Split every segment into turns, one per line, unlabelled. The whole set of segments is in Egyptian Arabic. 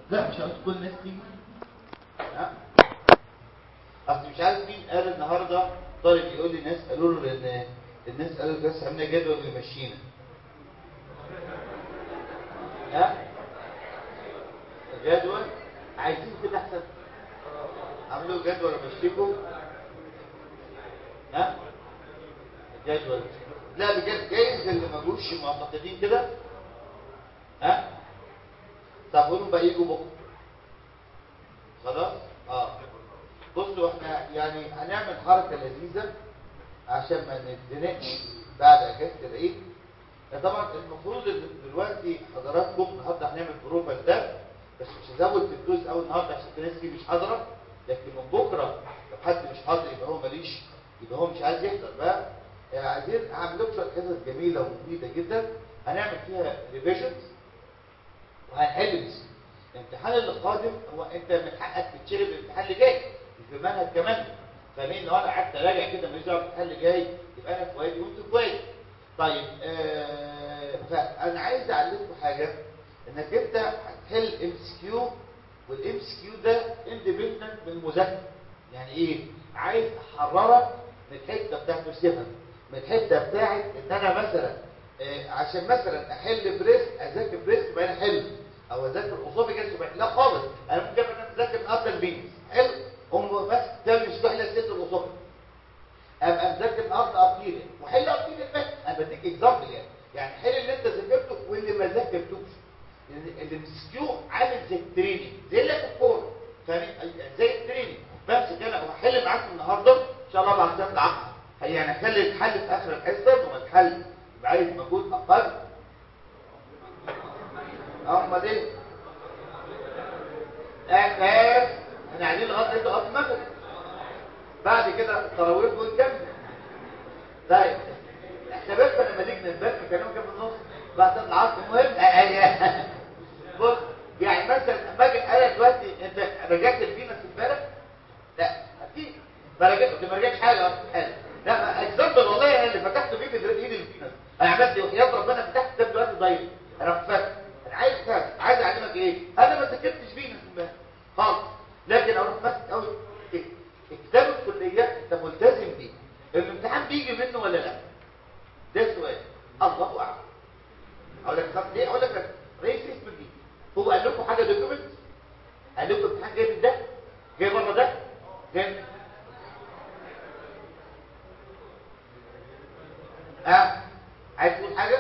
لا مش عاوز كل الناس تيجي لا اصل مش عارف مين قال النهارده طالب يقول لي الناس قالوا له ان الناس قالوا بس عملنا جدول ويمشينا ها جدول عايزين كده احسن عملوا جدول امشيكم ها جدول لا بجد جايز اللي ما جوش معتقدين كده ها طب قولوا بقى يجوا بكره خلاص اه بصوا احنا يعني هنعمل حركه لذيذه عشان ما نتزنقش بعد اجازه العيد طبعا المفروض ان دلوقتي حضراتكم النهارده هنعمل بروفايل ده بس مش هزود في الدوز قوي النهارده عشان الناس دي مش حاضره لكن من بكره لو حد مش حاضر يبقى هو ماليش يبقى هو مش عايز يحضر بقى يعني عايزين اعمل لكم شويه حصص جميله ومفيده جدا هنعمل فيها ريفيجنز وهنحل بس الامتحان اللي قادم هو انت من حقك تتشرب الامتحان اللي جاي مش بمنهج كمان فاهمين لو انا قعدت اراجع كده ماليش دعوه بالامتحان اللي جاي يبقى انا كويس وانتوا كويس طيب آه فانا عايز اعلمكم حاجه انك انت هتحل ام اس كيو والام اس كيو ده اندبندنت من المذاكره يعني ايه عايز احررك من الحته بتاعت السفن من الحته بتاعت ان انا مثلا آه عشان مثلا احل بريست اذاكر بريست يبقى انا حلو او اذاكر اسوفيجاس يبقى لا خالص انا ممكن انا اذاكر ابل بينس حلو هم بس ده مش بحل ست الاسوفيجاس ابقى مذاكر الارض ارتيريا وحل ارتيريا بس انا بديك اكزامبل يعني يعني حل اللي انت ذاكرته واللي ما ذاكرتوش اللي مسكيو عامل زي التريننج زي اللي في الكوره فاهم زي التريننج بمسك انا وهحل معاكم النهارده ان شاء الله بعد ساعه العصر يعني اخلي الحل في اخر الحصه وما الحل يبقى عايز مجهود اقل امال ايه اخر احنا قاعدين لغايه لغايه المغرب بعد كده التراويح ونكمل طيب احتمالات لما نيجي نثبت كلام كام النص بعد العصر المهم بص يعني مثلا لما اجي انا دلوقتي انت رجعت الفينس امبارح لا اكيد ما رجعت ما رجعتش حاجه اصلا حاجه لا اكزامبل والله انا اللي فتحت فيه في ايد الفينس انا عملت وحياه ربنا فتحت كتاب دلوقتي دايركت انا كنت فاكر انا عايز فاهم عايز اعلمك ايه انا ما ذاكرتش فينس امبارح خالص لكن اروح ماسك قوي كتاب الكليه انت ملتزم بيه الامتحان بيجي منه ولا لا ده سؤال الله اعلم اقول لك طب ليه اقول لك رئيس اسم دي هو قال لكم حاجه دوكيومنت قال لكم امتحان جاي من ده جاي بره ده جاي اه عايز تقول حاجه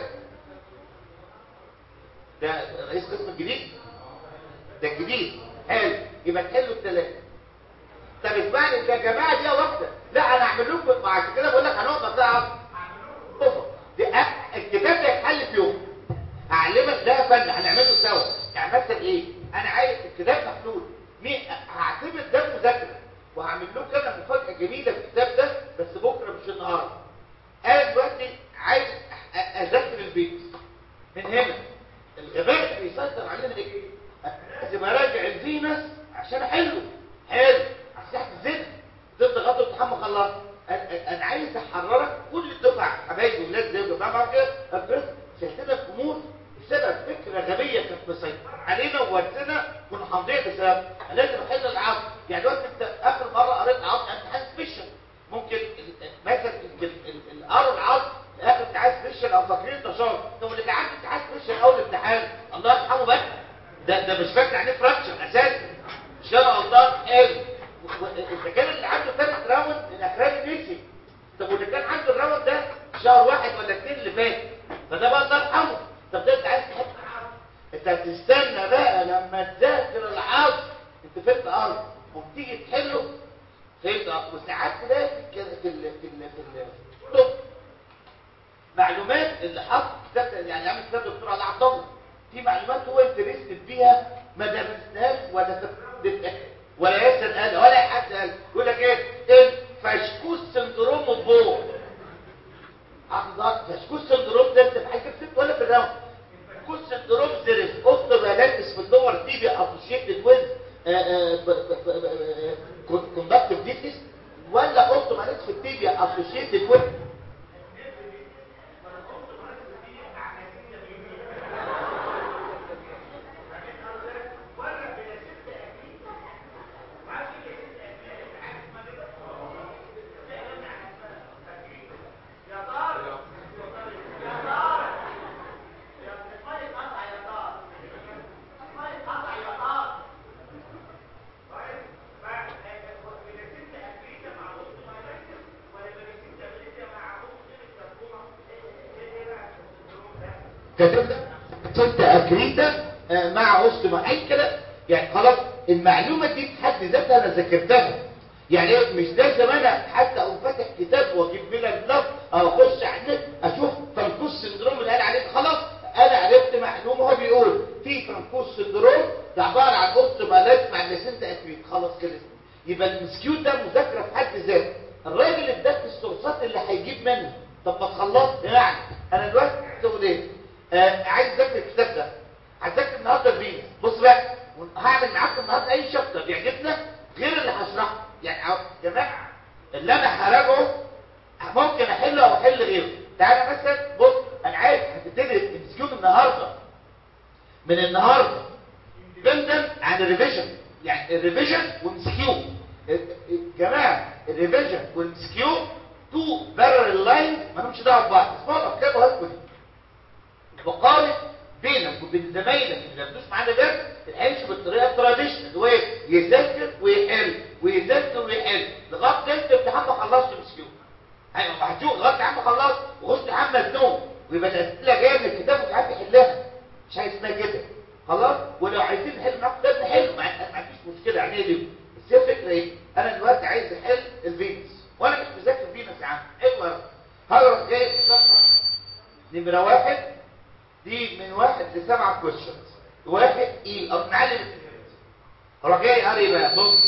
ده رئيس قسم الجديد ده الجديد حلو يبقى تحلوا الثلاثه طب اسمعني يا جماعه دي واحده لا انا هعمل لكم بعد كده بقول لك هنقعد نطلع دي الكتاب ده يتحل في يوم هعلمك ده فن هنعمله سوا يعني مثلا ايه انا عايز الكتاب محلول مين هعتمد ده مذاكره وهعمل لكم انا مفاجاه جديده في الكتاب ده بس بكره مش النهارده انا دلوقتي عايز اذاكر البيت من هنا الغباء اللي بيسيطر علينا ايه لازم اراجع الفينس عشان احله حلو عشان الزن ضد غطا الامتحان ما خلصت انا عايز احررك كل الدفعه حبايبي ولاد زي الجماعه بعد كده افرض شايفينك امور بسبب فكره غبيه كانت مسيطره علينا وورثنا كنا حافظين بسبب لازم احل العصر يعني دلوقتي انت اخر مره قريت عصر امتحان سبيشال ممكن مثلا القرا العصر اخر امتحان سبيشال او فاكرين التشارك طب اللي كان عنده امتحان سبيشال اول امتحان الله يرحمه بقى ده ده مش فاكر يعني فراكشن اساسا مش كده غلطان حلو اذا كان اللي عنده ثلاث راوند الاخراني نسي طب واللي كان عنده الراوند ده شهر واحد ولا اثنين اللي فات فده بقى الله يرحمه طب ده انت عايز تحط انت هتستنى بقى لما تذاكر العصر انت فهمت ارض وبتيجي تحله فهمت وساعات تلاقي في ال في ال في ال في ال معلومات اللي حط كتاب يعني عامل كتاب دكتور علي عبد الله في معلومات هو انترستد بيها ما درسناهاش ولا ولا يسال قال ولا حد قال يقول لك ايه الفشكوس سندروم البور حضرتك فشكوس سندروم ده انت في حاجه كتبت ولا في الراوند فشكوس سندروم زيرس اوستوبالانتس في اللور تيبي اسوشيتد ويز كوندكتيف ديفيس ولا اوستوبالانتس في التيبيا اسوشيتد ويز كاتب لك ست اكريتا آه، مع اوستما اي كده يعني خلاص المعلومه دي في حد ذاتها انا ذاكرتها يعني إيه؟ مش لازم انا حتى اقوم فاتح كتاب واجيب لك بلف او اخش على النت اشوف فرانكوس سندروم اللي قال عليه خلاص انا عرفت معلومه هو بيقول في فرانكوس سندروم ده عباره عن اوستومالات مع النسنت اكريت خلاص كده يبقى المسكيوت ده مذاكره في حد ذاته الراجل اداك السورسات اللي هيجيب منها طب ما تخلص يعني انا دلوقتي تقول ايه آه عايز اذاكر الكتاب ده هذاكر النهارده الفينس بص بقى هعمل معاكم النهارده اي شابتر بيعجبنا غير اللي هشرحه يعني يا جماعه اللي انا هراجعه ممكن احله او احل غيره تعالى مثلا بص انا عايز هتبتدي الانسكيوت النهارده من النهارده بندم عن الريفيجن يعني الريفيجن والمسكيو جماعه الريفيجن والمسكيو تو بارل لاين ما لهمش دعوه ببعض اسمعوا الكتاب وهاتكم بقارن بينك وبين زمايلك اللي بيدوس معانا ده العيش بالطريقه التراديشنال اللي هو إيه؟ يذاكر ويحل ويذاكر ويحل لغايه ما انت امتحان ما خلصت مسكيو ايوه هتشوف لغايه الامتحان ما خلصت وخش امتحان مزنوق ويبقى الاسئله جايه من الكتاب ومش عارف يحلها مش عايز اسمها كده خلاص ولو عايزين نحل معاكم ده نحل ما ما فيش مشكله يعني ايه دي بس هي الفكره ايه انا دلوقتي عايز احل الفينس وانا مش مذاكر فينس يا عم ايوه هروح جاي في صفحه نمره واحد دي من واحد لسبعة كويشنز واحد ايه او نعلم اروح جاي قاري بقى بص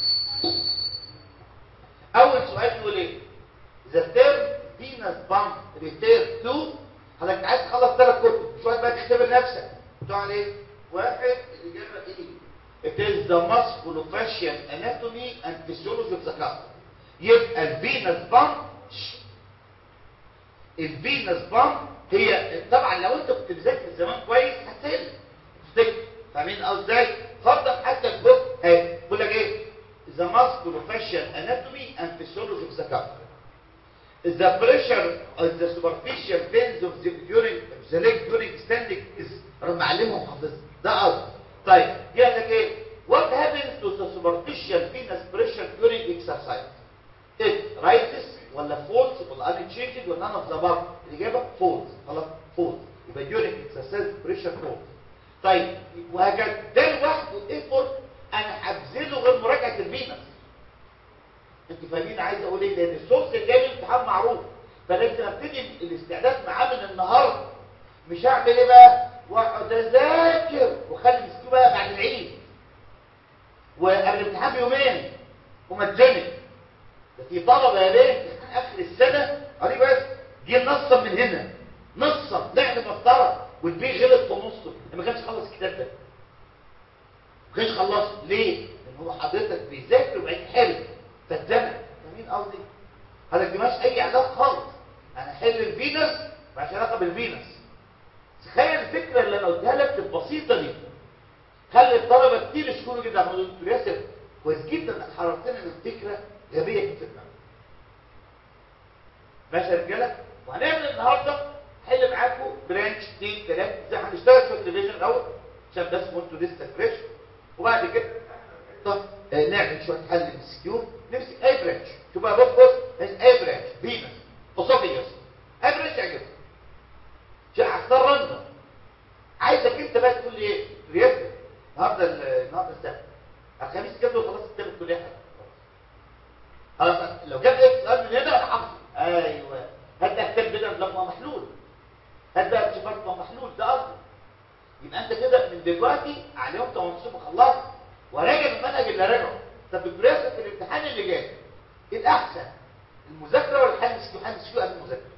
اول سؤال يقول ايه the term venous pump refer to حضرتك عايز تخلص ثلاث كتب مش وقت بقى تختبر نفسك بتوع ايه واحد الاجابه ايه it is the musculofascial anatomy and physiology of the cup يبقى الفينس بامب الفينس بامب هي طبعا لو انت كنت بتذاكر زمان كويس هتسال تفتكر فاهمين ازاي فرضا حتى البوك اهي بيقول لك ايه the musculofascial anatomy and physiology of the cup the pressure of the superficial veins of the during the leg during standing is معلمهم حافظها ده قصد طيب قال لك ايه what happens to the superficial venous pressure during exercise it rises ولا falls ولا unchanged ولا none of the above الاجابه falls خلاص falls يبقى during exercise pressure falls طيب وهكذا ده لوحده effort انا هبذله غير مراجعه الفينس انتوا فاهمين عايز اقول ايه لان السورس الجاي الامتحان معروف فلازم ابتدي الاستعداد معاه من النهارده مش هعمل ايه بقى واقعد اذاكر واخلي مسكوه بقى بعد العيد وقبل الامتحان بيومين ومتزنق ده في طلبه يا بنت اخر السنه قريب بس جه نصا من هنا نصا لعب مسطره والبي غلط في نصه ما كانش خلص الكتاب ده ما كانش خلص ليه؟ لان هو حضرتك بيذاكر وبعدين حلو فاتزنق فاهمين قصدي؟ هذا دماغ اي علاقه خالص انا احل الفينس مالهاش علاقه بالفينس تخيل الفكره اللي انا قلتها لك البسيطه دي خلي الطلبه كتير يشكروا جدا على دكتور ياسر كويس جدا انك حررتنا من فكره غبيه في دماغك ماشي يا رجاله وهنعمل النهارده حل معاكم برانش 2 3 زي هنشتغل في التلفزيون الاول عشان بس وانتوا لسه فريش وبعد كده طب آه نعمل شويه حل مسكيو نمسك اي برانش شوف بقى بص بص اي برانش فينس اسوفيوس اي برانش يعجبك هختار رندا عايزك انت بقى تقول لي ايه رياضه النهارده النهارده السبت الخميس كده خلاص كتاب الكليه خلاص لو جاب اكس سؤال من هنا انا حافظه ايوه هات ده كتاب بدل لما محلول هات ده شباب محلول ده اصلا يبقى انت كده من دلوقتي عليهم 18 خلصت وراجع المنهج اللي راجعه طب الدراسه في الامتحان اللي جاي ايه الاحسن المذاكره ولا الحل مسكين حل مسكين قبل المذاكره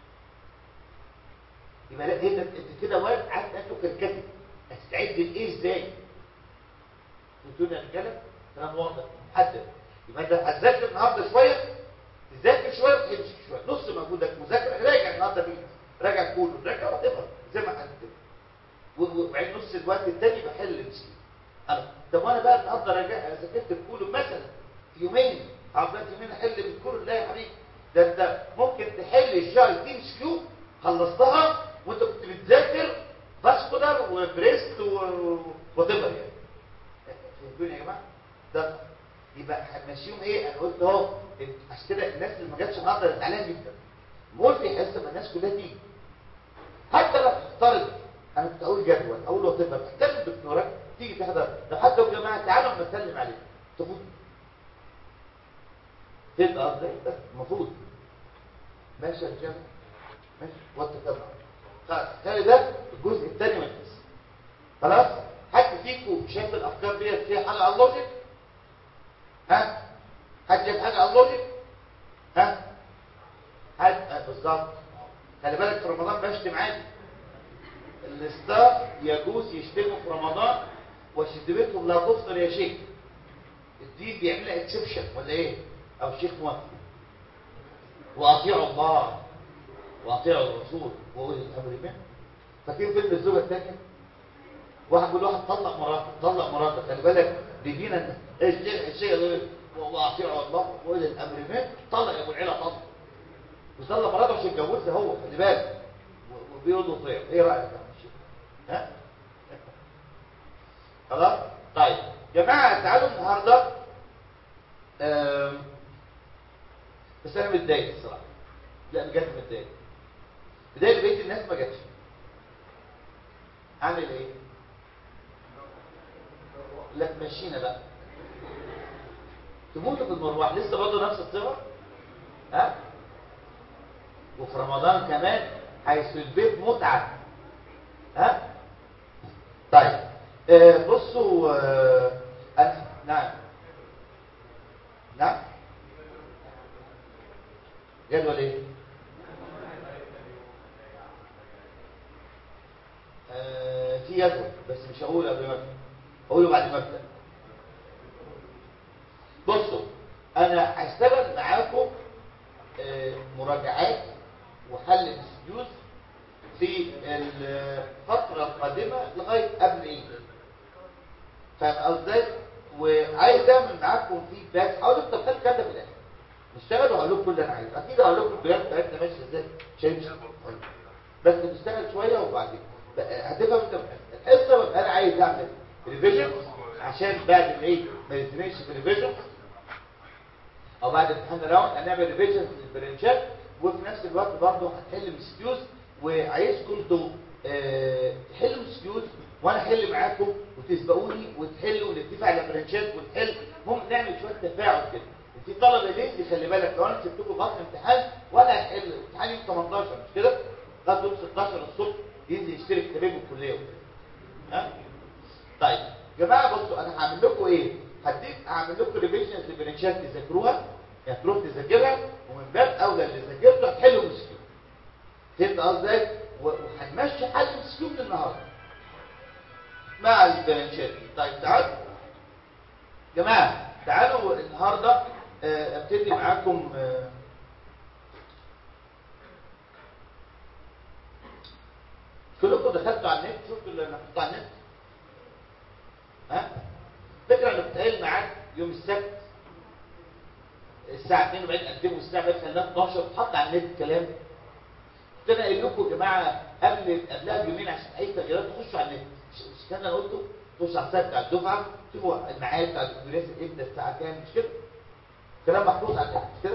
يبقى لا انت انت كده واقف عارف انت كركتي هتستعد لايه ازاي قلت يا رجاله كلام واضح محدد يبقى انت هتذاكر النهارده شويه تذاكر شويه وتمشي شويه نص مجهودك مذاكره راجع النهارده بيه راجع كله راجع وتفهم زي ما قلت وبعدين نص الوقت التاني بحل المسكين انا طب وانا بقى النهارده راجع ذاكرت الكولو مثلا في يومين عملت يومين احل من الكولو لا يا حبيبي ده انت ممكن تحل الجاي تيم سكيو خلصتها وانت كنت بتذاكر فاسكولار وبريست وتبر يعني فهمتوني يا جماعه ده يبقى هنمشيهم ايه انا قلت اهو عشان كده الناس اللي ما جاتش النهارده زعلان جدا بقول في حصه ما الناس كلها تيجي حتى لو نفترض انا كنت اقول جدول اقول له طب تحتاج الدكتوره تيجي تحضر طب حتى يا جماعه تعالوا اما نسلم عليك تفوت تبقى قصدي بس المفروض ماشي يا رجاله ماشي واتكلم خلاص خلي ده الجزء الثاني من القصه خلاص حد فيكم شايف الافكار ديت فيها حاجه على اللوجيك ها حد شايف حاجه على اللوجيك ها حد آه، بالظبط خلي بالك في رمضان بشتم عادي الاستاف يجوز يشتموا في رمضان وشتمتهم لا تفطر يا شيخ الدين بيعملها اكسبشن ولا ايه او الشيخ موافق واطيعوا الله واطيعوا الرسول واولي الامر منه فاكرين فيلم الزوجه الثانيه واحد بيقول واحد طلق مراته طلق مراته خلي بالك دي دينا الشيء الشيء اللي واطيعوا الله واولي الامر منه طلق ابو العيله طلق وطلق مراته عشان يتجوزها هو خلي بالك و- وبيقول له طيع ايه رايك يا عم الشيخ ها خلاص طيب جماعه تعالوا النهارده آم، بس انا متضايق الصراحه لا بجد متضايق بدايه بقيه الناس ما جاتش اعمل ايه لا تمشينا بقى تموتوا في المروح لسه برضه نفس الصور ها وفي رمضان كمان حيث البيت متعه ها طيب آه بصوا آه أنا نعم نعم جدول ايه آه في جدول بس مش هقول قبل ما ابدا هقوله بعد ما ابدا بصوا انا هشتغل معاكم آه مراجعات وحل مسجوز في الفترة القادمة لغاية قبل ايه فاهم قصدي وعايز اعمل معاكم فيدباك حاولوا تدخلوا الكلام ده في الاخر نشتغل وهقول لكم كل اللي انا عايزه اكيد هقول لكم البلاد بتاعتنا ماشيه ازاي مش هيمشي طيب. بس نشتغل شويه وبعدين بقى هتفهم انت الحصه ببقى انا عايز اعمل ريفيجن عشان بعد ما ايه ما يتناقش في ريفيجن او بعد امتحان الراوند هنعمل ريفيجن في البرنشات وفي نفس الوقت برضه هنحل مسكيوز وعايزكم انتوا آه، تحلوا مسكيوز وانا احل معاكم وتسبقوني وتحلوا ونتفق على برنشات ونحل ممكن نعمل شويه تفاعل كده في طلبه ليه خلي بالك لو انا سبتكم فتره امتحان ولا هحل امتحان يوم 18 مش كده لغايه يوم 16 الصبح ينزل يشترك كتابين من الكليه وكده. ها طيب يا جماعه بصوا انا هعمل لكم ايه هديك هعمل لكم ريفيجنز لبرنشات تذاكروها يعني تروح تذاكرها ومن باب اولى اللي ذاكرته هتحلوا مسكين فهمت قصدي و- وهنمشي حل مسكين النهارده مع البرنشات دي. طيب تعالوا جماعه تعالوا النهارده آه، ابتدي معاكم آه، كلكم دخلتوا على النت شفتوا اللي انا حطيته على النت ها فكره انا كنت قايل معاك يوم السبت الساعه 2 وبعدين قدموا الساعه بقت خليناها 12 حط على النت كلام كنت انا قايل لكم يا جماعه قبل قبلها بيومين عشان اي تغييرات تخشوا على النت مش مش كان انا قلته تخش على السايت بتاع الدفعه شوفوا الميعاد بتاع الكونجرس امتى الساعه كام مش كده كلام محفوظ على النت مش كده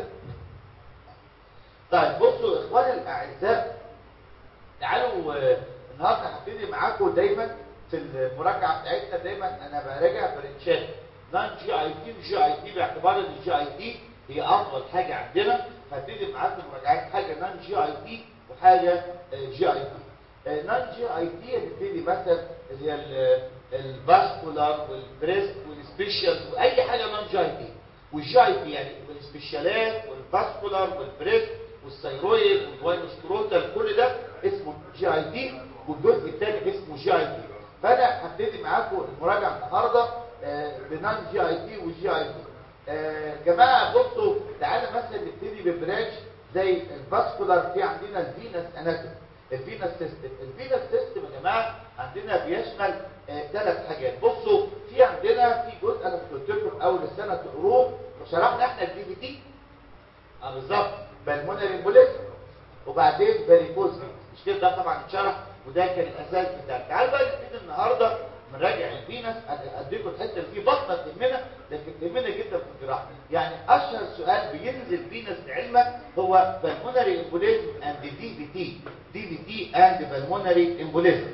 طيب بصوا اخواني الاعزاء تعالوا آه، النهارده هبتدي معاكم دايما في المراجعه بتاعتنا دايما انا براجع برنشات نان جي اي تي وجي اي تي باعتبار ان الجي اي تي هي افضل حاجه عندنا هبتدي معاكم مراجعات حاجه نان جي اي تي وحاجه آه، جي اي تي نان جي اي تي هنبتدي مثلا اللي هي ال- الفاسكولار والبريست والسبيشال واي حاجه نان جي اي تي والجي اي تي يعني السبيشالات والفاسكولار والبريست والثيرويد والفايروسكروتال كل ده اسمه جي اي تي والجزء الثاني اسمه جي اي تي فانا هبتدي معاكم المراجعه النهارده آه، بنان جي اي تي وجي اي تي آه، جماعه بصوا تعالى مثلا نبتدي ببرانش زي الفاسكولار في عندنا الفينس اناتومي الفينس سيستم الفينس سيستم يا جماعه عندنا بيشمل ثلاث حاجات بصوا في عندنا في جزء انا كنت قلت لكم في اول السنه تقروه وشرحنا احنا الدي في تي اه بالظبط بالمونري امبوليزم وبعدين فاريكوز مش كده ده طبعا اتشرح وده كان الاساس بتاعنا تعالوا بقى نبتدي النهارده نراجع الفينس اديكم الحته اللي فيه بطنه تهمنا لكن تهمنا جدا في الجراحه يعني اشهر سؤال بينزل فينس لعلمك هو بالمونري امبوليزم اند دي في تي دي في تي تي اند بالمونري امبوليزم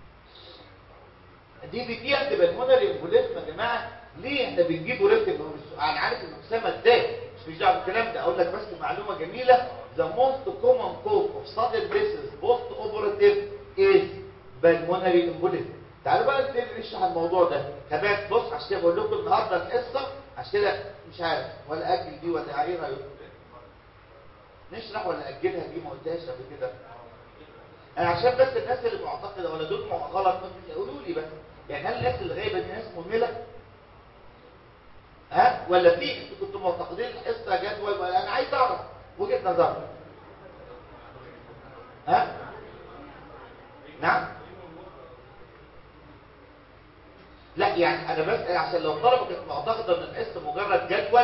دي في تي اند بالمونري امبوليزم يا جماعه ليه احنا بنجيبه رتب انا عارف ان اسامه ازاي مش دعوه بالكلام ده اقول لك بس معلومه جميله the most common cause of sudden death post operative is pulmonary embolism تعالوا بقى نبتدي نشرح الموضوع ده كمان بص عشان كده بقول لكم النهارده الحصه عشان كده مش عارف ولا اجل دي ولا ايه رايكم نشرح ولا اجلها دي ما قلتهاش قبل كده انا عشان بس الناس اللي معتقده ولا دول غلط قولوا لي بس يعني هل الناس اللي غايبه دي ناس مهمله ها ولا في انتوا كنتوا معتقدين الحصه جدول ولا انا عايز اعرف وجهه نظرك ها نعم لا يعني انا بسال عشان لو الطلبه كانت معتقده ان الحصه مجرد جدول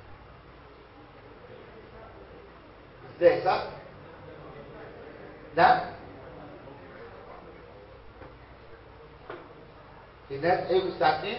ازاي صح نعم في ناس ايه الساعه 2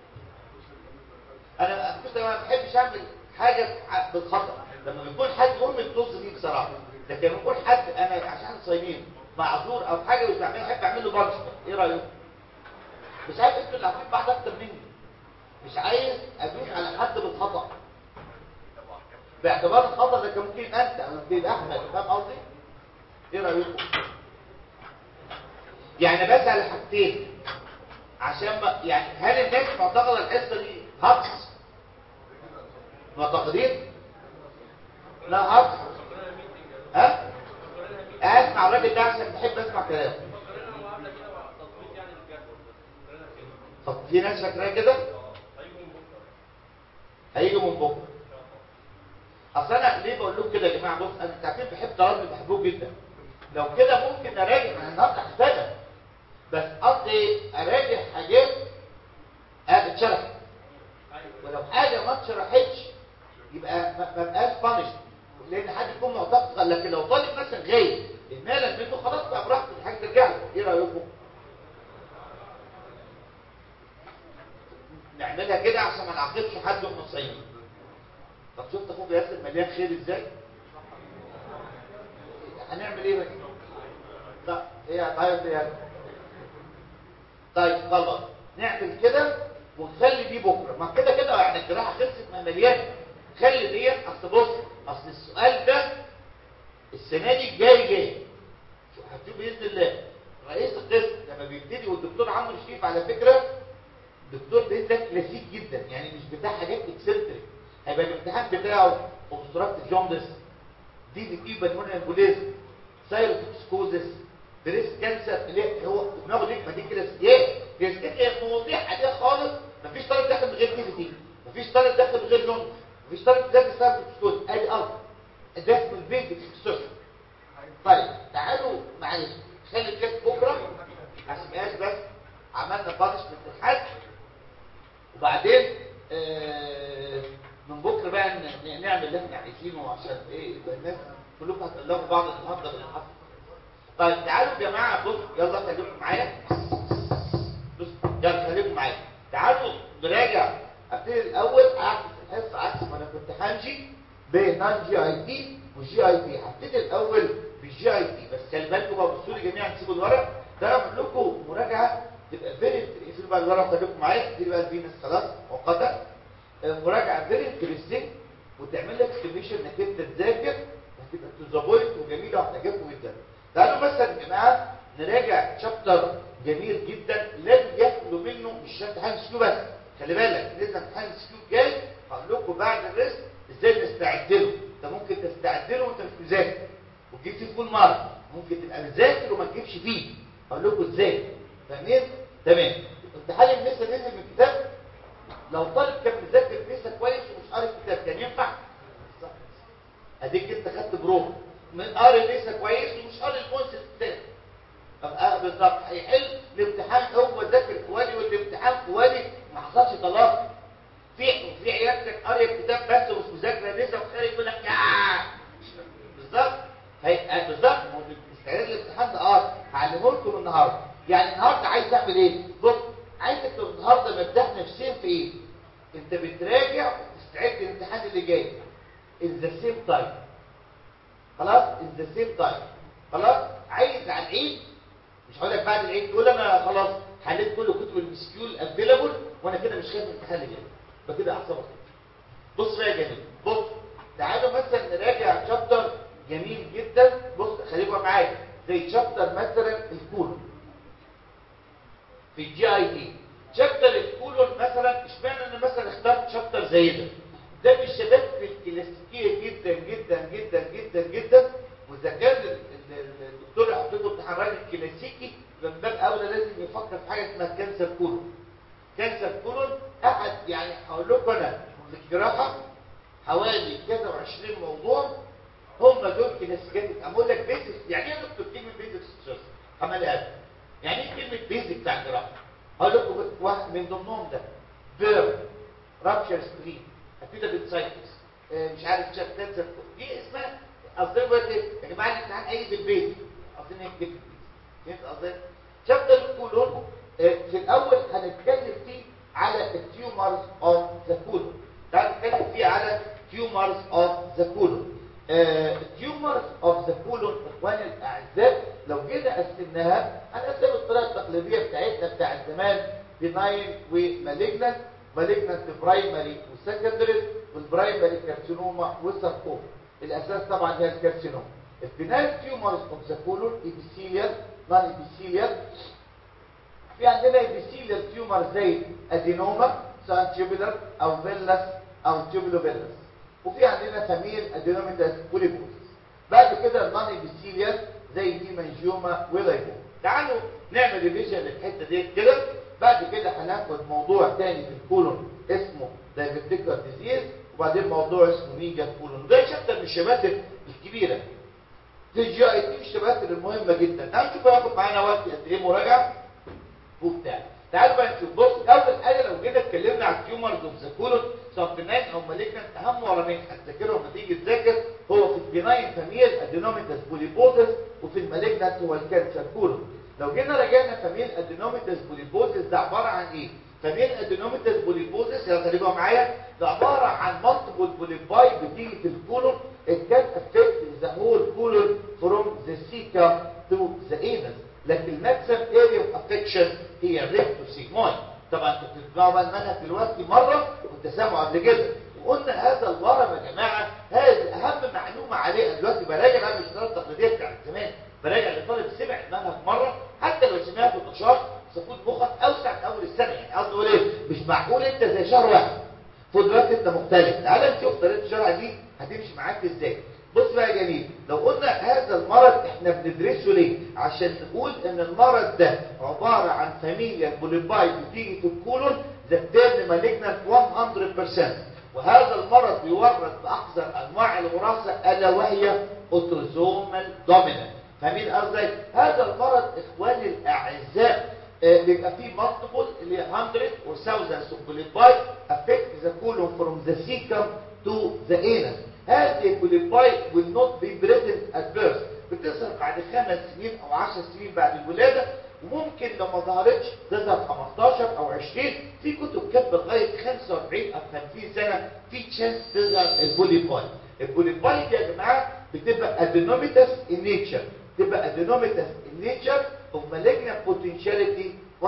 انا بص انا ما بحبش اعمل حاجه بالخطا لما بيكون حد ام الطز دي بصراحه لكن لما يكون حد انا عشان صايمين معذور او حاجه مش بعمل احب اعمل له بانش ايه رايك مش عايز انتوا اللي عارفين بعض اكتر مني مش عايز ادوس على حد بالخطا باعتبار الخطا ده كان ممكن انت او ممكن احمد فاهم قصدي ايه رايكم يعني بسال حاجتين عشان ما يعني هل الناس معتقده الحصه دي هقص معتقدين لا هقص ها اسمع الراجل ده عشان بحب اسمع كلامه طب في ناس فاكراه كده هيجوا من بكره اصل انا ليه بقول لكم كده يا جماعه بص انا عارفين بحب طلبي بحبوه جدا لو كده ممكن اراجع انا النهارده هشتغل بس قصدي اراجع حاجات اتشرحت ولو حاجه ما اتشرحتش يبقى ما بقاش بانش لان حد يكون معتقد لكن لو طالب مثلا غايب المال منه خلاص بقى براحته الحاجه ترجع له ايه رايكم نعملها كده عشان ما نعاقبش حد واحنا صايمين طب شفت اخوك ياسر مليان خير ازاي هنعمل ايه بقى لا ايه طيب يا طيب خلاص نعمل كده ونخلي دي بكره ما كده كده يعني الجراحه خلصت ما مليان خلي ديت اصل بص اصل السؤال ده السنه دي جاي جاي هتشوف باذن الله رئيس القسم لما بيبتدي والدكتور عمرو الشريف على فكره الدكتور ده ده كلاسيك جدا يعني مش بتاع حاجات اكسنتريك هيبقى الامتحان بتاعه اوبستراكتيف جوندس دي دي كي بالمونيا امبوليزم سايروتوكسكوزس بريست كانسر اللي هو دماغه دي ما دي كده ايه دي مواضيع عاديه خالص مفيش طالب داخل من غير تي تي مفيش طالب داخل من غير جوندس مفيش طالب داخل سايروتوكسكوز ادي ارض ده اسمه البيت اكسسوس طيب تعالوا معلش خلي الكاس بكره عشان بس عملنا بانشمنت الحد وبعدين آه من بكره بقى نعمل اللي احنا عايزينه عشان ايه يبقى الناس كلكم هتقلقوا بعض النهارده بالحق طيب تعالوا يا جماعه بص يلا خليكم معايا بص يلا خليكم معايا تعالوا نراجع ابتدي الاول اعكس الحصه عكس ما انا كنت همشي بنون جي اي تي والجي اي تي هبتدي الاول بالجي اي تي بس خلي بالكم بقى بصوا لي جميعا تسيبوا الورق ده اعمل لكم مراجعه تبقى فيري في بقى الورق خليكم معايا دي بقى الفينس خلاص مؤقتا مراجعه فيري انترستنج وتعمل لك استيميشن انك انت تذاكر هتبقى تو ذا بوينت وجميله وهتعجبكم جدا تعالوا مثلا يا جماعه نراجع شابتر جميل جدا لازم ياخدوا منه مش امتحان سكيو بس خلي بالك لازم امتحان سكيو جاي هقول لكم بعد الريست ازاي نستعد له انت ممكن تستعد له وانت مش مذاكر وتجيب فيه كل مره ممكن تبقى مذاكر وما تجيبش فيه هقول لكم ازاي فاهمين تمام امتحان النسا نزل من الكتاب لو طالب كان مذاكر نسا كويس ومش قاري الكتاب كان ينفع اديك انت خدت بروفه من قاري النسا كويس ومش قاري الكونسيبت الثاني طب بالظبط هيحل الامتحان هو ذاكر كوالي والامتحان كوالي ما حصلش طلاق في في عيال كانت قاريه الكتاب بس ومش مذاكره نسا وخارج يقول لك يا بالظبط هي بالظبط استعداد الامتحان ده اه هعلمه لكم النهارده يعني النهارده عايز تعمل ايه بص عايزك تبقى النهارده مرتاح نفسيا في ايه انت بتراجع وتستعد للامتحان اللي جاي in the same time خلاص in the same time خلاص عايز على العيد مش هقول لك بعد العيد تقول انا خلاص حليت كل كتب المسكيول افيلابل وانا كده مش خايف من الامتحان اللي جاي يبقى كده اعصابك بص بقى يا جميل بص تعالوا مثلا نراجع شابتر جميل جدا بص خليكم معايا زي شابتر مثلا الكولون في الجي اي تي شابتر الكولون مثلا اشمعنى انا مثلا اخترت شابتر زي ده ده من الشباب في الكلاسيكيه جدا جدا جدا جدا جدا واذا كان الدكتور يحط له امتحان راجل كلاسيكي من باب اولى لازم يفكر في حاجه اسمها كانسر كولون كانسر كولون احد يعني هقول لكم انا في الجراحه حوالي كذا و20 موضوع هم دول كلاسيكيات اقول لك بيزكس يعني ايه دكتور كلمه بيزكس عملها يعني ايه كلمه بيزك بتاع الجراحه هقول لكم واحد من ضمنهم ده بير رابشر سكرين ابيدا بنسايتس مش عارف شاف كانسر دي اسمها قصدي يا جماعه الامتحان اي بالبيت قصدي نكتب فهمت قصدي شابتر الكولون في الاول هنتكلم فيه على التيومرز اوف ذا كولون تعالوا نتكلم فيه على تيومرز اوف ذا كولون التيومرز اوف ذا كولون اخواني الاعزاء لو جينا قسمناها هنقسم الطريقه التقليديه بتاعتنا بتاع زمان بناين ومالجنانت مالجنانت برايمري وسكندري والبرايمري كارسينوما والساركوما الاساس طبعا هي الكارسينوما البناين تيومرز اوف ذا كولون ايبيثيليال نون ايبيثيليال في عندنا ايبيثيليال تيومر زي ادينوما سواء تيوبولار او فيلاس او تيوبولوفيلاس وفي عندنا فاميل ادينوميتاس بوليبوس بعد كده النون ايبيثيليال زي دي منجوما ولايبو تعالوا نعمل ريفيجن للحته دي كده بعد كده هناخد موضوع تاني في الكولون اسمه دايبيتيكال ديزيز وبعدين موضوع اسمه ميجا كولون ده شابتر من الشباتر الكبيره في الجي اي تي الشباتر المهمه جدا تعالوا نشوف هياخد معانا وقت قد ايه مراجعه وبتاع تعالوا بقى نشوف بص اول حاجه لو جينا اتكلمنا على التيومرز اوف ذا كولون سواء بناين او مالجنت اهم ورمين هتذاكرهم لما تيجي تذاكر هو في البناين فاميل ادينوميتاس بوليبوزس وفي المالجنت هو الكانسر كولون لو جينا راجعنا فاميل ادينوميتاس بوليبوزس ده عباره عن ايه فاميل ادينوميتاس بوليبوزس يلا خليكم معايا ده عباره عن مالتيبل بوليباي بتيجي في الكولون it can affect the whole colon from the cecum to the anus لكن الماكسيم اريا اوف افكشن هي الريكتوسيجمويد طبعا انتوا بتسمعوا بقى المنهج دلوقتي مره كنت سامعه قبل كده وقلنا هذا الورم يا جماعه هذا اهم معلومه عليه أنا دلوقتي براجع بقى مش الطريقه التقليديه بتاعت زمان براجع لطالب سمع المنهج مره حتى لو سمعته نشاط سكوت مخك اوسع من اول السنه يعني قصدي اقول ايه مش معقول انت زي شهر واحد خد دلوقتي انت مختلف تعالى نشوف طريقه الشرح دي هتمشي معاك ازاي بص بقى يا جميل لو قلنا هذا المرض احنا بندرسه ليه عشان نقول ان المرض ده عبارة عن فاميليا بوليباي بتيجي في الكولون ذا تيرن مالجنت 100% وهذا المرض بيورث باحذر انواع الوراثه الا وهي اوتوزومال دومينانت فاهمين قصدي هذا المرض اخواني الاعزاء آه بيبقى فيه مالتيبل اللي 100 or thousands of polypi affect the colon from the cecum to the anus هذه البوليباي will not be present at birth بتظهر بعد خمس سنين او 10 سنين بعد الولاده وممكن لو ما ظهرتش تظهر 15 او 20 في كتب كاتبه لغايه 45 او 50 سنه في تشانس تظهر البوليباي البوليباي دي يا جماعه بتبقى ادينوميتاس ان نيتشر تبقى ادينوميتاس ان نيتشر اوف مالجنت بوتنشاليتي 100%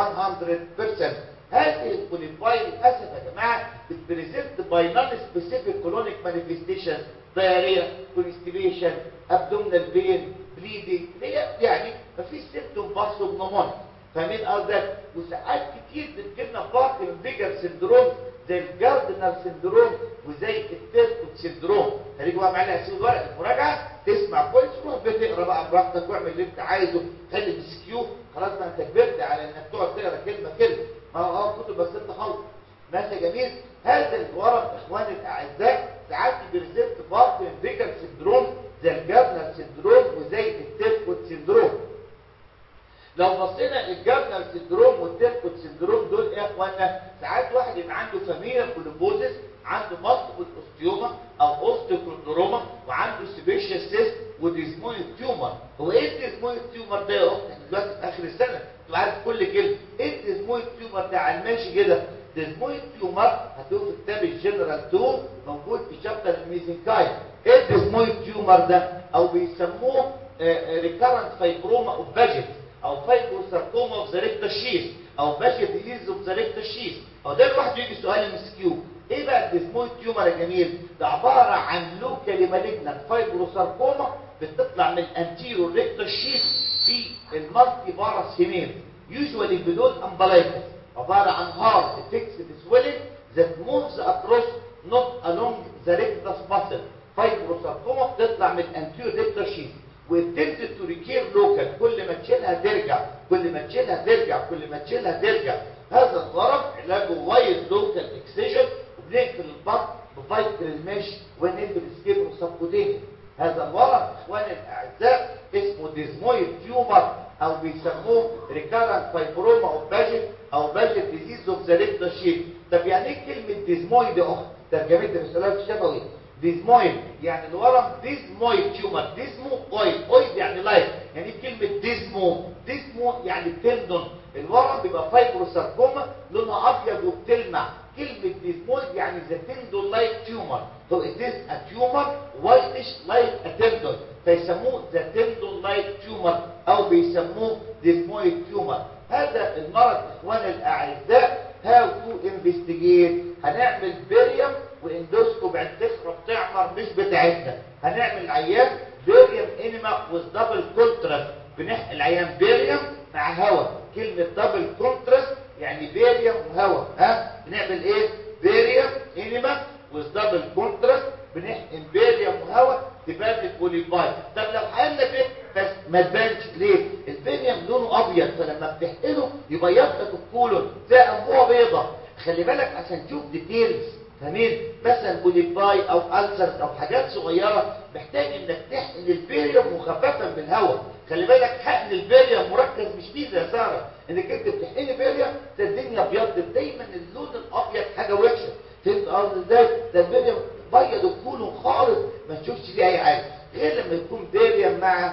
هذه البوليباي للاسف يا جماعه بتبريزنت باي نون سبيسيفيك كولونيك مانيفستيشن دايريا كونستيبيشن ابدومينال بين بليدنج يعني مفيش سيمتوم باصو بنمون فاهمين قصدك وساعات كتير بتجيلنا بارت من بيجر سندروم زي الجاردنر سندروم وزي التيركوت سندروم هنيجي بقى معانا هسيب ورقه المراجعه تسمع كويس روح بتقرا بقى براحتك واعمل اللي انت عايزه خلي السكيو خلاص ما انت كبرت على انك تقعد تقرا كلمه كلمه ما هو اه كتب بس انت خلص ماشي جميل هذا الورم اخواني الاعزاء ساعات بيرزبت بارت من بيجر سندروم زي الجابنر سندروم وزي التيركوت سندروم لو بصينا الجابنر سندروم والتيركوت سندروم دول ايه يا اخوانا ساعات واحد يبقى عنده فاميليا كولوبوزيس عنده مالتيبل اوستيوما او اوستيوكوندروما وعنده سيبيشيا سيست وديزمويد تيومر هو ايه الديزمويد تيومر ده يا اخت احنا دلوقتي في اخر السنه تبقى عارف كل كلمه ايه الديزمويد تيومر ده على الماشي كده ديزمويد تيومر هتقول في كتاب الجنرال 2 موجود في شابتر الميزنكاي ايه الديزمويد تيومر ده او بيسموه ريكارنت فايبروما اوف باجيت او فايبروساركوما اوف ذا ريكتال شيث او باجيت ديزيز اوف ذا ريكتال شيث او ده لوحده يجي سؤال ام اس كيو ايه بقى الديسمويد تيومر يا جميل ده عباره عن لوكالي مالجنت فايبروساركوما بتطلع من انتيرو ريكتال شيث في المالتي بارس هيمين يوجوالي بدون امبلايكس عباره عن هارد فيكسد سويلنج that moves across not along the rectus muscle فايبروساركوما بتطلع من anterior rectus sheath وتنزل تو ريكير لوكال كل ما تشيلها ترجع كل ما تشيلها ترجع كل ما تشيلها ترجع هذا الضرب علاجه وايد لوكال اكسجن وبنقفل البطن بفايتر المش ونقفل السكيب وسبكوتين هذا الورم اخواني الاعزاء اسمه ديزمويد تيومر او بيسموه ريكارنت فايبروما او باجيت او باجيت ديزيز اوف ذا ريكتال شيت طب يعني ايه كلمه ديزمويد يا اخت ترجمتها بالسلام الشفوي ديزمويد يعني الورم ديزمويد تيومر ديزمو اويد اويد يعني لايف يعني ايه كلمه ديزمو ديزمو يعني تندون الورم بيبقى فايبروساركوما لونها ابيض وبتلمع كلمه ديزمويد يعني ذا تندون لايك تيومر so it is a tumor whitish like a tendon فيسموه ذا تندون لايك تيومر او بيسموه ديزمويد تيومر هذا المرض اخواني الاعزاء هاو تو انفستيجيت هنعمل بيريم واندوسكوب عند تخرب تعمر مش بتاعتنا هنعمل عيان بيريم انيما وذ دبل كونتراست بنحقن العيان بيريم مع هواء كلمه دبل كونتراست يعني بيريم وهواء ها بنعمل ايه بيريم انيما وذ دبل كونتراست بنحقن بيريم وهواء تبان البوليفاي طب لو حقنا بيه بس ما تبانش ليه البيريم لونه ابيض فلما بتحقنه يبيض لك الكولون تلاقي انبوبه بيضه خلي بالك عشان تشوف ديتيلز فاهمين مثلا بوليفاي او ألسرز او حاجات صغيره محتاج انك تحقن البيريم مخففا بالهواء خلي بالك حقن البيريم مركز مش ميزه يا ساره انك انت بتحقن بيريم الدنيا ابيض دايما اللون الابيض حاجه وحشه فهمت قصدي ازاي ده البيريم بيض الكولون خالص ما تشوفش فيه اي حاجه غير لما يكون بيريم مع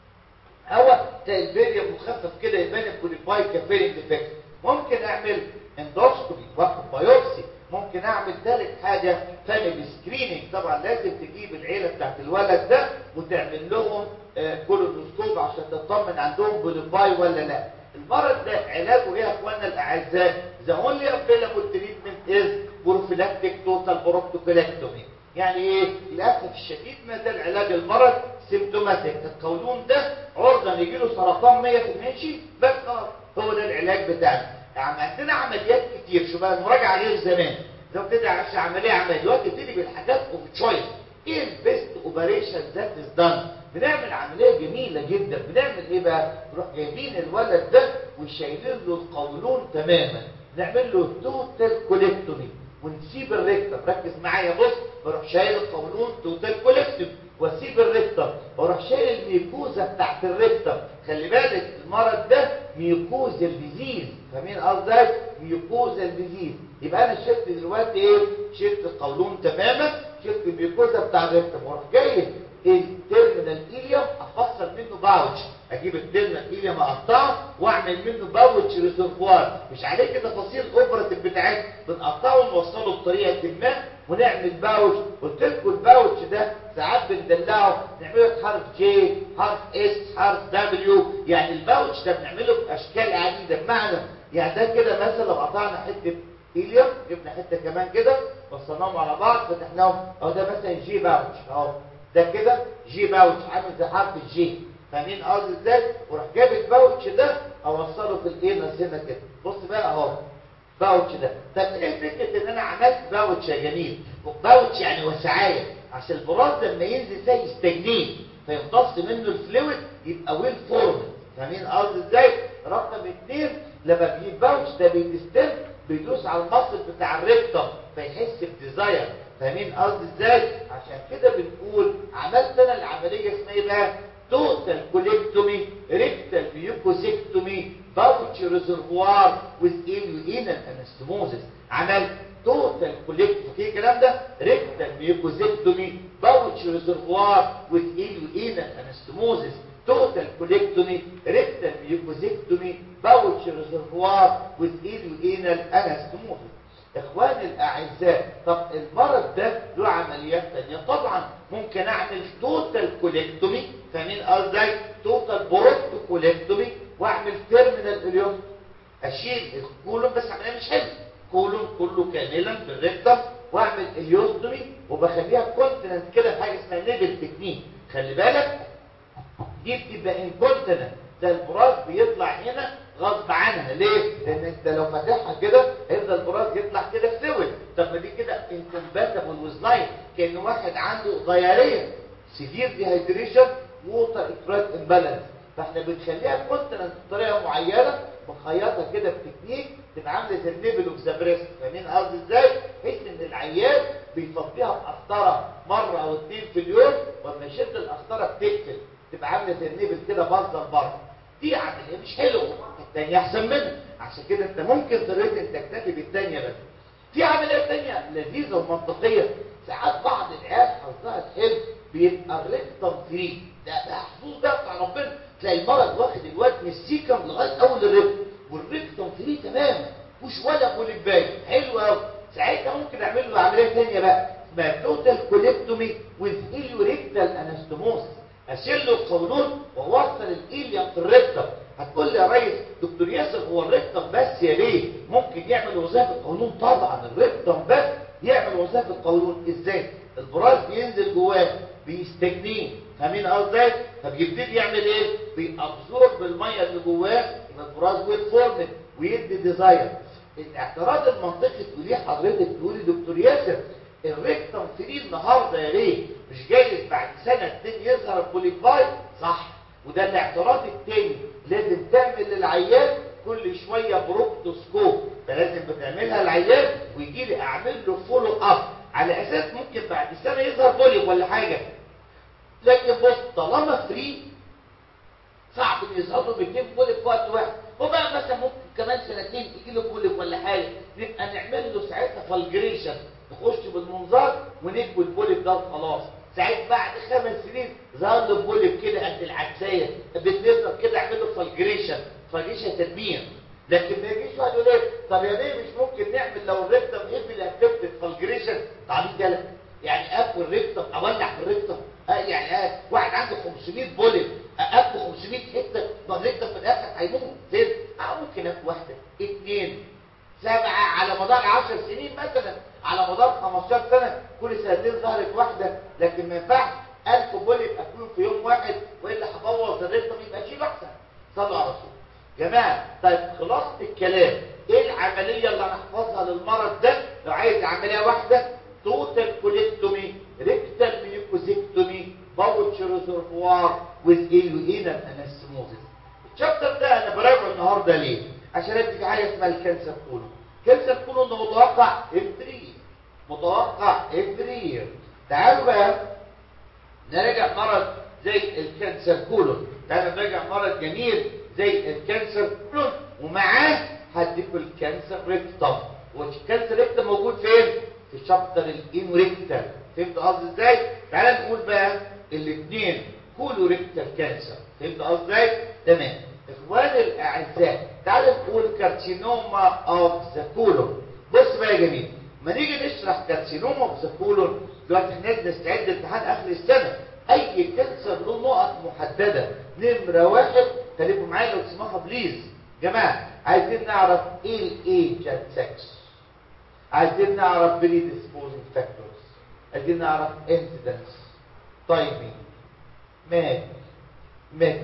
هواء تلاقي البيريم مخفف كده يبان البوليفاي كفيرنج ديفكت ممكن اعمل اندوسكوبي واخد بايوبسي ممكن اعمل ثالث حاجه فاميلي سكريننج طبعا لازم تجيب العيله بتاعت الولد ده وتعمل لهم آه كولونوسكوب عشان تطمن عندهم بوليفاي ولا لا المرض ده علاجه ايه يا اخوانا الاعزاء ذا اونلي افيلابل تريتمنت از بروفيلاكتيك توتال بروكتوكولكتومي يعني ايه للاسف الشديد ما زال علاج المرض سيمتوماتيك القولون ده عرضه يجي له سرطان 100% شيء بس خلاص هو ده العلاج بتاعنا يعني عندنا عمليات كتير شو بقى المراجعه غير زمان لو كده عشان عمليه عمليه دلوقتي بتبتدي بالحاجات اوف تشويس ايه البيست اوبريشن ذات از دان بنعمل عمليه جميله جدا بنعمل ايه بقى نروح جايبين الولد ده وشايلين له القولون تماما نعمل له توتال كوليكتومي ونسيب الريكتم ركز معايا بص بروح شايل القولون توتال كوليكتومي واسيب الريكتم واروح شايل الميكوزا بتاعت الريكتم خلي بالك المرض ده ميكوزا ديزيز فاهمين قصدي ميكوزا ديزيز يبقى انا شلت دلوقتي ايه شلت القولون تماما شلت الميكوزا بتاع الريكتم واروح جاي التيرمينال ايليوم افصل منه باوتش اجيب التيرمينال ايليوم اقطعه واعمل منه باوتش ريزرفوار مش عليك تفاصيل اوبراتيف بتاعتنا بنقطعه ونوصله بطريقه ما ونعمل باوتش قلت لكم الباوتش ده ساعات بندلعه نعمله بحرف جي حرف اس حرف دبليو يعني الباوتش ده بنعمله باشكال عديده بمعنى يعني ده كده مثلا لو قطعنا حته ايليوم جبنا حته كمان كده وصلناهم على بعض فتحناهم اهو ده مثلا جي باوتش اهو ده كده جي باوتش عامل زي حرف الجي فاهمين قصدي ازاي وراح جاب الباوتش ده اوصله في الانس هنا كده بص بقى اهو باوتش ده طب ايه فكره ان انا عملت باوتش يا جميل باوتش يعني وسعايه عشان البراز لما ينزل زي يستجنيه فيمتص منه الفلويد يبقى ويل فورم فاهمين قصدي ازاي رقم اثنين لما بيجيب باوتش ده بيدستم بيدوس على المصل بتاع الريكتم فيحس بديزاير فاهمين قصدي ازاي عشان كده بنقول عملت انا العمليه اسمها ايه بقى توتال كوليكتومي ريكتال بيوكوزيكتومي باوتش ريزرفوار وذ اليوينال انستموزس عملت توتال كوليكتومي في الكلام ده ريكتال بيوكوزيكتومي باوتش ريزرفوار وذ اليوينال انستموزس توتال كوليكتومي ريكتال بيوكوزيكتومي باوتش ريزرفوار وذ اليوينال انستموزس اخواني الاعزاء طب المرض ده له عمليات ثانيه طبعا ممكن اعمل توتال كوليكتومي فاهمين قصدي توتال بروت كوليكتومي واعمل تيرمينال اليوم اشيل الكولون بس عمليه مش حلو كولون كله كاملا بالريكتم واعمل اليوستومي وبخليها كونتيننت كده بحاجه اسمها ليفل تكنيك خلي بالك دي بتبقى انكونتيننت ده البراز بيطلع هنا غصب عنها ليه؟ لان انت لو فاتحها كده هيفضل البراز يطلع كده فلويد طب ما دي كده انكمباتبل ويز لايف كان واحد عنده ضياريه سيفير ديهايدريشن ووتر افراز امبالانس فاحنا بنخليها كونتيننت بطريقه معينه بنخيطها كده بتكنيك تبقى عامله زي النيبل اوف ذا بريست فاهمين قصدي ازاي؟ بحيث ان العيان بيفضيها بقسطره مره او اتنين في اليوم ولما يشد القسطره بتقفل تبقى عامله زي النيبل كده باظه لبره دي عمليه مش حلوه الثانيه احسن منها عشان كده انت ممكن طريقه انت تكتفي بالثانيه بس في عمليه ثانيه لذيذه ومنطقيه ساعات بعض العيال حظها حلو بيبقى الريكتم فري ده ده حظوظ ده بتاع ربنا تلاقي المرض واخد الواد من السيكم لغايه اول الريكتم والريكتم فري تمام مش ولا بوليك باي حلو قوي ساعتها ممكن اعمل له عمليه ثانيه بقى اسمها توتال كوليكتومي وذ اليوريكتال انستوموس اشيل له القولون واوصل الايليم في الريكتم هتقول لي يا ريس دكتور ياسر هو الريكتم بس يا ليه ممكن يعمل وظائف القولون طبعا الريكتم بس يعمل وظائف القولون ازاي البراز بينزل جواه بيستجنيه فاهمين قصدي فبيبتدي يعمل ايه بيابزورب الميه اللي جواه يبقى البراز ويل فورمد ويدي ديزاير الاعتراض المنطقي تقوليه حضرتك تقولي دكتور ياسر الريكتم فري النهارده يا ليه مش جايز بعد سنه اتنين يظهر البوليفاي صح وده الاعتراض التاني لازم تعمل للعيان كل شويه بروكتوسكوب فلازم بتعملها العيان ويجي لي اعمل له فولو اب على اساس ممكن بعد سنه يظهر بوليب ولا حاجه لكن بص طالما فري صعب ان يظهر له 200 بوليب في وقت واحد وبقى مثلا ممكن كمان سنتين يجي له بوليب ولا حاجه نبقى نعمل له ساعتها فالجريشن نخش بالمنظار ونكوي البوليب ده خلاص ساعات بعد خمس سنين ظهر له بوليب كده قد العدسيه بتنزل كده اعمل له فالجريشن فالجريشن تدمير لكن ما يجيش واحد يقول ايه طب يا ليه مش ممكن نعمل لو الريكتم قفل افكتد فالجريشن تعبيط ده يعني اقفل الريكتم اولع في الريكتم آه يعني آه واحد عنده 500 بوليب اقفل 500 حته ما الريكتم في الاخر هيموت فين اه ممكن اقفل واحده اثنين سبعه على مدار 10 سنين مثلا على مدار 15 سنه كل سنتين ظهرت واحده لكن ما ينفعش 1000 بوليب اكلهم في يوم واحد والا هبوظ الريكتم يبقى شيل احسن صلوا على رسول جماعه طيب خلاصه الكلام ايه العمليه اللي هنحفظها للمرض ده لو عايز عمليه واحده توتال كوليكتومي ريكتال ميوكوزيكتومي باوتش ريزرفوار ويز ايلوينال انستموزيس الشابتر ده انا براجعه النهارده ليه عشان اديك حاجه اسمها الكانسر كولون كانسر كولون ده متوقع افري متوقع افري تعالوا بقى نراجع مرض زي الكانسر كولون تعالوا نراجع مرض جميل زي الكانسر كولون ومعاه هديكوا الكانسر ريكتم والكانسر ريكتم موجود فين في الشابتر الانوريكتال فهمت قصدي ازاي تعال نقول بقى الاثنين كولوريكتال كانسر فهمت قصدي ازاي تمام اخواني الاعزاء تعال نقول كارسينوما اوف ذا كولون بص بقى يا جميل ما نيجي نشرح كارسينوما اوف ذا كولون دلوقتي احنا نستعد لامتحان اخر السنه اي كانسر له نقط محدده نمره واحد خليكم معايا لو تسمعها بليز جماعه عايزين نعرف ايه الايجنت سكس عايزين نعرف predisposing factors عايزين نعرف incidence timing مات مات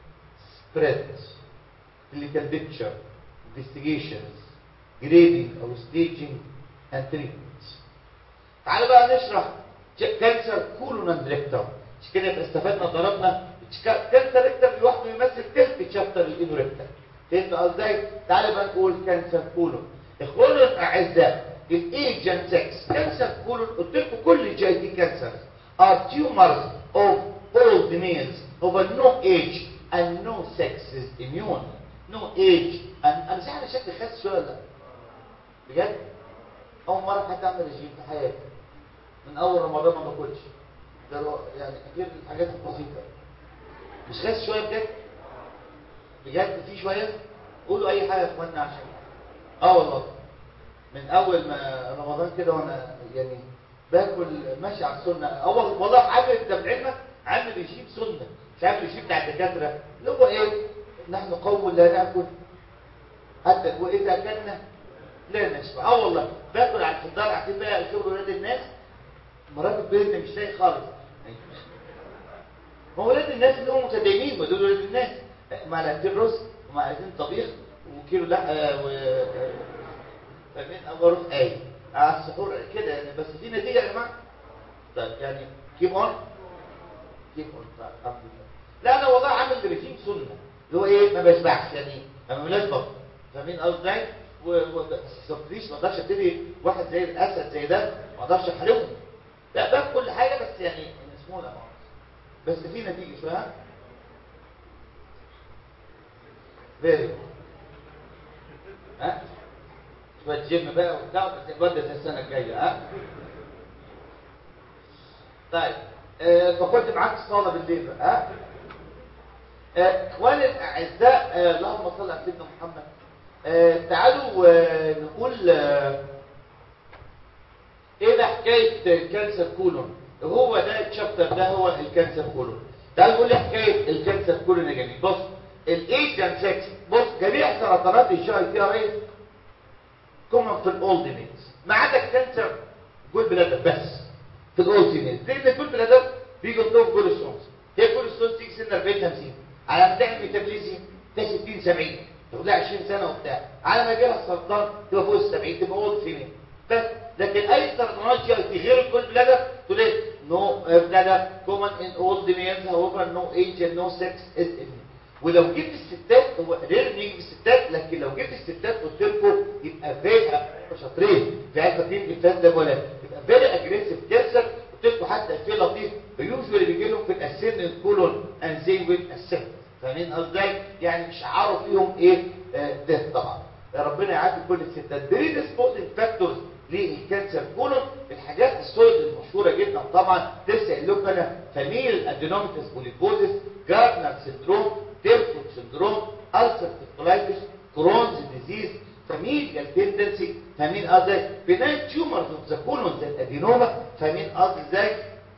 spread clinical picture investigations grading or staging and treatment تعالوا بقى نشرح كانسر كولون اند ريكتم مش كده يبقى استفدنا ضربنا كانسر ريكتم لوحده يمثل تلت شابتر الانوريكتم فهمت قصدي تعالوا بقى نقول كانسر كولون اخواننا الاعزاء الايجنت 6 كانسر كولون قلت لكم كل جي دي كانسر are tumors of old males of a no age and no sex is immune no age and انا مش عارف شكل خاص شويه ولا بجد اول مره حد اعمل رجيم في حياتي من اول رمضان ما باكلش ده يعني غير الحاجات البسيطه مش خاص شويه بجد بجد في شويه قولوا اي حاجه يا اخوانا عشان اه والله من اول ما رمضان كده وانا يعني باكل ماشي على السنه اول والله عامل انت بعلمك عامل رجيم سنه مش عامل رجيم بتاع الدكاتره اللي هو ايه نحن قوم لا ناكل حتى واذا اكلنا لا نشبع اه والله باكل على الفطار عشان بقى شغل ولاد الناس مرات البيت مش لاقي خالص ما ولاد الناس اللي هم متدينين ما دول ولاد الناس معلقتين رز ومعلقتين طبيخ وكيلو لا و فاهمين او رز اي على السحور كده يعني بس في نتيجه يا جماعه طيب يعني كيب اون كيب اون طيب الحمد لله لا انا والله عامل ريجيم سنه اللي هو ايه ما بشبعش يعني ما بلاش بطل فاهمين قصدي وصفريش ما اقدرش ابتدي واحد زي الاسد زي ده ما اقدرش احرمه لا باكل كل حاجه بس يعني اسمه لا بس في نتيجه شويه فيري ها شويه جيم بقى وبتاع بس الواد ده السنه الجايه ها طيب آه فكنت معاك الصلاه بالليل بقى ها آه، اخواني الاعزاء آه، اللهم صل على سيدنا محمد آه، تعالوا آه، نقول آه، ايه ده حكايه الكانسر كولون هو ده الشابتر ده هو الكانسر كولون تعالوا نقول لي حكايه الكانسر كولون يا جميل بص الايج اند سكس بص جميع سرطانات الجي اي تي ار اي كومن في الاولد ميلز ما عدا الكانسر جول بلادر بس في الاولد ميلز لان الجول بلادر بيجي لهم جول ستونز هي جول ستونز تيجي سن 40 50 على ما تعمل ميتابوليزم ده 60 70 تاخد لها 20 سنه وبتاع على ما يجيلها السرطان تبقى فوق ال 70 تبقى اولد فيميل بس لكن اي سرطانات جي اي تي غير الجول بلادر تقول ايه نو بلادر كومن ان اولد ميلز هاوفر نو ايج نو سكس از ولو جبت الستات هو غير نيجي الستات لكن لو جبت الستات قلت لكم يبقى فيري شاطرين في عارفه فين الفاز ده ولا يبقى فيري اجريسيف كانسر قلت لكم حتى في لطيف يوجوالي بيجي لهم في الاسن الكولون انزين ويت السن فاهمين قصدي يعني مش عارف فيهم ايه آه ده طبعا ربنا يعافي كل الستات بريد سبوتنج فاكتورز للكانسر كولون الحاجات السويد المشهوره جدا طبعا لسه قايل لكم انا فاميل ادينوميتس بوليبوزيس جارتنر سندروم تيرفوت سندروم ألسر كولايتس كرونز ديزيز فاميليال تندنسي فاهمين قصدي بناين تيومرز اوف ذا كولون زي الادينوما فاهمين قصدي ازاي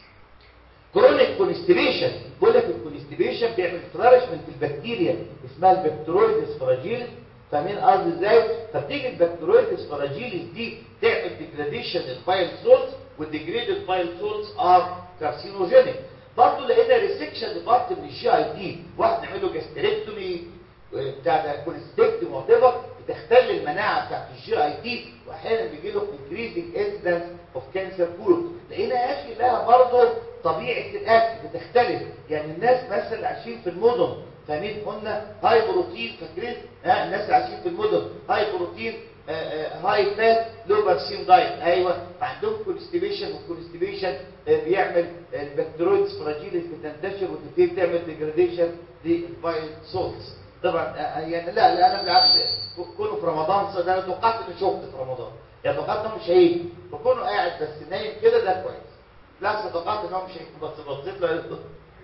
كرونيك كونستيبيشن بقول لك الكونستيبيشن بيعمل فلارشمنت البكتيريا اسمها البكتيرويدس فراجيلس فاهمين قصدي ازاي فبتيجي البكتيرويدس فراجيلس دي تعمل ديجراديشن للبايل سولز والديجريدد بايل سولز ار كارسينوجينيك برضه لقينا ريسكشن لبارت من الجي اي تي واحد نعمل له جاستريكتومي بتاع ده كوليستكتومي وات ايفر بتختل المناعه بتاعت الجي اي تي واحيانا بيجي له انكريزنج انسيدنس اوف كانسر كولون لقينا يا اخي لها برضه طبيعه الاكل بتختلف يعني الناس مثلا اللي عايشين في المدن فاهمين قلنا هاي بروتين فاكرين ها الناس اللي عايشين في المدن هاي بروتين آآ آآ هاي فات لو فاكسين دايت ايوه فعندهم كونستيبيشن والكونستيبيشن بيعمل البكتيرويدز فراجيلس بتنتشر وتبتدي تعمل ديجراديشن للبايل سولز طبعا يعني لا لا انا بالعكس كونه في رمضان ده انا توقعت اني شفت في رمضان يعني توقعت انه مش هيجي فكونه قاعد بس نايم كده ده كويس بالعكس توقعت ان هو مش هيجي بس بصيت له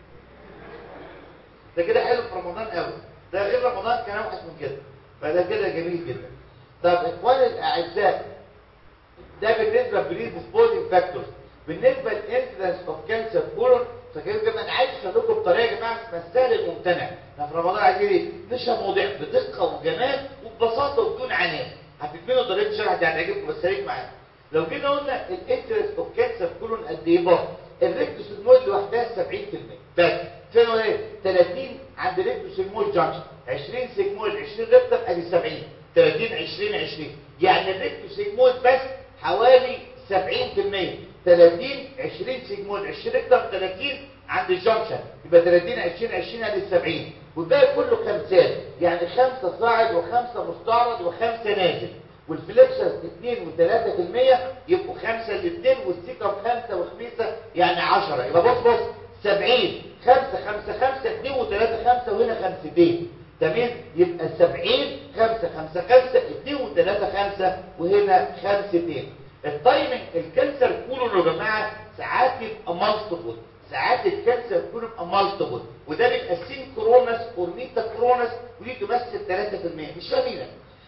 ده كده حلو في رمضان قوي ده غير رمضان كان اوحش من كده فده كده جميل جدا طب اخواني الاعزاء ده بالنسبه بريد سبوزنج فاكتورز بالنسبه للانسيدنس اوف كانسر كولون فكده كده انا عايز اشرح لكم بطريقه يا جماعه اسمها السهل الممتنع احنا في رمضان عايزين ايه نشرح مواضيع بدقه وجمال وببساطه وبدون عناء هتفهموا طريقه الشرح دي هتعجبكم بس خليك معايا لو جينا قلنا الانترست اوف كانسر كولون قد ايه بقى الريكتوسيجمويد لوحدها 70% بس فين ايه 30 عند الريكتوسيجمويد جانكشن 20 سيجمويد 20 ريكتم ادي 70 30 20 20 يعني الريكتوسيجمويد بس حوالي 70% 30 20 سيجمويد 20 ريكتم 30 عند الجانكشن يبقى 30 20 20 ادي 70 والباقي كله خمسات يعني خمسه صاعد وخمسه مستعرض وخمسه نازل والفليكشرز 2 و3% يبقوا 5 ل2 والسيكم 5 وخميسه يعني 10 يبقى بص بص 70 5 5 5 2 و3 5 وهنا خمستين تمام يبقى 70 5 5 5 2 و3 5 وهنا خمستين التايمنج الكانسر كولون يا جماعه ساعات يبقى مالتيبل ساعات الكانسر كولون يبقى مالتيبل وده بيبقى سينكرونس اور ميتا كرونس ودي تمثل 3% مش فاهمين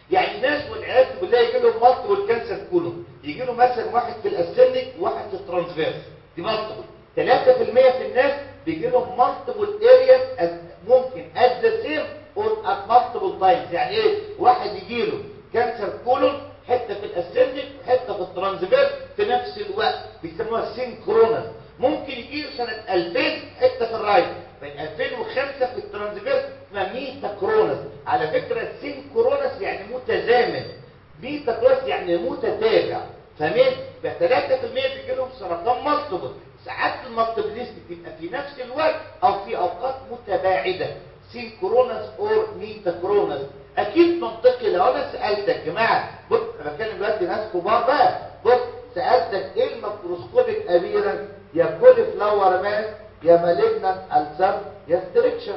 يعني ناس والعياذ بالله يجي لهم مالتيبل كانسر كولون يجي له مثلا واحد في الاسلنك وواحد في الترانسفيرس دي مالتيبل 3% في الناس بيجي لهم مالتيبل ارياز ممكن ات ذا سيم اور ات مالتيبل تايمز يعني ايه واحد يجي له كانسر كولون حته في الاسلنك وحته في الترانسفيرس في نفس الوقت بيسموها سينكرونس ممكن يجي له سنه 2000 حته في الرايت بين 2005 في الترانسفيرس اسمها ميتا كرونس على فكره سينكرونس يعني متزامن ميتا كرونس يعني متتابع فاهمين ب 3% بيجي لهم سرطان مالتيبل ساعات المالتيبليستي بتبقى في نفس الوقت او في اوقات متباعده سينكرونس اور ميتا كرونس اكيد منطقي لو انا سالتك يا جماعه بص انا بتكلم دلوقتي ناس كبار بقى بص سالتك ايه الميكروسكوبيك ابيرنس يا كولي فلاور ماس يا مالجنت السر يا ستريكشر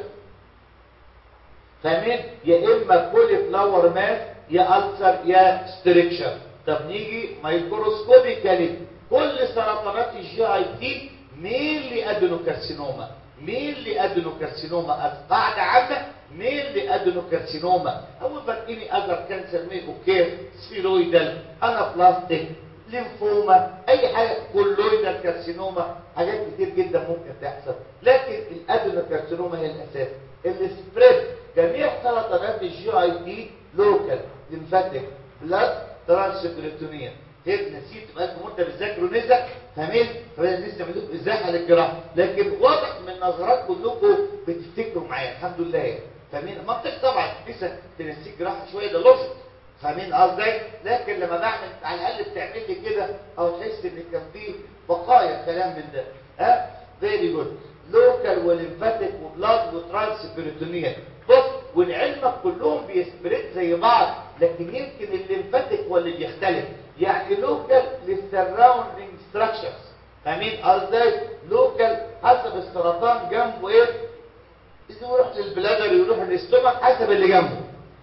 فاهمين يا اما كولي فلاور ماس يا السر يا ستريكشر طب نيجي ميكروسكوبيكالي كل سرطانات الجي اي تي مين لادينوكارسينوما مين لادينوكارسينوما قاعده عامه مين لادينوكارسينوما اول فرقيني اذر كانسر مين اوكي سفيرويدال انابلاستيك ليمفوما اي حاجه كولويدال كارسينوما حاجات كتير جدا ممكن تحصل لكن الادينوكارسينوما هي الاساس السبريد جميع سرطانات الجي اي تي لوكال ليمفاتيك بلاد ترانسبريتونيا هيك نسيت بقى وانت بتذاكر ونزك فاهمين فلسه بنقول ازاي على الجراحه لكن واضح من نظرات كلكم بتفتكروا معايا الحمد لله فاهمين منطق طبعا لسه تنسيك جراحه شويه ده لوجيك فاهمين قصدي لكن لما بعمل على الاقل بتعمل لي كده او تحس ان كان في بقايا كلام من ده ها فيري جود لوكال وليمفاتيك وبلاد وترانسبيريتونيا بص والعلمك كلهم بيسبريت زي بعض لكن يمكن الليمفاتيك هو اللي بيختلف يعني لوكال للسراوندينج ستراكشرز فاهمين قصدي لوكال حسب السرطان جنبه ايه يروح للبلادر يروح للاستومك حسب اللي جنبه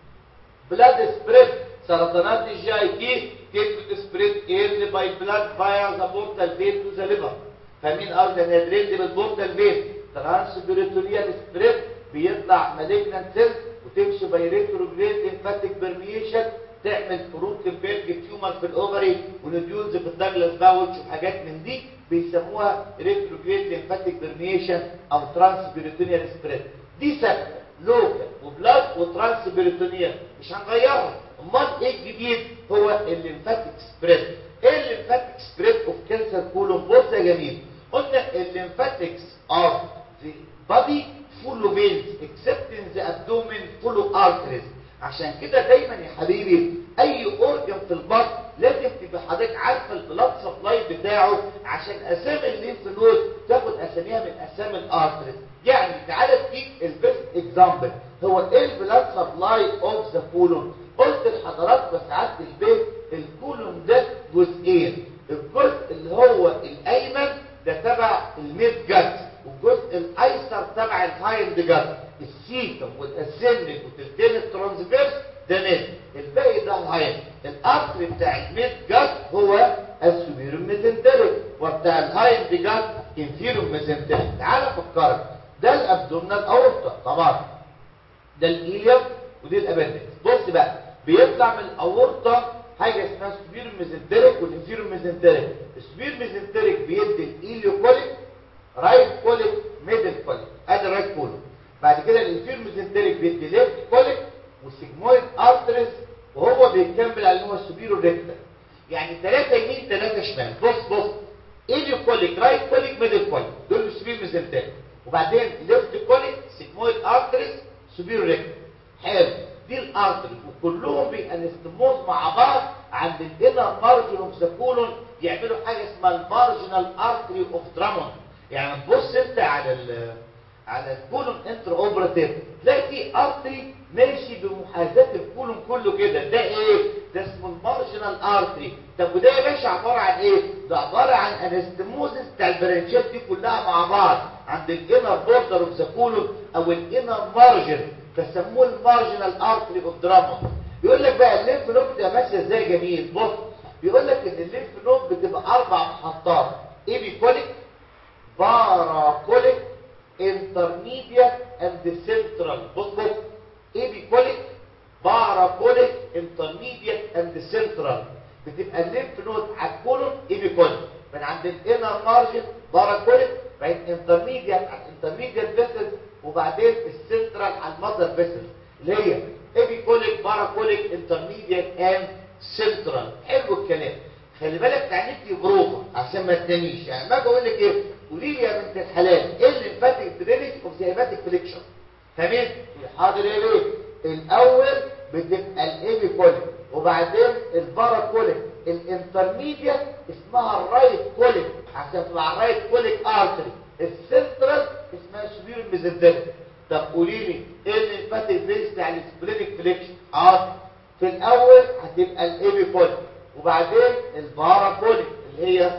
بلاد سبريد سرطانات الجي اي تي كيف سبريد ايرلي باي بلاد فاير ذا بورتال فين تو ذا ليفر فاهمين قصدي انا دريد بالبورتال فين ترانسبيريتوريال سبريد بيطلع مالجنانت سيلز وتمشي باي ريتروجريد ليمفاتيك برميشن تعمل روتنبرج تيومر في الاوفري ونوديولز في الداجلاس باوتش وحاجات من دي بيسموها ريتروجريد ليمفاتيك برميشن او ترانسبيريتونيال سبريد دي ثابته لوكال وبلاد وترانسبيريتونيال مش هنغيرها امال ايه الجديد هو الليمفاتيك سبريد ايه الليمفاتيك سبريد اوف كانسر كولون بص يا جميل قلنا الليمفاتكس اوف ذا بادي فول اوف فينز اكسبت ان ذا ابدومين فول اوف ارتريز عشان كده دايما يا حبيبي اي اورجن في البطن لازم تبقى حضرتك عارفه البلاد سبلاي بتاعه عشان اسامي الليمف نود تاخد اساميها من اسامي الارتريز يعني تعالى اديك البيست اكزامبل هو ايه البلاد سبلاي اوف ذا كولون قلت لحضراتكم ساعات البيت الكولون ده جزئين الجزء اللي هو الايمن ده تبع الميد جت والجزء الايسر تبع الهايند جت السيكم والاسندك وتلتين الترانسفيرس ده ميد الباقي ده الهايند الارتري بتاع الميد جت هو السوبيرو ميزنتريك وبتاع الهايند جت انفيرو ميزنتريك تعال افكرك ده الابدومينال اورطه طبعا ده الايليوم ودي الابندكس بص بقى بيطلع من الاورطه حاجه اسمها سوبيرو ميزنتريك والانفيرو ميزنتريك السوبيرو ميزنتريك بيدي الايليوكوليك رايت كوليك ميدل كوليك ادي رايت كوليك بعد كده الانفيرو ميزنتريك بيدي ليفت كوليك والسيجمويد ارتريز وهو بيكمل على ان هو السوبيرو ريكتال يعني ثلاثه يمين ثلاثه شمال بص بص ايليوكوليك رايت كوليك ميدل كوليك دول السوبيرو ميزنتريك وبعدين ليفت كوليك سيجمويد ارتريز سوبيرو ريكتال حلو دي الارتري وكلهم بيانستموز مع بعض عند الانر مارجن اوف ذا كولون يعملوا حاجه اسمها المارجنال ارتري اوف درامون يعني تبص انت على ال على الكولون انتر اوبراتيف تلاقي في ارتري ماشي بمحاذاه الكولون كله كده ده ايه ده اسمه المارجنال ارتري طب وده يا باشا عباره عن ايه ده عباره عن انستموزس بتاع البرانشات دي كلها مع بعض عند الانر بوردر اوف ذا كولون او الانر مارجن فسموه المارجنال ارتري اوف دراما يقول لك بقى الليمف نود بتبقى ماشيه ازاي جميل بص بيقول لك ان الليمف نود بتبقى اربع محطات ايبيكوليك باراكوليك انترميديت اند سنترال بص بص ايبيكوليك باراكوليك intermediate and central بتبقى الليمف نود على الكولون ايبيكوليك من عند الانر مارجن باراكوليك بعدين انترميديت على الانترميديت فيسل وبعدين السنترال على المذر فيسل اللي هي ايبيكوليك باراكوليك انترميديت اند سنترال حلو الكلام خلي بالك تعليق لي بروفه عشان ما تناميش يعني ما بقول لك ايه قولي لي يا بنت الحلال ايه اللي فاتك درينج اوف ذا هيباتيك فليكشن تمام حاضر ايه ليه الاول بتبقى الايبيكوليك وبعدين الباراكوليك الانترميديت اسمها الرايت كوليك عشان تبقى الرايت كوليك ارتري السنترال اسمها سوبير ميزنتريك طب قولي لي ايه اللي فاتك درينج بتاع السبلينيك فليكشن اه في الاول هتبقى الايبيكوليك وبعدين الباراكوليك اللي هي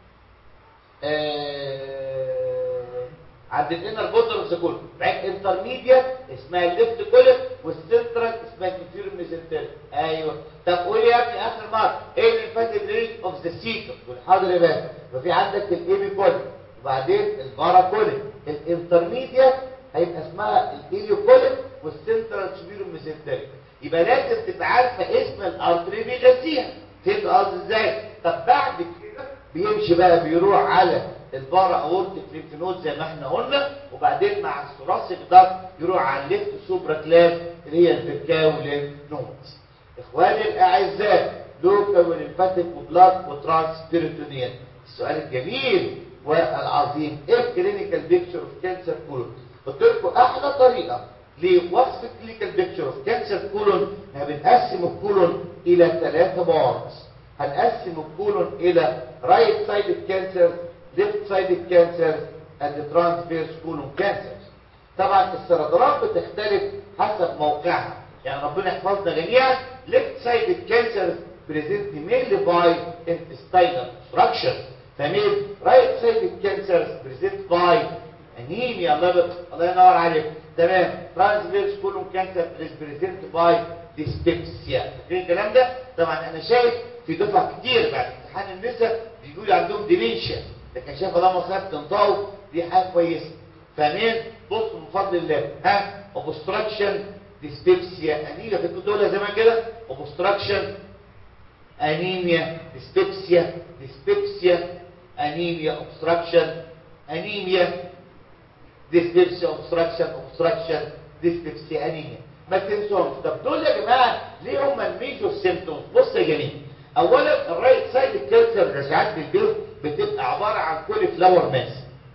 آه عند الانر بوردر اوف ذا كولون بعدين انترميديت اسمها الليفت كولون والسنترال اسمها الانفيريور ميزنتريك ايوه طب قول يا ابني اخر مره ايه اللي فات ريت اوف ذا سيكر والحاضر يا باشا ففي عندك الايبي كولون وبعدين الباراكولون الانترميديت هيبقى اسمها الايليو كولون والسنترال سوبيريور ميزنتريك يبقى لازم تبقى عارفه اسم الارتري بيغذيها فهمت قصدي ازاي طب بعد كده بيمشي بقى بيروح على البارا اورتيك ليمف نود زي ما احنا قلنا وبعدين مع الثوراسيك ضغط يروح على الليفت سوبرا كلاف اللي هي الفيركاو ليمف نودز اخواني الاعزاء لوكا وليمفاتيك وبلاد وترانس بيريتونيال السؤال الجميل والعظيم ايه الكلينيكال بيكتشر اوف كانسر كولون قلت لكم احلى طريقه لوصف الكلينيكال بيكتشر اوف كانسر كولون احنا بنقسم الكولون الى ثلاثه بارتس هنقسم الكولون الى رايت سايد كانسر left sided cancer and the transverse colon cancer طبعا السرطانات بتختلف حسب موقعها يعني ربنا يحفظنا جميعا left sided cancer present mainly by intestinal obstruction فمين right sided cancer present by anemia الله يبقى. الله ينور عليك تمام transverse colon cancer is present by dyspepsia فاكرين الكلام ده طبعا انا شايف في دفعه كتير بعد امتحان النساء بيقولوا عندهم ديمنشيا لكن شايف طالما خدت تنطقوا دي حاجه كويسه فاهمين بص من فضل الله ها اوبستراكشن ديسبيبسيا انيميا كنت بتقولها زمان كده اوبستراكشن انيميا ديسبيبسيا ديسبيبسيا انيميا اوبستراكشن انيميا ديسبيبسيا اوبستراكشن اوبستراكشن ديسبيبسيا انيميا ما تنسوهمش طب دول يا جماعه ليه هم الميجور سيمبتومز بص يا جميل اولا الرايت سايد كانسر رجعات في الجلد بتبقى عباره عن كل فلاور ماس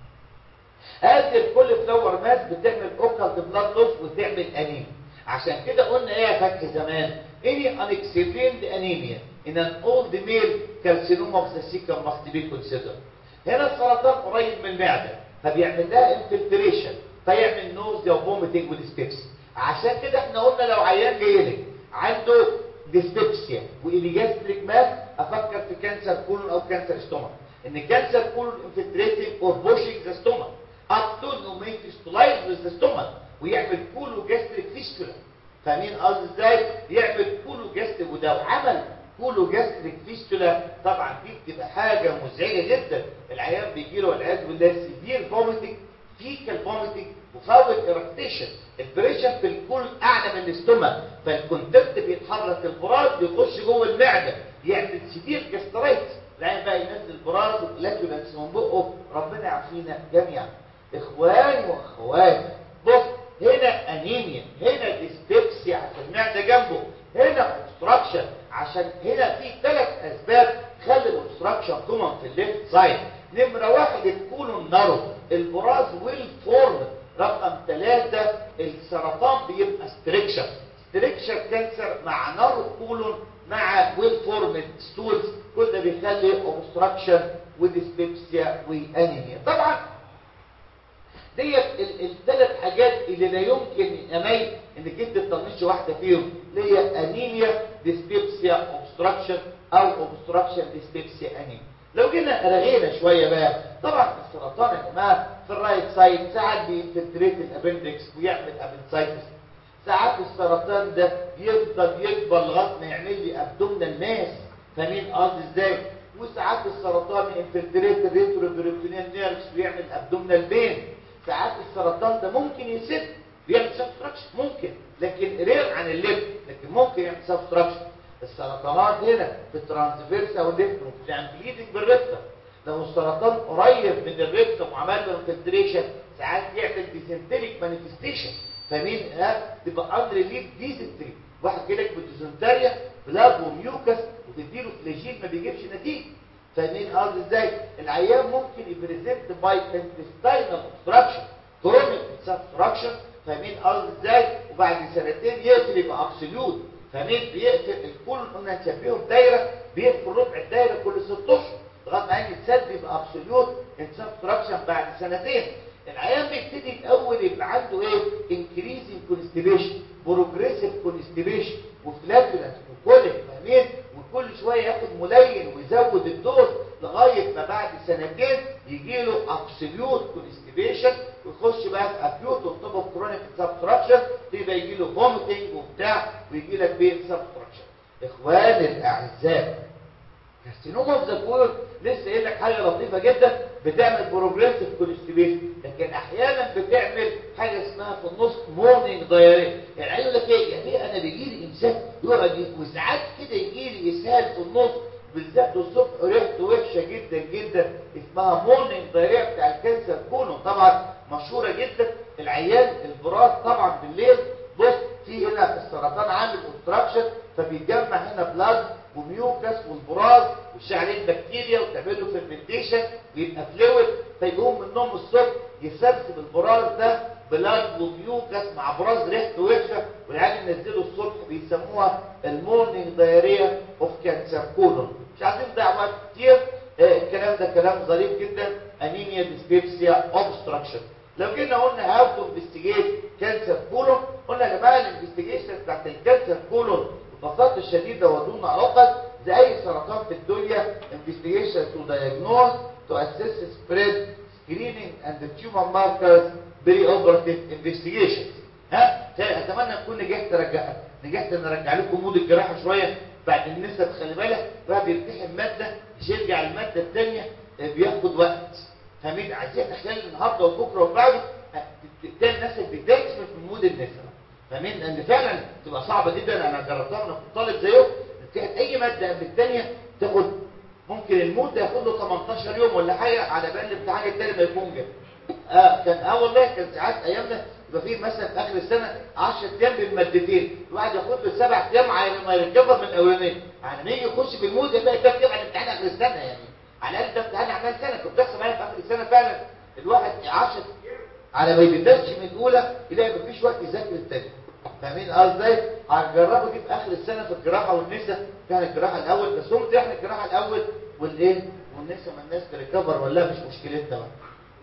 هذه الكل فلاور ماس بتعمل اوكالت بلاد لوس وتعمل انيميا عشان كده قلنا ايه يا فتحي زمان any unexplained anemia in an old male carcinoma of the cecum must be considered هنا السرطان قريب من المعده فبيعمل لها انفلتريشن فيعمل نوزيا وفوميتنج وديسبيبسي عشان كده احنا قلنا لو عيان جاي لك عنده ديسبيبسيا والجاستريك ماس افكر في كانسر كولون او كانسر ستومك ان كانسر كولون انفلتريتنج اور بوشنج ذا ستومك اب تو انه ما يفستلايز وذ ذا ستومك ويعمل كولو جاستريك فيستولا فاهمين قصدي ازاي يعمل كولو جاستريك وده عمل كولو جاستريك فيستولا طبعا دي بتبقى حاجه مزعجه جدا العيان بيجي له والعياذ بالله سيفير فوميتنج فيكال فوميتنج وفاول ايركتيشن البريشر في الكل اعلى من الاستومك فالكونتنت بيتحرك البراز بيخش جوه المعده يعمل سيفير جاسترايتس العين بقى ينزل براز ولاكيولانس من بقه ربنا يعافينا جميعا اخواني واخواتي بص هنا انيميا هنا ديسبيبسيا عشان المعده جنبه هنا اوبستراكشن عشان هنا في ثلاث اسباب تخلي الاوبستراكشن كومن في الليفت سايد نمره واحد الكولون نارو البراز ويل فورم رقم ثلاثة السرطان بيبقى ستريكشر ستريكشر كانسر مع نارو كولون مع ويل فورمد ستولز كل ده بيخلي اوبستراكشن وديسبيبسيا وانيميا طبعا ديت الثلاث حاجات اللي لا يمكن امي انك انت تطنش واحده فيهم اللي هي انيميا ديسبيبسيا اوبستراكشن او اوبستراكشن ديسبيبسيا انيميا لو جينا رغينا شويه بقى طبعا السرطان يا جماعه في الرايت سايد ساعات بينفلتريت الابندكس ويعمل ابنسايتس ساعات السرطان ده يفضل يكبر لغايه ما يعمل لي ابدومينال ماس فاهمين قصدي ازاي وساعات السرطان ينفلتريت الريتروبريتونيال نيرفز ويعمل ابدومينال بين ساعات السرطان ده ممكن يسد بيعمل سبستراكشن ممكن لكن رير عن الليف لكن ممكن يعمل سبستراكشن السرطانات هنا في الترانسفيرس او الليفتروم بتعمل بليدنج بالريكتم لو السرطان قريب من الريكتم وعمل له انفلتريشن ساعات يعمل ديسنتريك مانيفستيشن فمين ها تبقى اندر ليف ديسنتري واحد جالك بديسنتريا بلاد وميوكس وتديله فلاجيل ما بيجيبش نتيجه فاهمين قصدي ازاي العيان ممكن يبريزنت باي انتستينال اوبستراكشن كرونيك سبستراكشن فاهمين قصدي ازاي وبعد سنتين يقفل يبقى ابسوليوت فاهمين بيقفل الكل قلنا نشبهه بدايره بيقفل ربع الدايره كل ست اشهر لغايه ما يجي تسد يبقى ابسوليوت سبستراكشن بعد سنتين العيان بيبتدي الاول يبقى عنده ايه انكريزنج كونستيبيشن بروجريسيف كونستيبيشن وفلاتولنس وكوليك فاهمين وكل شويه ياخد ملين ويزود الدوز لغايه ما بعد سنتين يجي له ابسوليوت كونستيبيشن ويخش بقى في اكيوت وطب اوف كرونيك سبستراكشن يبقى يجي له فوميتنج وبتاع ويجي لك بيه سبستراكشن اخواني الاعزاء كارسينوم اوف ذا كولون لسه قايل لك حاجه لطيفه جدا بتعمل بروجريسيف كونستيبيشن لكن احيانا بتعمل حاجه اسمها في النص مورنينج دايريه يعني عايز يقول لك ايه يعني انا بيجي لي امساك يقعد وساعات كده يجي لي اسهال في النص بالذات الصبح ريحته وحشه جدا جدا اسمها مورنينج دايريه بتاع الكانسر كولون طبعا مشهوره جدا العيان البراز طبعا بالليل بص في هنا السرطان عامل اوبستراكشن فبيتجمع هنا بلاد وميوكس والبراز والشعرين بكتيريا وتعمل له فيرمنتيشن ويبقى فلويد فيقوم من النوم الصبح يسرسب البراز ده بلاد وميوكس مع براز ريحته وحشه والعيال ينزلوا الصبح بيسموها المورنينج دايريا اوف كانسر كولون مش عايزين نضيع وقت كتير آه الكلام ده كلام ظريف جدا انيميا ديسبيبسيا اوبستراكشن لو جينا قلنا هاو تو انفستيجيت كانسر كولون قلنا يا جماعه الانفستيجيشن بتاعت الكانسر كولون ببساطه الشديده ودون عقد زي اي سرطان في الدنيا investigation to diagnose to assess spread screening and the tumor markers pre-operative investigation ها اتمنى اكون نجحت رجع نجحت ان ارجع لكم مود الجراحه شويه بعد النسب خلي بالك بقى بيمتحن ماده مش يرجع الماده الثانيه بياخد وقت فاهمين عايزين خلال النهارده وبكره وبعده تلاقي نفسك بتكسب في مود النسب فاهمين لان فعلا تبقى صعبه جدا انا جربتها وانا كنت طالب زيه كانت اي ماده قبل الثانيه تاخد ممكن المود ده ياخد له 18 يوم ولا حاجه على بال الامتحان الثاني ما يكون جه اه كان اه والله كان ساعات ايامنا يبقى في مثلا في اخر السنه 10 ايام بالمادتين الواحد ياخد له سبع ايام على ما يركبها من الاولانيه يعني لما يجي يخش في المود يبقى ده كده على امتحان اخر السنه يعني على الاقل ده امتحان اعمال سنه كنت بتحصل معايا في اخر السنه فعلا الواحد 10 على ما يبداش من الاولى يلاقي مفيش وقت يذاكر الثاني فاهمين ازاي هنجربه دي في اخر السنه في الجراحه والنساء كان الجراحه الاول بس هم احنا الجراحه الاول والايه والنساء ما الناس تريكفر ولا مش مشكلتنا بقى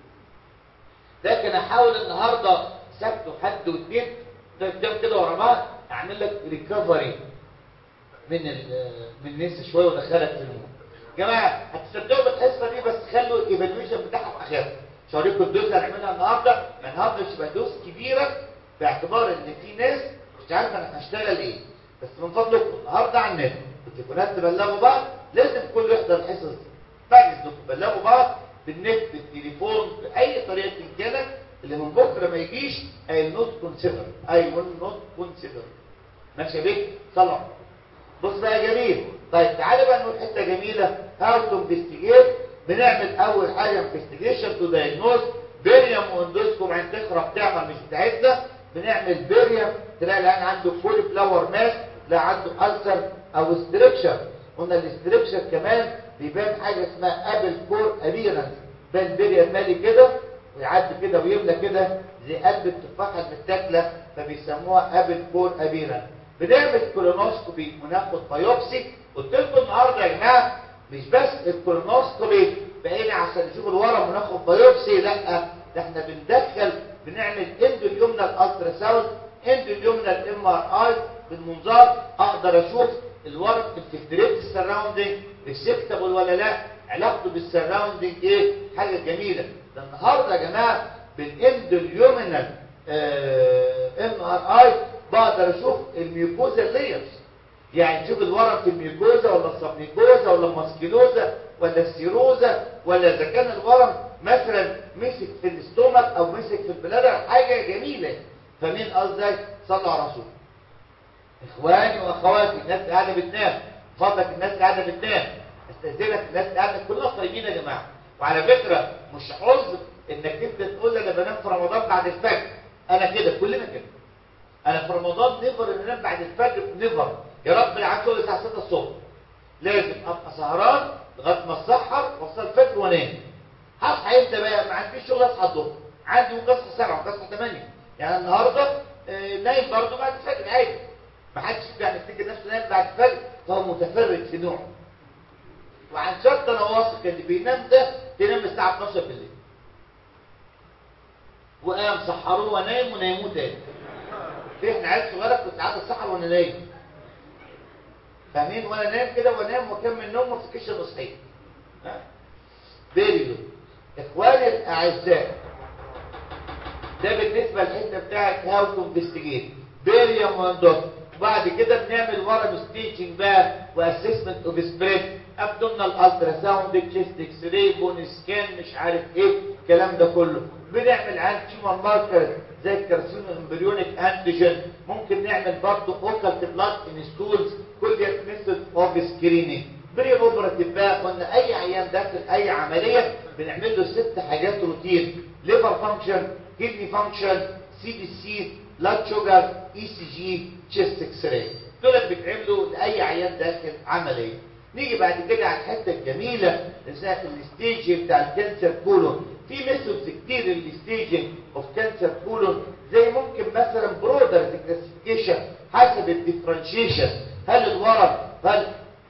لكن احاول النهارده سبت وحد واثنين قدام كده ورا بعض اعمل لك ريكفري من من النساء شويه وادخلك في المود جماعه هتصدقوا بالحصه دي بس خلوا الايفالويشن بتاعها في اخرها مش هوريكم الدوز اللي هنعملها النهارده النهارده مش هتبقى دوز كبيره باعتبار ان في ناس مش عارفه انا هشتغل ايه بس من فضلكم النهارده على النت التليفونات تبلغوا بعض لازم كله يحضر الحصص دي بعد اذنكم بلغوا بعض بالنت بالتليفون باي طريقه كانت اللي من بكره ما يجيش اي نوت كونسيدر اي ويل نوت كونسيدر ماشي يا بيه طلع بص بقى يا جميل طيب تعالى بقى نقول حته جميله هاو تو انفستيجيت بنعمل اول حاجه انفستيجيشن تو دايجنوز بيريم واندوسكوب عند تخرب تعمل مش بتاعتنا بنعمل بيريم تلاقي الان عنده فول فلاور ماس لا عنده ألسر او استريكشر قلنا الاستريكشر كمان بيبان حاجه اسمها ابل كور ابيرنس بان بيريم مالي كده ويعدي كده ويملى كده زي قلب التفاحه المتاكله فبيسموها ابل كور ابيرنس بنعمل كولونوسكوبي وناخد بايوبسي قلت لكم النهارده يا جماعه مش بس الكولونوسكوبي بقينا عشان نشوف الورم وناخد بايوبسي لا ده احنا بندخل بنعمل اندو اليمنى الالترا ساوند اندو اليمنى الام ار اي بالمنظار اقدر اشوف الورم انفلتريت السراوندنج ريسبتابل ولا لا علاقته بالسراوندنج ايه حاجه جميله ده النهارده يا جماعه بالاندو اليمنى ام ار اي بقدر اشوف الميوكوزا ليرز يعني تشوف الورم في الميوكوزا ولا السبنيكوزا ولا الماسكيلوزا ولا السيروزا ولا اذا كان الورم مثلا مسك في الاستومك او مسك في البلادر حاجه جميله فمين قصدي صلوا على رسول اخواني واخواتي الناس قاعده بتنام فضلك الناس قاعده بتنام استاذنك الناس قاعده كلنا طيبين يا جماعه وعلى فكره مش عذر انك انت تقول انا بنام في رمضان بعد الفجر انا كده كلنا كده انا في رمضان نيفر ان انام بعد الفجر نيفر يا رب العب شغل الساعه 6 الصبح لازم ابقى سهران لغايه ما اتسحر واصل الفجر وانام هصحى امتى بقى ما عنديش شغل اصحى الظهر عندي ممكن اصحى 7 ممكن اصحى 8 يعني النهارده آه، نايم برضه بعد الفجر عادي ما حدش يعني يفتكر نفسه نايم بعد الفجر فهو متفرد في نوعه وعن شرط انا واثق اللي بينام ده بينام الساعه 12 بالليل وقام سحروه ونايم ونايموه تاني في احنا عيال صغيره كنت ساعات السحر وانا نايم فاهمين وانا نايم كده وانام واكمل نوم ما افتكرش اني صحيت ها فيري جود اخواني الاعزاء ده بالنسبه للحته بتاعت هاو تو انفستيجيت بيريم واندوت بعد كده بنعمل ورم ستيجنج بقى واسسمنت اوف سبريد ابدومينال الترا ساوند تشيست اكس راي بون سكان مش عارف ايه الكلام ده كله بنعمل عن تيومر ماركر زي الكارسينو امبريونيك انتيجين ممكن نعمل برضه اوكالت بلاد ان ستولز كل دي ميثود اوف سكرينينج بري اوبراتيف بقى قلنا اي عيان داخل اي عمليه بنعمل له ست حاجات روتين ليفر فانكشن كدني فانكشن سي بي سي بلاد شوجر اي سي جي تشيست اكس راي دول بيتعملوا لاي عيان داخل عمليه نيجي بعد كده على الحته الجميله اسمها الستيج بتاع الكانسر كولون في ميثودز كتير للستيجنج اوف كانسر كولون زي ممكن مثلا برودر كلاسيفيكيشن حسب الديفرنشيشن هل الورم هل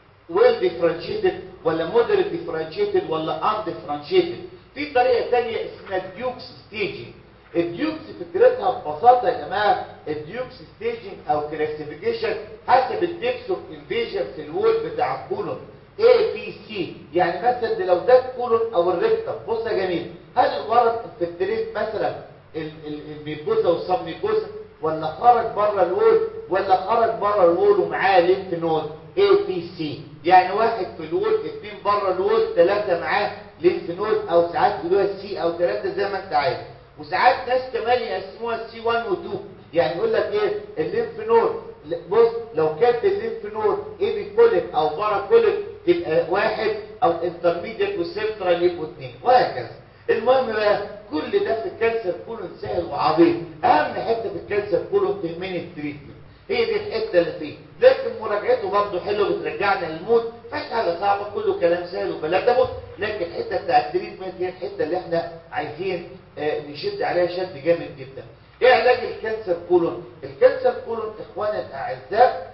ويل ديفرنشيتد ولا مودريت ديفرنشيتد ولا ان ديفرنشيتد في طريقه ثانيه اسمها ديوكس ستيجنج الديوكس فكرتها ببساطه يا جماعه الديوكس ستيجنج او كلاسيفيكيشن حسب الديبس اوف انفيجن في الوول بتاع الكولون A B C يعني مثلا ده لو ده الكولون او الريكتم بص يا جميل هل الورم انفكتريت مثلا ال- ال- الميكوزا والسبميكوزا ولا خرج بره الوول ولا خرج بره الوول ومعاه لينف نود A B C يعني واحد في الوول اثنين بره الوول ثلاثه معاه لينف نود او ساعات بيقولوها سي او ثلاثه زي ما انت عايز وساعات ناس كمان يقسموها سي 1 و 2 يعني يقول لك ايه الليمف نود بص لو كانت الليمف نود ايبي كوليك او بارا كوليك تبقى واحد او انترميديت وسنترال يبقوا اثنين وهكذا المهم بقى كل ده في الكانسر كولون سهل وعظيم اهم حته في الكانسر كولون تهمني التريتمنت هي دي الحته اللي فيه لكن مراجعته برضه حلوه بترجعنا للموت مفيش حاجه صعبه كله كلام سهل وبلا ده موت لكن الحته بتاع التريتمنت هي الحته اللي احنا عايزين آه، نشد عليها شد جامد جدا ايه علاج الكانسر كولون الكانسر كولون اخوانا الاعزاء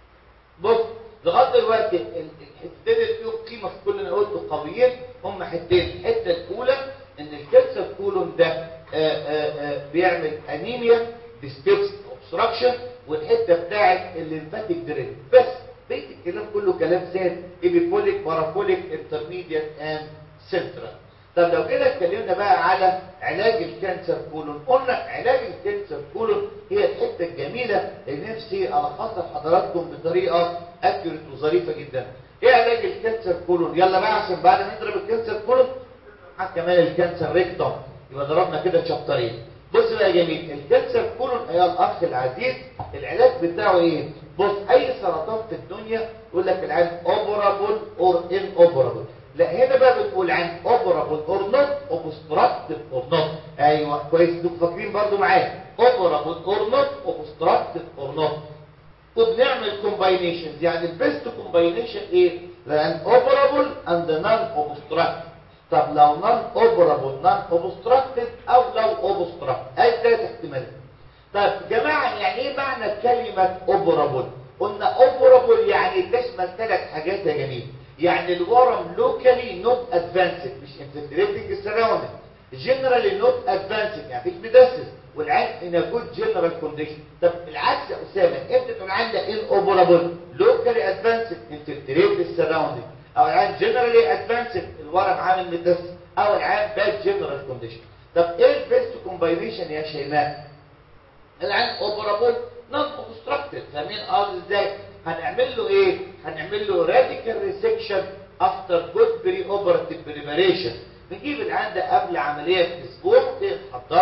بص لغايه دلوقتي ال- ال- الحتتين اللي فيهم قيمه في كل اللي انا قلته قويين هم حتتين الحته الاولى ان الكانسر كولون ده آه، آه، آه، بيعمل انيميا ديستيبس اوبستراكشن والحته بتاعت الليمفاتيك درين بس بقيه الكلام كله كلام سهل ايبيبوليك بارابوليك انترميديت اند سنترال طب لو كده اتكلمنا بقى على علاج الكانسر كولون قلنا علاج الكانسر كولون هي الحته الجميله اللي نفسي الخصها لحضراتكم بطريقه اكيوريت وظريفه جدا ايه علاج الكانسر كولون يلا بقى عشان بعد ما نضرب الكانسر كولون معاك كمان الكانسر ريكتوم يبقى ضربنا كده شابترين بص بقى يا جميل الكانسر كولون يا الاخ العزيز العلاج بتاعه ايه بص اي سرطان في الدنيا يقول لك العلاج اوبرابل اور ان اوبرابل لا هنا بقى بنقول عن اوبرابل اور نوت اوبستراكتيف اور نوت ايوه كويس انتوا فاكرين برضو معايا اوبرابل اور نوت اوبستراكتيف اور نوت وبنعمل كومباينيشنز يعني البيست كومباينيشن ايه لان اوبرابل اند نون اوبستراكتيف طب لو نون اوبرابل نون اوبستراكتيف او لو اوبستراكتيف اي ثلاث احتمالات طيب جماعه يعني ايه معنى كلمه اوبرابل قلنا اوبرابل يعني تشمل ثلاث حاجات يا جميل يعني الورم لوكالي نوت ادفانسد مش انفلتريتنج السراوندنج جنرالي نوت ادفانسد يعني مفيش ميداسيس والعين ان ا جود جنرال كونديشن طب العكس يا اسامه امتى تقول عندك ان اوبرابل لوكالي ادفانسد انفلتريت السراوندنج او العين جنرالي ادفانسد الورم عامل ميداسيس او العين باد جنرال كونديشن طب ايه البيست كومباينيشن يا شيماء العين اوبرابل نون اوبستراكتد فاهمين قصدي ازاي هنعمل له ايه هنعمل له راديكال ريسكشن افتر جود بري اوبراتيف بريباريشن نجيب العين ده قبل عمليه باسبوع تحضره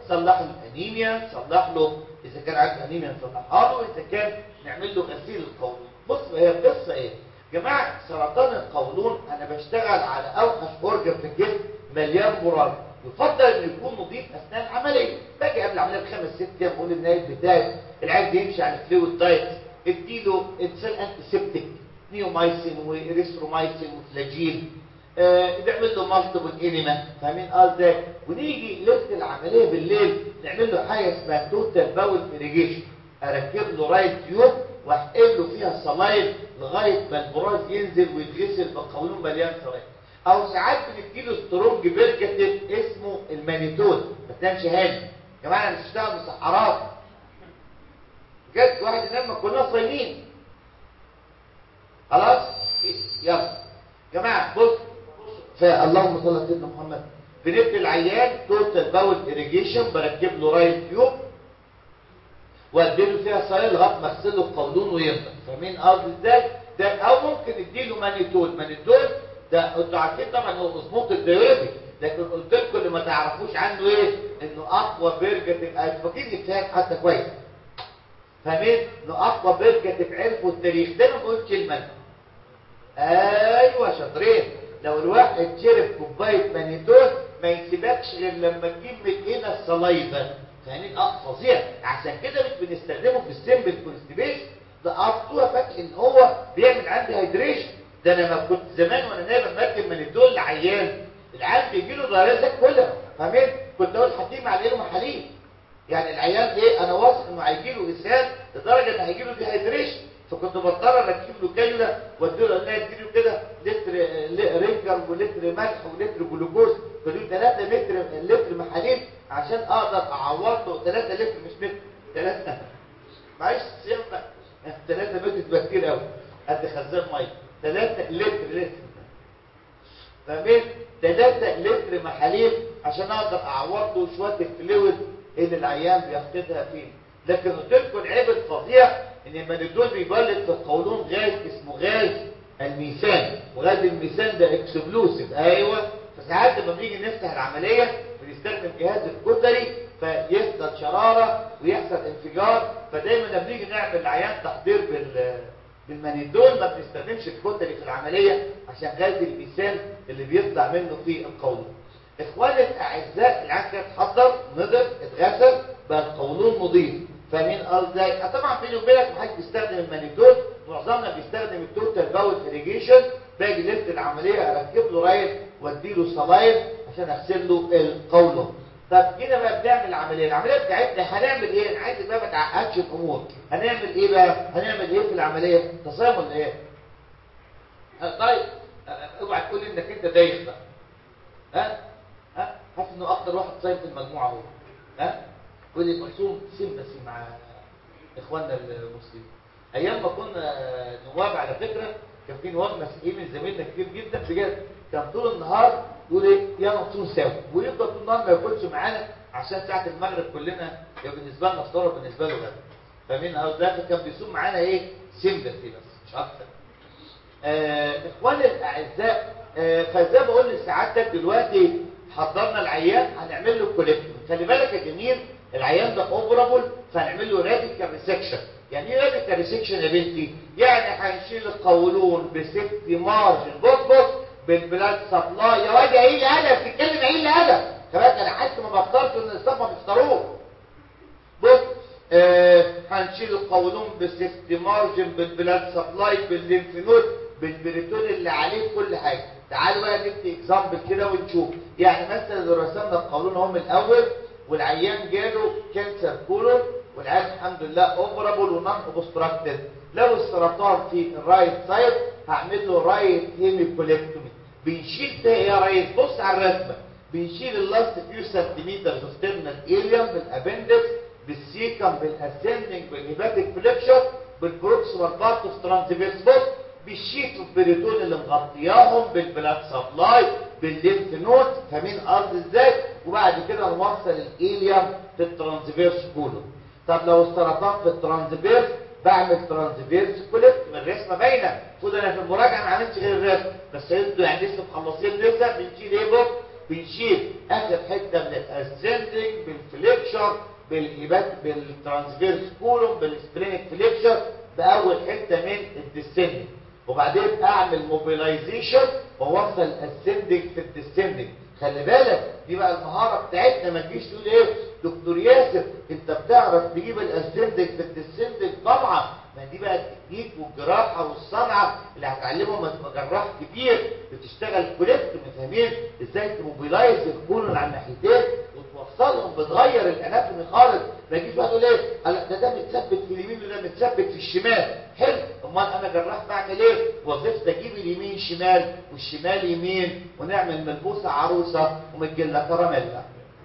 صلح له الانيميا صلح له اذا كان عنده انيميا نصلحها له اذا كان نعمل له غسيل القولون بص هي القصه ايه جماعه سرطان القولون انا بشتغل على اوحش اورجن في الجسم مليان مرض يفضل انه يكون نظيف اثناء العمليه باجي قبل العمليه بخمس ست ايام بقول للنايب بتاعي العيال بيمشي على فلويد دايت اديله انسان انتي سيبتيك نيومايسين واريثرومايسين وفلاجيل آه بيعمل له مالتيبل انيما فاهمين قصدي ونيجي ليله العمليه بالليل نعمل له حاجه اسمها توتال باول اريجيشن اركب له رايت تيوب واحقن له فيها صلايد لغايه ما البراز ينزل ويتغسل بقولون مليان صلايد او ساعات بنديله سترونج بيرجاتيف اسمه المانيتول ما تنامش هادي يا جماعه انا مش بشتغل مسحرات بجد واحد ينام كلنا صايمين خلاص يلا يا جماعه بص فاللهم صل على سيدنا محمد بندي العيان توتال باول اريجيشن بركب له رايت تيوب واديله فيها صايل لغايه ما اغسل له القولون وينضف فاهمين قصدي ازاي ده او ممكن اديله مانيتول مانيتول ده انتوا عارفين طبعا هو مظبوط الديوريتك لكن قلت لكم اللي ما تعرفوش عنه ايه انه اقوى برجه تبقى فاكرين الكتاب حتى كويس فاهمين انه اقوى برجه تبقى عرفوا التاريخ ده انا ما قلتش كلمه ايوه شاطرين لو الواحد شرب كوبايه مانيتول ما يسيبكش غير لما تجيب من هنا الصلايبه فاهمين اه فظيع عشان كده مش بنستخدمه في السمبل كونستيبيشن ده افطوره فاكر ان هو بيعمل عندي هيدريشن ده انا ما كنت زمان وانا نايم مركب مانيتول لعيان العيان بيجي له ضريات كلها فاهمين كنت اقول حكيم على ايه محاليل يعني العيان ايه انا واثق انه هيجي له اسهال لدرجه ان هيجي له ديهايدريشن فكنت بضطر اركب له كانيولا واديله انها تديله كده لتر رينجر ولتر ملح ولتر جلوكوز فدول 3 متر لتر محاليل عشان اقدر اعوض له 3 لتر مش متر 3 معلش صيام 3 متر تبقى كتير قوي قد خزان ميه 3 لتر لتر فاهمين 3 لتر محاليل عشان اقدر اعوض له شويه الفلويد اللي العيان بيفقدها فيه لكن قلت لكم العيب الفظيع ان المانيتول بيبلد في القولون غاز اسمه غاز الميثان وغاز الميثان ده اكسبلوسيف ايوه فساعات لما بنيجي نفتح العمليه بنستخدم جهاز الكتري فيحصل شراره ويحصل انفجار فدايما لما بنيجي نعمل العيان تحضير بال بالمانيتول ما بنستخدمش الكتري في العمليه عشان غاز الميثان اللي بيطلع منه في القولون اخواني الاعزاء العيان كده اتحضر نضف اتغسل بقى القولون نظيف فاهمين قصدي طبعا بيني وبينك محدش بيستخدم المانيتول معظمنا بيستخدم التوتال باول اريجيشن باجي ليله العمليه اركب له رايل واديله صلايد عشان اغسل له القولون طب جينا بقى بنعمل العمليه العمليه بتاعتنا هنعمل ايه انا عايز بقى ما تعقدش الامور هنعمل ايه بقى هنعمل ايه في العمليه تصامم ولا ايه آه طيب آه اوعى تقول لي انك انت دايخ بقى ها ها حاسس انه اكتر واحد صايم في المجموعه هو ها يقول لي مرسوم سمسي مع اخواننا المسلمين ايام ما كنا نواب على فكره كان في نواب مسيحيين من زمايلنا كتير جدا بجد كان طول النهار يقول ايه يلا نصوم سوا ويفضل طول النهار ما ياكلش معانا عشان ساعه المغرب كلنا يبقى بالنسبه لنا فطار وبالنسبه له غدا فاهمين او ده كان بيصوم معانا ايه سمسي بس مش اكتر آه اخواني الاعزاء آه فزي ما بقول لسعادتك دلوقتي حضرنا العيان هنعمل له كوليكتوم خلي بالك يا جميل العيان ده اوبرابل فهنعمل له راديكال ريسكشن يعني ايه راديكال ريسكشن يا بنتي يعني هنشيل القولون بسيفتي مارجن بص بص بالبلاد سبلاي يا واد ايه اللي هدف بتتكلم ايه اللي هدف كمان انا حاسس ما بفطرش ان الصف ما بيفطروه بص آه هنشيل القولون بسيفتي مارجن بالبلاد سبلاي بالليمف نود بالبريتون اللي عليه كل حاجه تعالوا بقى ندي اكزامبل كده ونشوف يعني مثلا لو رسمنا القولون اهو من الاول والعيان جاله كانسر كولون والعيان الحمد لله اوبرابل ونون اوبستراكتد لو السرطان في الرايت سايد هعمل له رايت هيميكوليكتومي بنشيل ده يا ريس بص على الرسمه بنشيل اللاست فيو سنتيمتر اوف تيرمينال اليوم بالابندكس بالسيكم بالاسندنج بالهيباتيك فليكشر بالبروكسيمال بارت اوف ترانزفيرس بص بالشيت والبريتون اللي مغطياهم بالبلاد سبلاي بالليمف نود فاهمين قصدي ازاي وبعد كده نوصل الاليوم في الترانزفيرس كله طب لو السرطان في الترانزفيرس بعمل ترانزفيرس كوليكت من الرسمه باينه المفروض انا في المراجعه ما عملتش غير الرسم بس انتوا يعني لسه مخلصين لسه بنشيل ايه بص بنشيل اخر حته من الاسندنج بالفليكشر بالهيبات بالترانسفيرس كولوم بالسبرينك فليكشر باول حته من الديسندنج وبعدين اعمل موبيلايزيشن واوصل الاسندنج في الديسندنج خلي بالك دي بقى المهاره بتاعتنا ما تجيش تقول ايه دكتور ياسر انت بتعرف تجيب الاسندنج في الديسندنج طبعا ما دي بقى التكنيك والجراحه والصنعه اللي هتعلمهم ما تبقى جراح كبير بتشتغل كوليكت فاهمين ازاي تموبيلايز الكولون على الناحيتين وتوصلهم بتغير الاناتومي خالص ما يجيش بقى تقول ايه لا ده ده متثبت في اليمين وده متثبت في الشمال حلو امال انا جراح بعمل ايه وظيفتي اجيب اليمين شمال والشمال يمين ونعمل ملبوسه عروسه ومتجله كراميلا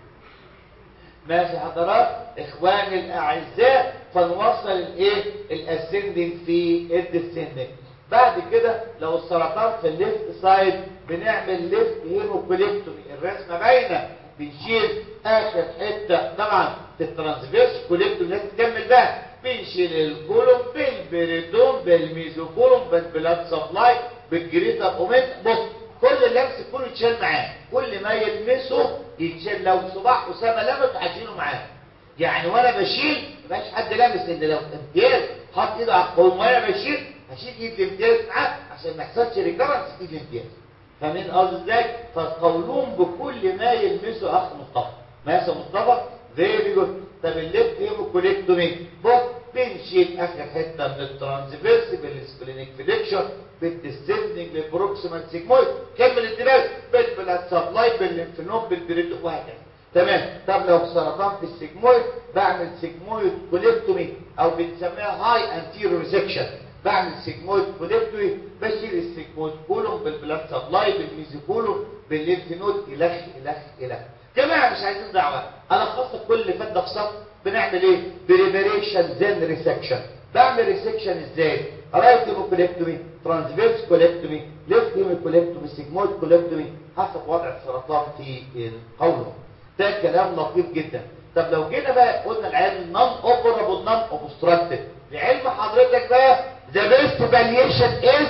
ماشي حضرات اخواني الاعزاء فنوصل الايه الاسندنج في الديسندنج بعد كده لو السرطان في الليفت سايد بنعمل ليفت هيموكوليكتومي الرسمه باينه بنشيل اخر حته طبعا في الترانسفيرس كوليكتومي لازم تكمل بقى بنشيل الكولوم بالبريدوم بالميزوكولوم بالبلاد سبلاي بالجريتا اومنت بص كل اللمس كله يتشال معاه كل ما يلمسه يتشال لو صباع اسامه لمس هشيله معاه يعني وانا بشيل مبقاش حد لامس ان لو امتياز حط ايده على القولون وانا بشيل هشيل ايد الامتياز معاه عشان ما يحصلش ريكرنس في ايد الامتياز فاهمين قصدي ازاي فالقولون بكل ما يلمسه اخ مصطفى ماشي يا مصطفى فيري جود طب الليفت هيموكوليكتومي بص بنشيل اخر حته من الترانسفيرس بالسبلينيك فليكشر بالديسندنج للبروكسيمال سيجمويد كمل الدماغ بالبلاد سبلاي بالليمفنود بالبريد وهكذا تمام طب لو سرطان في السيجمويد بعمل سيجمويد كوليكتومي او بنسميها هاي انتيرو ريسكشن بعمل سيجمويد كوليكتومي بشيل السيجمويد كولوم بالبلاد سبلاي بالميزوكولوم بالليمفنود الخ الخ الخ جماعه مش عايزين دعوه الخص كل اللي فات ده في صف بنعمل ايه بريبريشن زين ريسكشن بعمل ريسكشن ازاي رايت هيموكوليكتومي ترانسفيرس كوليكتومي ليفت هيموكوليكتومي سيجمويد كوليكتومي حسب وضع السرطان في القولون ده كلام لطيف جدا طب لو جينا بقى قلنا العلم نون اوبرابل نون اوبستراكتيف لعلم حضرتك بقى ذا بيست فاليشن از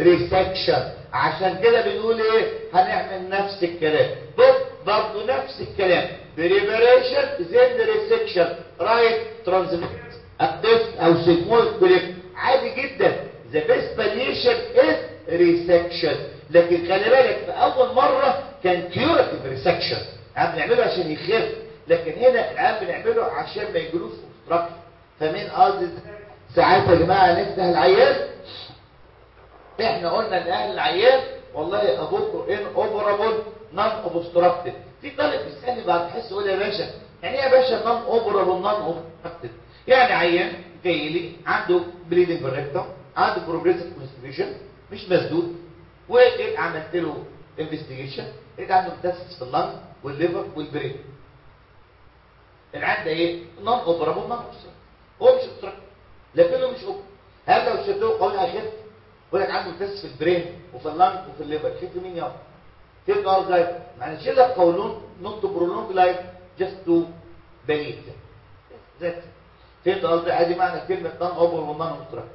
ريسكشن عشان كده بنقول ايه هنعمل نفس الكلام بص برضه نفس الكلام بريبريشن زين ريسكشن رايت ترانزفيرس اكتف او سيجمويد كوليكت عادي جدا ذا بيست فاليشن از ريسكشن لكن خلي بالك في اول مره كان كيوراتيف ريسكشن عم بنعمله عشان يخف لكن هنا العام بنعمله عشان ما يجلوش اوبستراكشن فمين قصدي ساعات يا جماعه نفتح العيان احنا قلنا لاهل العيان والله ابوكم ان اوبرابل نون اوبستراكتيف في طالب بيسالني بعد تحس يقول يا باشا يعني ايه يا باشا نون اوبرابل نون اوبستراكتيف يعني عيان جاي لي عنده بليدنج بالريكتوم عنده بروجريسيف كونستريشن مش مسدود وجيت عملت له انفستيجيشن لقيت عنده متاسس في اللنج والليفر والبرين العيان ده ايه نون اوبرابل نون اوبستراكتيف هو مش اوبستراكتيف لكنه مش اوبر هل لو شدوه قول هيخف يقول لك عنده متاسس في البرين وفي اللنج وفي الليفر خف مين يابا خف اه ازاي معنى نشيل لك قولون نوت تو برولونج لايف جاست تو بليت ذات فهمت قصدي ادي معنى كلمه نون اوبر ونون اوبستراكتيف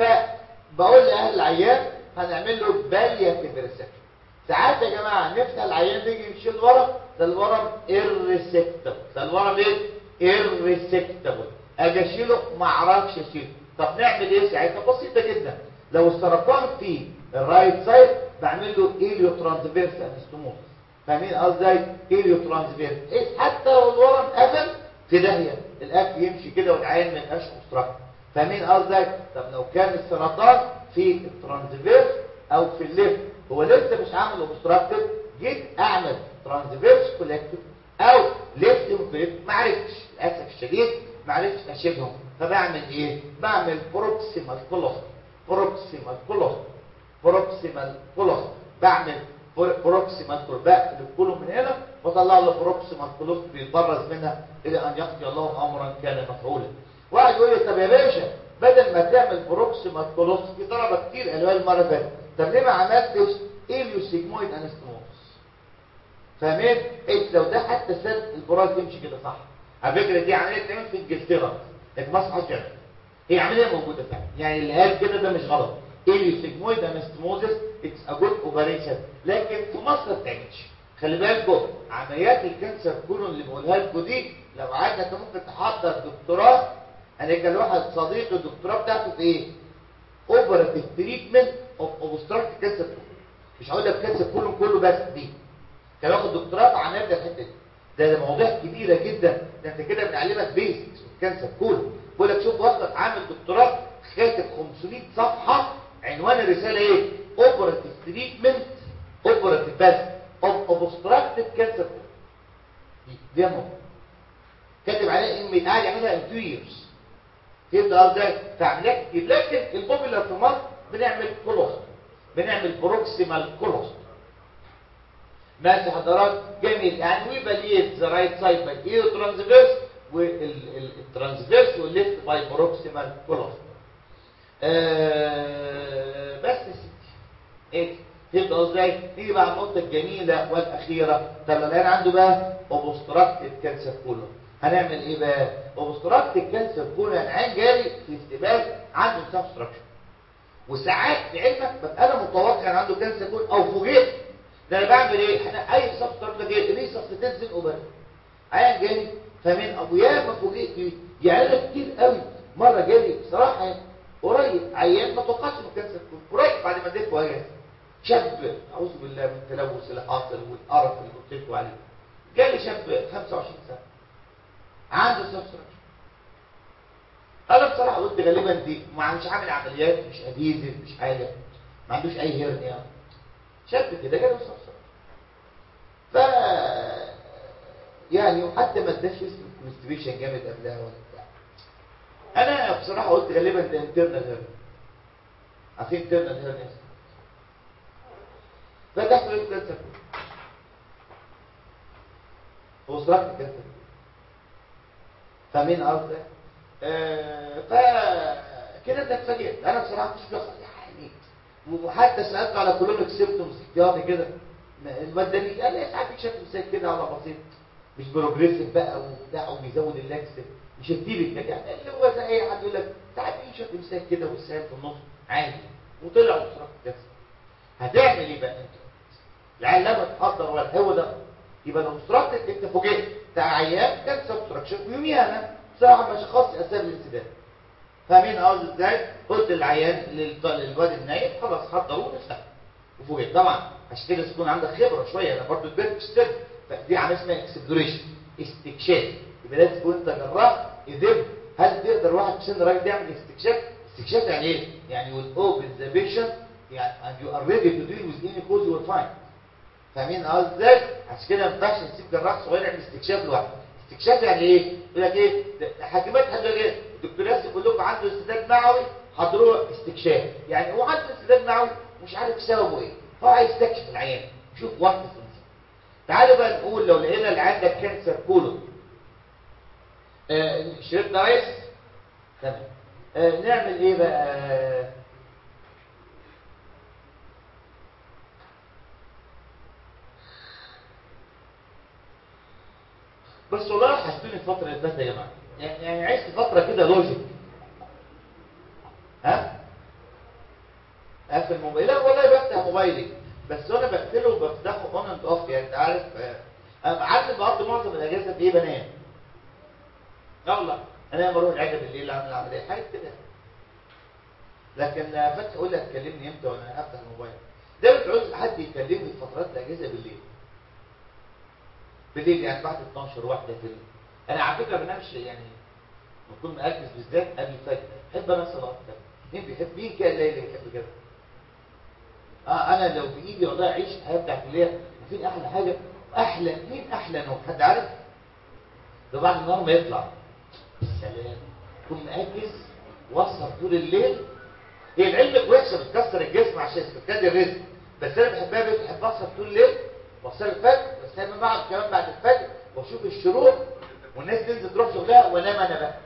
فبقول لاهل العيان هنعمل له بالياتيف ريسكشن ساعات يا جماعه نفتح العيان نيجي نشيل ورم ده الورم irresectable ده الورم ايه irresectable اجي اشيله ما اعرفش اشيله طب نعمل ايه ساعتها بسيطه جدا لو السرطان في الرايت سايد بعمل له ايليو ترانسفيرس انستوموس فاهمين قصدي ايليو ترانسفيرس إيه حتى لو الورم قفل في داهيه الاكل يمشي كده والعين ما يبقاش مسترخي فاهمين قصدي طب لو كان السرطان في الترانسفيرس او في الليفت هو لسه مش عامل اوبستراكتيف جيت اعمل ترانسفيرس كولكتيف او ليفت كولكتيف ما عرفتش للاسف الشديد ما عرفتش اشيلهم فبعمل ايه بعمل بروكسيمال كولوس بروكسيمال كولوس بروكسيمال كولوس بعمل بروكسيمال كولوس بقفل كله من هنا واطلع له بروكسيمال كولوس بيتبرز منها الى ان يقضي الله امرا كان مفعولا واحد يقول لي طب يا باشا بدل ما تعمل بروكسيمال كولوس في ضربه كتير قالوها المره اللي فاتت طب ليه ما عملتش ايليوسيجمويد انستموس فاهمين إيه لو ده حتى سد البراز يمشي كده صح على فكره دي عمليه بتعمل في انجلترا لكن ما صحش يعني هي عمليه موجوده فعلا يعني اللي قال كده ده مش غلط ايليوسيجمويد انستموزس اتس ا جود اوبريشن لكن في مصر ما بتعملش خلي بالكم عمليات الكانسر كله اللي بقولها لكم دي لو قعدنا انت ممكن تحضر دكتوراه انا كان واحد صديقي الدكتوراه بتاعته في ايه اوبراتيف تريتمنت اوف اوبستراكت كانسر مش هقول لك كانسر كله كله بس دي كان واخد دكتوراه في عمليات الحته دي ده, ده مواضيع كبيره جدا ده انت كده بنعلمك بيزكس الكانسر كله بقول لك شوف واحد عامل دكتوراه كاتب 500 صفحه عنوان الرساله ايه اوبراتيف تريتمنت اوبراتيف بس اوف اوبستراكتيف كانسر دي دي موضوع كاتب عليها ام قاعد يعملها ان 2 years يبدا ازاي تعملها كتير لكن البوبيلر في مصر بنعمل كولوست بنعمل بروكسيمال كولوست ماشي حضرات جميل يعني وي باليت ذا رايت سايد باي ايو ترانسفيرس والترانسفيرس والليفت باي بروكسيمال كولوست آه بس يا ستي ايه تبقى ازاي نيجي بقى النقطه الجميله والاخيره طب الان عنده بقى اوبستراكتيف كانسر كله هنعمل ايه بقى اوبستراكتيف كانسر كله يعني عين جاري في استقبال عنده سبستراكشن وساعات لعلمك ببقى انا متوقع ان عنده كانسر كله او فوجئت ده انا بعمل ايه احنا اي سبستراكشن جاي ريسس تنزل اوبر عين جاري فمن ابويا ما فوجئت بيه يعني انا كتير قوي مره جالي بصراحه يعني قريب عيان ما توقعش انه كانسر كله قريب بعد ما اديت وجهه شاب اعوذ بالله من التلوث اللي حاصل والقرف اللي قلت لكم عليه جالي شاب 25 سنه عنده سبستراكشن انا بصراحه قلت غالبا دي ما مش عامل عمليات مش اديزل مش حاجه ما عندوش اي هرنيا شاب كده جاله سبستراكشن ف يعني وحتى ما اداش اسم كونستيبيشن جامد قبلها ولا بتاع انا بصراحه قلت غالبا ده انترنال هرنيا عارفين انترنال هرنيا فتحت له كانسر هو صراحة كانسر فمين قصدي آه فكده انت اتفاجئت انا بصراحه مش بيحصل يعني وحتى سالته على كلونيك سيمبتومز احتياطي كده الماده دي قال لي ساعات في شكل مساك كده على بسيط مش بروجريسيف بقى وبتاع وبيزود اللاكسيف مش التيبك يعني اللي هو زي اي حد يقول لك ساعات في شكل مساك كده والسهل في النص عادي وطلع بصراحه كانسر هتعمل ايه بقى انت العيال لما تحضر ولا هو ده يبقى لو مستركت انت فوجئت بتاع عيان كان سبستراكشن ويوميها انا بصراحه ما شخصت اسباب الانسداد فاهمين قصدي ازاي قلت للعيان للواد النايم خلاص حضروه نفتح وفوجئت طبعا عشان كده تكون عندك خبره شويه انا برضو كبرت في السن فدي عمليه اسمها اكسبلوريشن استكشاف يبقى لازم تكون انت جراح اذن هل تقدر واحد في سن راجل يعمل استكشاف استكشاف يعني ايه يعني will open the patient يعني and you are ready to deal with any cause you will find فاهمين قصدي ازاي عشان كده ما ينفعش نسيب جراح صغير يعمل استكشاف لوحده استكشاف يعني ايه يقول لك ايه حاكمات حد يقول ايه الدكتور ياسر يقول لكم عنده استعداد معوي حضروه استكشاف يعني هو عنده استعداد معوي مش عارف سببه ايه هو عايز يستكشف العيان يشوف وقت تعالوا بقى نقول لو لقينا اللي عندك كانسر كولون آه شربت رايس تمام آه نعمل ايه بقى بس والله حسيتوني الفترة اللي فاتت يا جماعة يعني عشت فترة كده لوجيك ها؟ قافل موبايلي لا والله بفتح موبايلي بس وانا بقفله وبفتحه اون اند اوف يعني انت عارف انا عارف بقضي معظم الاجازه في ايه بنام لا والله انا بروح العياده بالليل اعمل عمليه حاجه كده لكن فتح اقول لك تكلمني امتى وانا افتح الموبايل ده بتعوز حد يكلمني في فترات الاجازه بالليل بالليل يعني بعد 12 واحده كده انا على فكره ما بنامش يعني بكون مركز بالذات قبل الفجر بحب انا صلاه مين بيحب مين كده الليل بيحب كده اه انا لو بايدي والله اعيش الحياه بتاعت الليل فين احلى حاجه احلى مين احلى نوم حد عارف ده بعد النهار ما يطلع سلام تكون مركز واسهر طول الليل هي العلم كويسه بتكسر الجسم عشان استفاد الرزق بس انا بحبها بحب اسهر طول الليل واصلي الفجر بس انا بقعد كمان بعد الفجر واشوف الشروق والناس تنزل تروح شغلها وانام انا بقى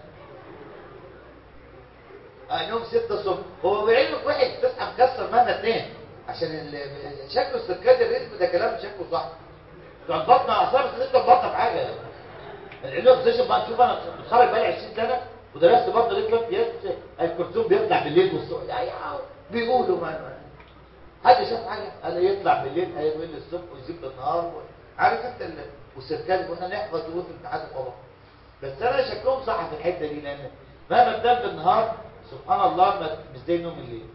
انهم 6 الصبح هو بعلمك واحد تصحى مكسر مهما تنام عشان شكله السكاد الرزق ده كلام شكله صح بتوع البطن اصلا بس لسه البطن في حاجه العلم اكسجين بقى شوف انا متخرج بقالي 20 سنه ودرست برضه ليه الكرتون بيطلع بالليل والصبح يا بيقولوا ما حد شاف حاجه قال يطلع بالليل هيقول الصبح ويسيب بالنهار عارف انت ال... والسيركال كنا نحفظ دروس امتحانات القضاء بس انا شكلهم صح في الحته دي لان مهما تنام بالنهار سبحان الله ما مش زي نوم الليل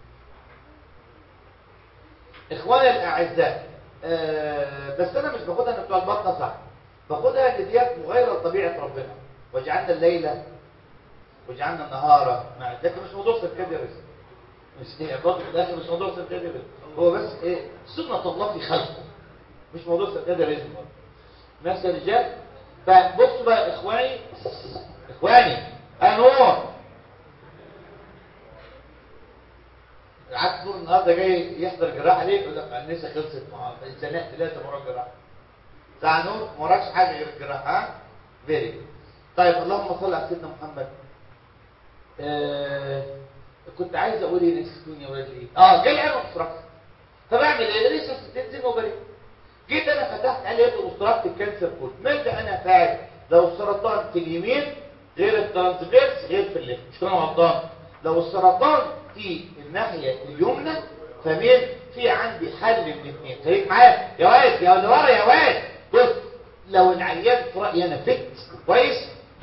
اخواني الاعزاء آه بس انا مش باخدها ان بتوع البطنه صح باخدها ان ديت مغايره لطبيعه ربنا وجعلنا الليله وجعلنا النهار مع لكن مش موضوع سيركادي رزق مش هي برضه في الاخر مش موضوع سيركادي رزق هو بس ايه سنه الله في خلقه مش موضوع سيركادي رزق نفس الرجال فبصوا بقى اخواني اخواني انور قعدت طول النهارده جاي يحضر جراحه ليه يقول لك النسا خلصت مع الزناق ثلاثه مرات جراحه ساعه نور ما وراكش حاجه غير الجراحه ها فيري طيب اللهم صل على سيدنا محمد آه كنت عايز اقول ايه نسيتوني يا ولاد ايه اه جاي انا مصرف فبعمل ايه لسه تنزل وبريء جيت انا فتحت عليه مصطلحات الكانسر كود ماذا انا فاعل لو السرطان في اليمين غير الترانسفيرس غير في الليفت مش كده غلطان لو السرطان في الناحيه اليمنى فمين في عندي حل من اثنين خليك معايا يا واد يا اللي ورا يا واد بص لو العيان في رايي انا فت كويس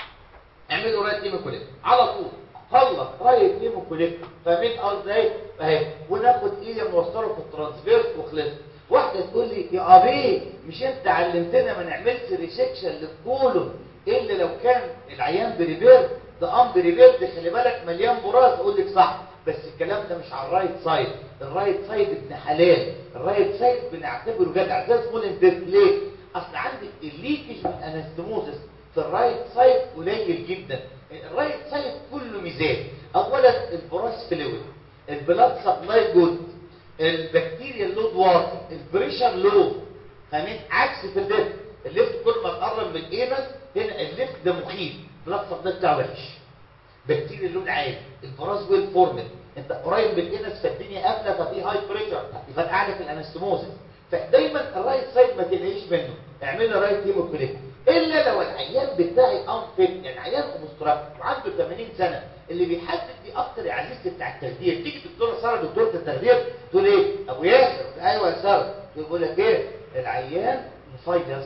اعملوا رايت هيموكوليت على طول خلص رايت هيموكوليت فاهمين قصدي ايه اهي وناخد ايدي نوصله في الترانسفيرس وخلص واحده تقول لي يا ابي مش انت علمتنا ما نعملش ريسكشن للكولون الا لو كان العيان بريبير ده ام بريبير ده خلي بالك مليان براز اقول لك صح بس الكلام ده مش على الرايت سايد الرايت سايد ابن حلال الرايت سايد بنعتبره جدع زي سمول انديت ليه اصل عندك الليكج من انستموزس في الرايت سايد قليل جدا الرايت سايد كله ميزان اولا البراس فلويد البلاد سبلاي جود البكتيريا لود واطي البريشر لو فاهمين عكس في الليفت الليفت كل ما تقرب من الانس هنا الليفت ده مخيف البلاد سبلاي بتاعه وحش بكتيريا لود عالي البراس ويل فورمد انت قريب من الانس فالدنيا قافله ففي هاي بريشر يبقى اعلى في الانستموزس فدايما الرايت سايد ما تنهيش منه اعمل له رايت هيموكليك الا لو العيان بتاعي انفيت يعني عيان اوبستراكت وعنده 80 سنه اللي بيحدد دي اكتر على الليست بتاع التخدير تيجي دكتوره ساره دكتوره التخدير تقول ايه ابو ياسر ايوه يا ساره تقول لك ايه العيان مفيض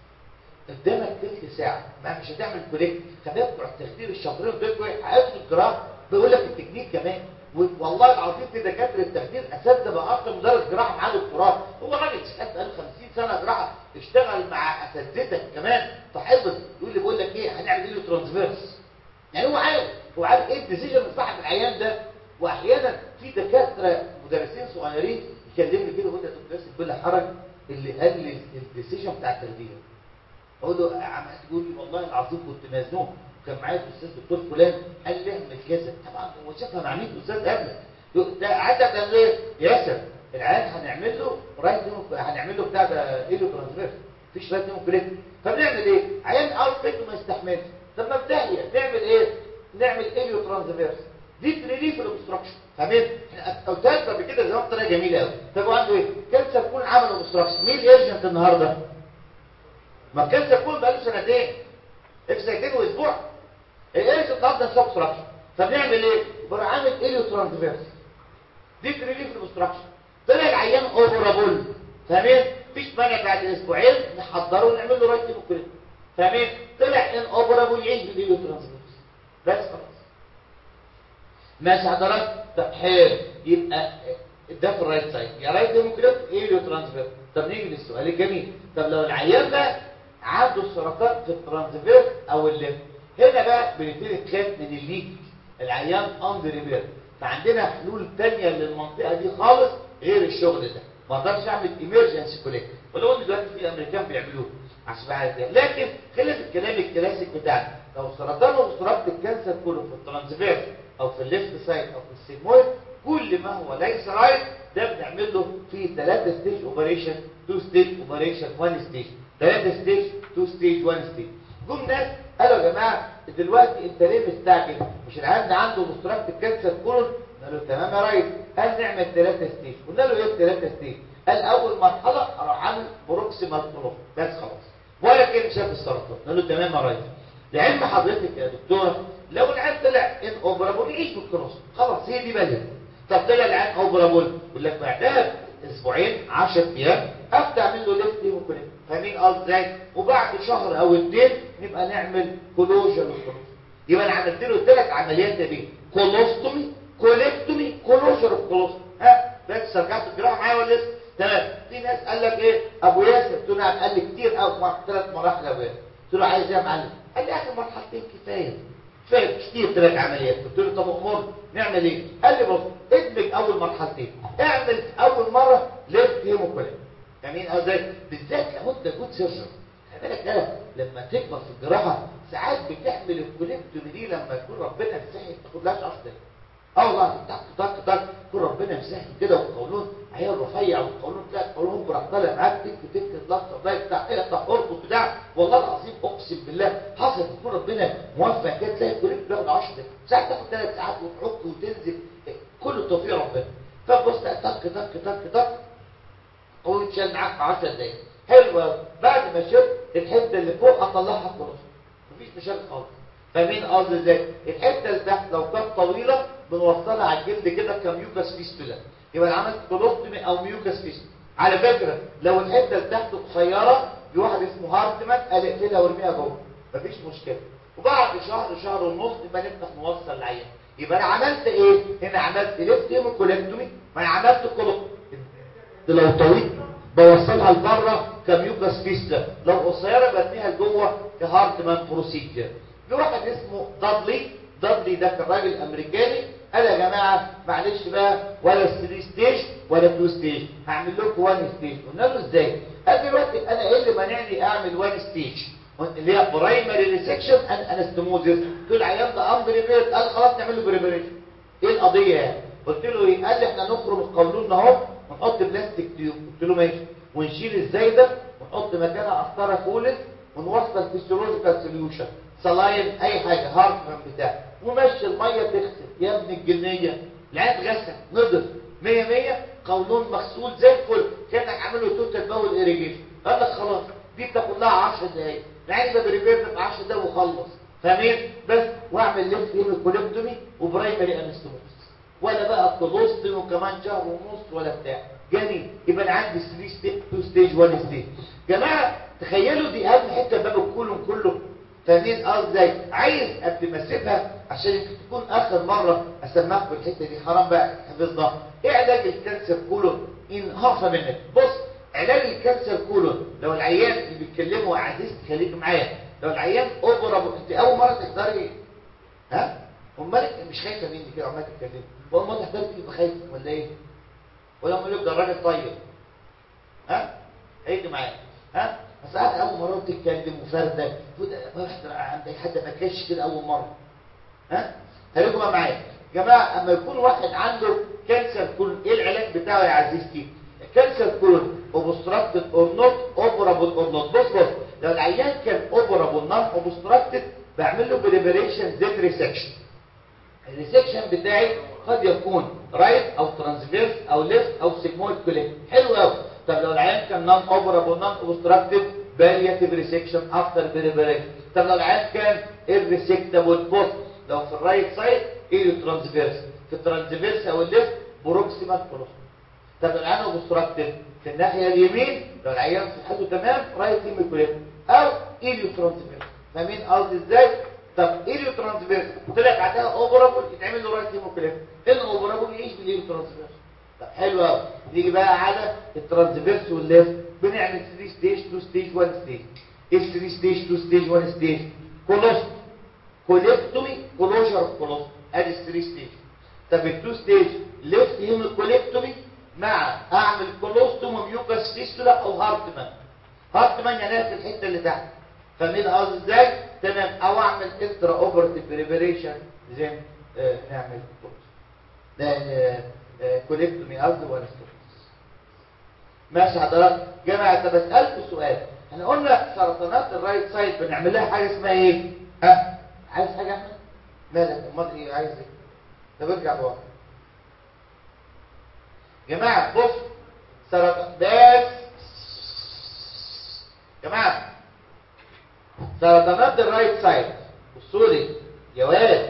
قدامك تلت ساعه ما مش هتعمل كوليك خلينا بتوع التخدير الشاطرين دول هياخدوا الجراحه بيقول لك التكنيك كمان والله العظيم في دكاتره التخدير اساتذه بقى اكتر مدرس جراحه معاه دكتوراه هو راجل شغال بقاله 50 سنه جراحه اشتغل مع اساتذتك كمان فحفظ يقول لي بقول لك ايه هنعمل ايه ترانسفيرس يعني هو عارف هو عارف ايه الديسيجن صاحب العيان ده واحيانا في دكاتره مدرسين صغيرين يكلمني كده يقول لي يا دكتور ياسر بلا حرج اللي قال لي الديسيجن بتاع التخدير اقول له عم تقول لي والله العظيم كنت مزنوق كان معايا الاستاذ دكتور فلان قال لي اعمل كذا طبعا هو شافها مع 100 استاذ قبلك ده عدد قال ايه ياسر العيان هنعمل له رايت هنعمل له بتاع ده ايلو ترانسفير مفيش رايت ديموكريت فبنعمل ايه عيان اوت فيت ما يستحملش طب ما بدايه نعمل ايه نعمل ايلو ترانسفيرس دي تريليف الاوبستراكشن فاهمين احنا قلت لك قبل كده زمان بطريقه جميله قوي طب هو عنده ايه كانسر كون عمل اوبستراكشن مين الايرجنت النهارده ما كانسر كون بقاله سنتين في سنتين واسبوع الايرجنت النهارده سب اوبستراكشن فبنعمل ايه بروح عامل ايلو ترانسفيرس دي تريليف الاوبستراكشن طلع العيان اوفرابل فاهمين مفيش مانع بعد اسبوعين نحضره ونعمل له رايت ديموكريت فاهمين طلع ان اوفرابل يعيش بالايلو ترانسفيرس بس خلاص ماشي حضرتك طب حلو يبقى ده في الرايت سايد يا رايت ديموكريت ايلو ترانسفير طب نيجي للسؤال الجميل طب لو العيان ده عنده السرطان في الترانسفير او الليفت هنا بقى بنبتدي نخاف من الليك العيان اندر ريبير فعندنا حلول تانية للمنطقه دي خالص غير الشغل ده ما اقدرش اعمل ايمرجنسي كوليك ولو ان دلوقتي في امريكان بيعملوه عشان بعد ده لكن خلف الكلام الكلاسيك بتاعنا لو سرطان وسرطان الكانسر كله في الترانسفير او في الليفت سايد او في السيمويد كل ما هو ليس رايت ده بنعمل له في 3 ستيج اوبريشن 2 ستيج اوبريشن 1 ستيج 3 ستيج 2 ستيج 1 ستيج جم ناس قالوا يا جماعه دلوقتي انت ليه مستعجل مش العيان ده عنده مستراكت الكانسر كولون قال له تمام يا ريس قال نعمل 3 ستيج قلنا له ايه 3 ستيج قال اول مرحله اروح عامل بروكسيمال كولون بس خلاص ولا كان شاف السرطان قال له تمام يا ريس لعلم حضرتك يا دكتوره لو العيان طلع ان اوبرابول يعيش بالكروس خلاص هي دي بدل طب طلع العيان اوبرابول يقول لك بعدها اسبوعين 10 ايام ابدا اعمل له ليفت هيموكوليك فاهمين قصدي ازاي وبعد شهر او اتنين نبقى نعمل كلوجر للخروج يبقى انا عملت له ثلاث عمليات دي كولوستومي كوليكتومي كلوجر الكولوستومي ها بس رجعت الجراحه معايا ولا لسه تمام في ناس قال لك ايه ابو ياسر قلت له نعم قال لي كتير قوي ثلاث مراحل يا ابو ياسر قلت له عايز ايه يا معلم قال لي اخر مرحلتين كفايه كفايه كتير ثلاث عمليات قلت له طب امور نعمل ايه قال لي بص ادمج اول مرحلتين اعمل اول مره ليفت هيموكولين فاهمين ازاي بالذات لو انت جود سيرجن خلي بالك ده لما تكبر في الجراحه ساعات بتعمل الكوليكتومي دي لما يكون ربنا مسهل ما تاخدلهاش اصلا اه والله طق طق طق يكون ربنا مسهل كده والقولون عيال رفيع والقولون تلاقي القولون براح طالع معاك تك تك تلطف ده بتاع ايه بتاع اربط بتاع والله العظيم اقسم بالله حصل يكون ربنا موفق كده تلاقي الكوليكت بياخد 10 دقايق ساعات تاخد 3 ساعات وتحك وتنزل كل التوفيق ربنا فبص طق طق طق طق ويتشال معاك في 10 دقايق حلوه بعد ما شلت الحته اللي فوق اطلعها خلاص مفيش مشاكل خالص فاهمين قصدي ازاي الحته اللي تحت لو كانت طويله بنوصلها على الجلد كده كميوكاس فيستولا يبقى انا عملت كولوستومي او ميوكاس فيستولا على فكره لو الحته اللي تحت قصيره في واحد اسمه هارتمان قال اقفلها وارميها جوه مفيش مشكله وبعد شهر شهر ونص يبقى نفتح نوصل العيان يبقى انا عملت ايه هنا عملت ليفت هيموكوليكتومي ما انا عملت كولوستومي لو طويل بوصلها لبره كميوكاس فيستا لو قصيره برميها لجوه كهارتمان بروسيجر في واحد اسمه دادلي دادلي ده كان راجل امريكاني قال يا جماعه معلش بقى ولا 3 ستيج ولا 2 ستيج هعمل لكم 1 ستيج قلنا له ازاي قال دلوقتي انا ايه اللي مانعني اعمل 1 ستيج اللي هي برايمري ريسكشن ان انستموزيس تقول العيان ده امبريبيرت قال خلاص نعمل له بريبريشن ايه القضيه يعني قلت له ايه قال لي احنا نخرم القولون اهو ونحط بلاستيك تيوب قلت له ماشي ونشيل الزايده ونحط مكانها قسطره كولس ونوصل فيسيولوجيكال سوليوشن صلاين اي حاجه هارتمان بتاع ومشي الميه تغسل يا ابن الجنيه العين غسل نضف 100 100 قولون مغسول زي الفل كانك عامل له توتال باول ايريجيشن قال لك خلاص دي بتاخد لها 10 دقايق العين ده بريبير في 10 دقايق وخلص فاهمين بس واعمل ليفت هيموكوليكتومي وبرايمري انستوموس ولا بقى كولوستومي وكمان شهر ونص ولا بتاع جميل يبقى انا عندي 3 ستيج 2 ستيج 1 ستيج جماعه تخيلوا دي اهم حته باب الكولون كله فاهمين اه ازاي عايز قبل ما اسيبها عشان يمكن تكون اخر مره اسمعكم الحته دي حرام بقى حفظنا ايه علاج الكانسر كولون ان هاف منك بص علاج الكانسر كولون لو العيان اللي بيتكلموا عزيز خليك معايا لو العيان اوبرا انت اول مره تحضري ايه ها امال مش خايفه مني كده عمال تتكلمي اول مره تحضري تبقى خايفه ولا ايه ولا اقول لك ده الراجل طيب ها هيجي معايا ها ساعات اول مره تتكلم وفرده واحد عند حد ما كانش كده اول مره ها خليكم معايا يا جماعه اما يكون واحد عنده كانسر كولون ايه العلاج بتاعه يا عزيزتي كانسر كولون اوبستراكتد اور نوت اوبرابل اور نوت بص بص لو العيان كان اوبرابل نون اوبستراكتد بعمل له بريبريشن زد ريسكشن الريسكشن بتاعي قد يكون رايت او ترانسفيرس او ليفت او سيجمويد كولين حلو قوي طب لو العيان كان نون اوبرابل نون اوبستراكتد بالياتيف ريسكشن افتر بريبريشن طب لو العيان كان الريسكتابل بوست لو في الرايت سايد ايه ترانسفيرس في الترانسفيرس او الليفت بروكسيمال كولوس طب لو العيان اوبستراكتد في الناحيه اليمين لو العيان صحته تمام رايت هيميكولين او ايليو ترانسفيرس فاهمين قصدي ازاي طب ايليو ترانسفيرس طلع بعدها اوبرابل يتعمل له رايت هيموكليف الاوبرابل يعيش بالايليو ترانسفيرس طب حلو قوي نيجي بقى على الترانسفيرس والليفت بنعمل 3 ستيج 2 ستيج 1 ستيج ايه 3 ستيج 2 ستيج 1 ستيج كولوست كوليكتومي كلوجر كولوست ادي 3 ستيج طب ال 2 ستيج ليفت هيموكوليكتومي مع اعمل كولوستوم ميوكاس فيستولا او هارتمان هارتمان يعني في الحته اللي تحت فاهمين قصدي ازاي تمام او اعمل اكسترا اوبرتيف بريبريشن زي آه نعمل آه آه كوليكتومي قصدي وانستوميس ماشي حضرتك جماعه طب اسالكم سؤال احنا قلنا سرطانات الرايت سايد بنعمل لها حاجه اسمها ايه ها عايز حاجه احمد مالك امال ايه عايز ايه طب ارجع لورا جماعه بص سرطان بس جماعه سرطانات الرايت سايد بصوا لي يا ولد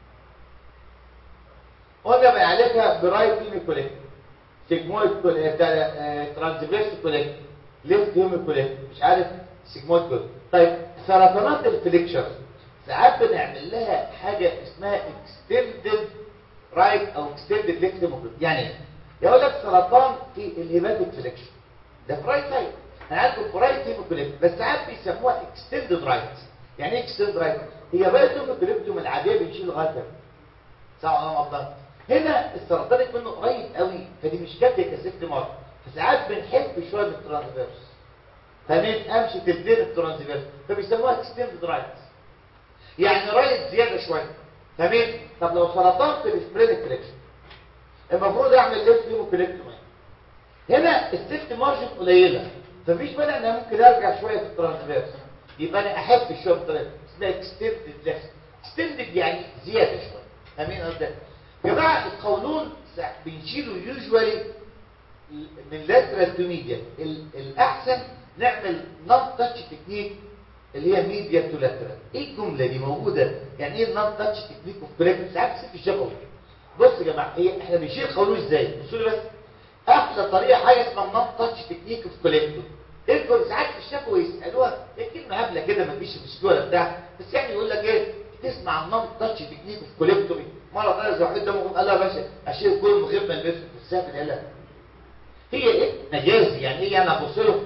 قلنا بنعالجها برايت هيميكوليك سيجمويد ترانسفيرس كوليك ليفت هيموكوليت مش عارف سيجمويد كوليت طيب سرطانات الفليكشر ساعات بنعمل لها حاجه اسمها اكستندد رايت او اكستندد ليفت هيموكوليت يعني ايه يقول لك سرطان في الهيباتيك فليكشر ده في رايت سايد هنعالجه في رايت هيموكوليت بس ساعات بيسموها اكستندد رايت يعني ايه اكستندد رايت هي رايت هيموكوليتوم العاديه بنشيل لغايه صح ولا افضل هنا السرطان منه قريب قوي فدي مش كافيه كست مره فساعات بنحب شويه من الترانسفيرس فمن امشي تبدين الترانسفيرس فبيسموها اكستندد رايت يعني رايت زياده شويه فمين طب لو سرطان في السبرينج فليكشن المفروض اعمل ليفت هيموكوليكتومي هنا السيفت مارجن قليله فمفيش مانع ان أنا ممكن ارجع شويه في الترانسفيرس يبقى انا احب الشويه في الترانسفيرس اسمها اكستندد ليفت اكستندد يعني زياده شويه امين قصدك يا جماعه القولون بنشيله يوجوالي من لاترال تو ميديا الاحسن نعمل نون تاتش تكنيك اللي هي ميديا تو لاترال ايه الجمله دي موجوده يعني ايه النون تاتش تكنيك اوف كوليكت ساعات في الشفوي بص يا جماعه هي احنا بنشيل قولون ازاي بصوا لي بس احلى طريقه حاجه اسمها النون تاتش تكنيك اوف كوليكت انتوا ساعات في الشفوي يسالوها هي كلمه هبله كده ما فيش مشكله ولا بتاع بس يعني يقول لك ايه تسمع النون تاتش تكنيك اوف كوليكتومي مره ثانيه زي واحد دمه قال لها يا باشا اشيل كل من غير ما البس في السافل قال لها هي ايه مجازي يعني ايه انا ابص له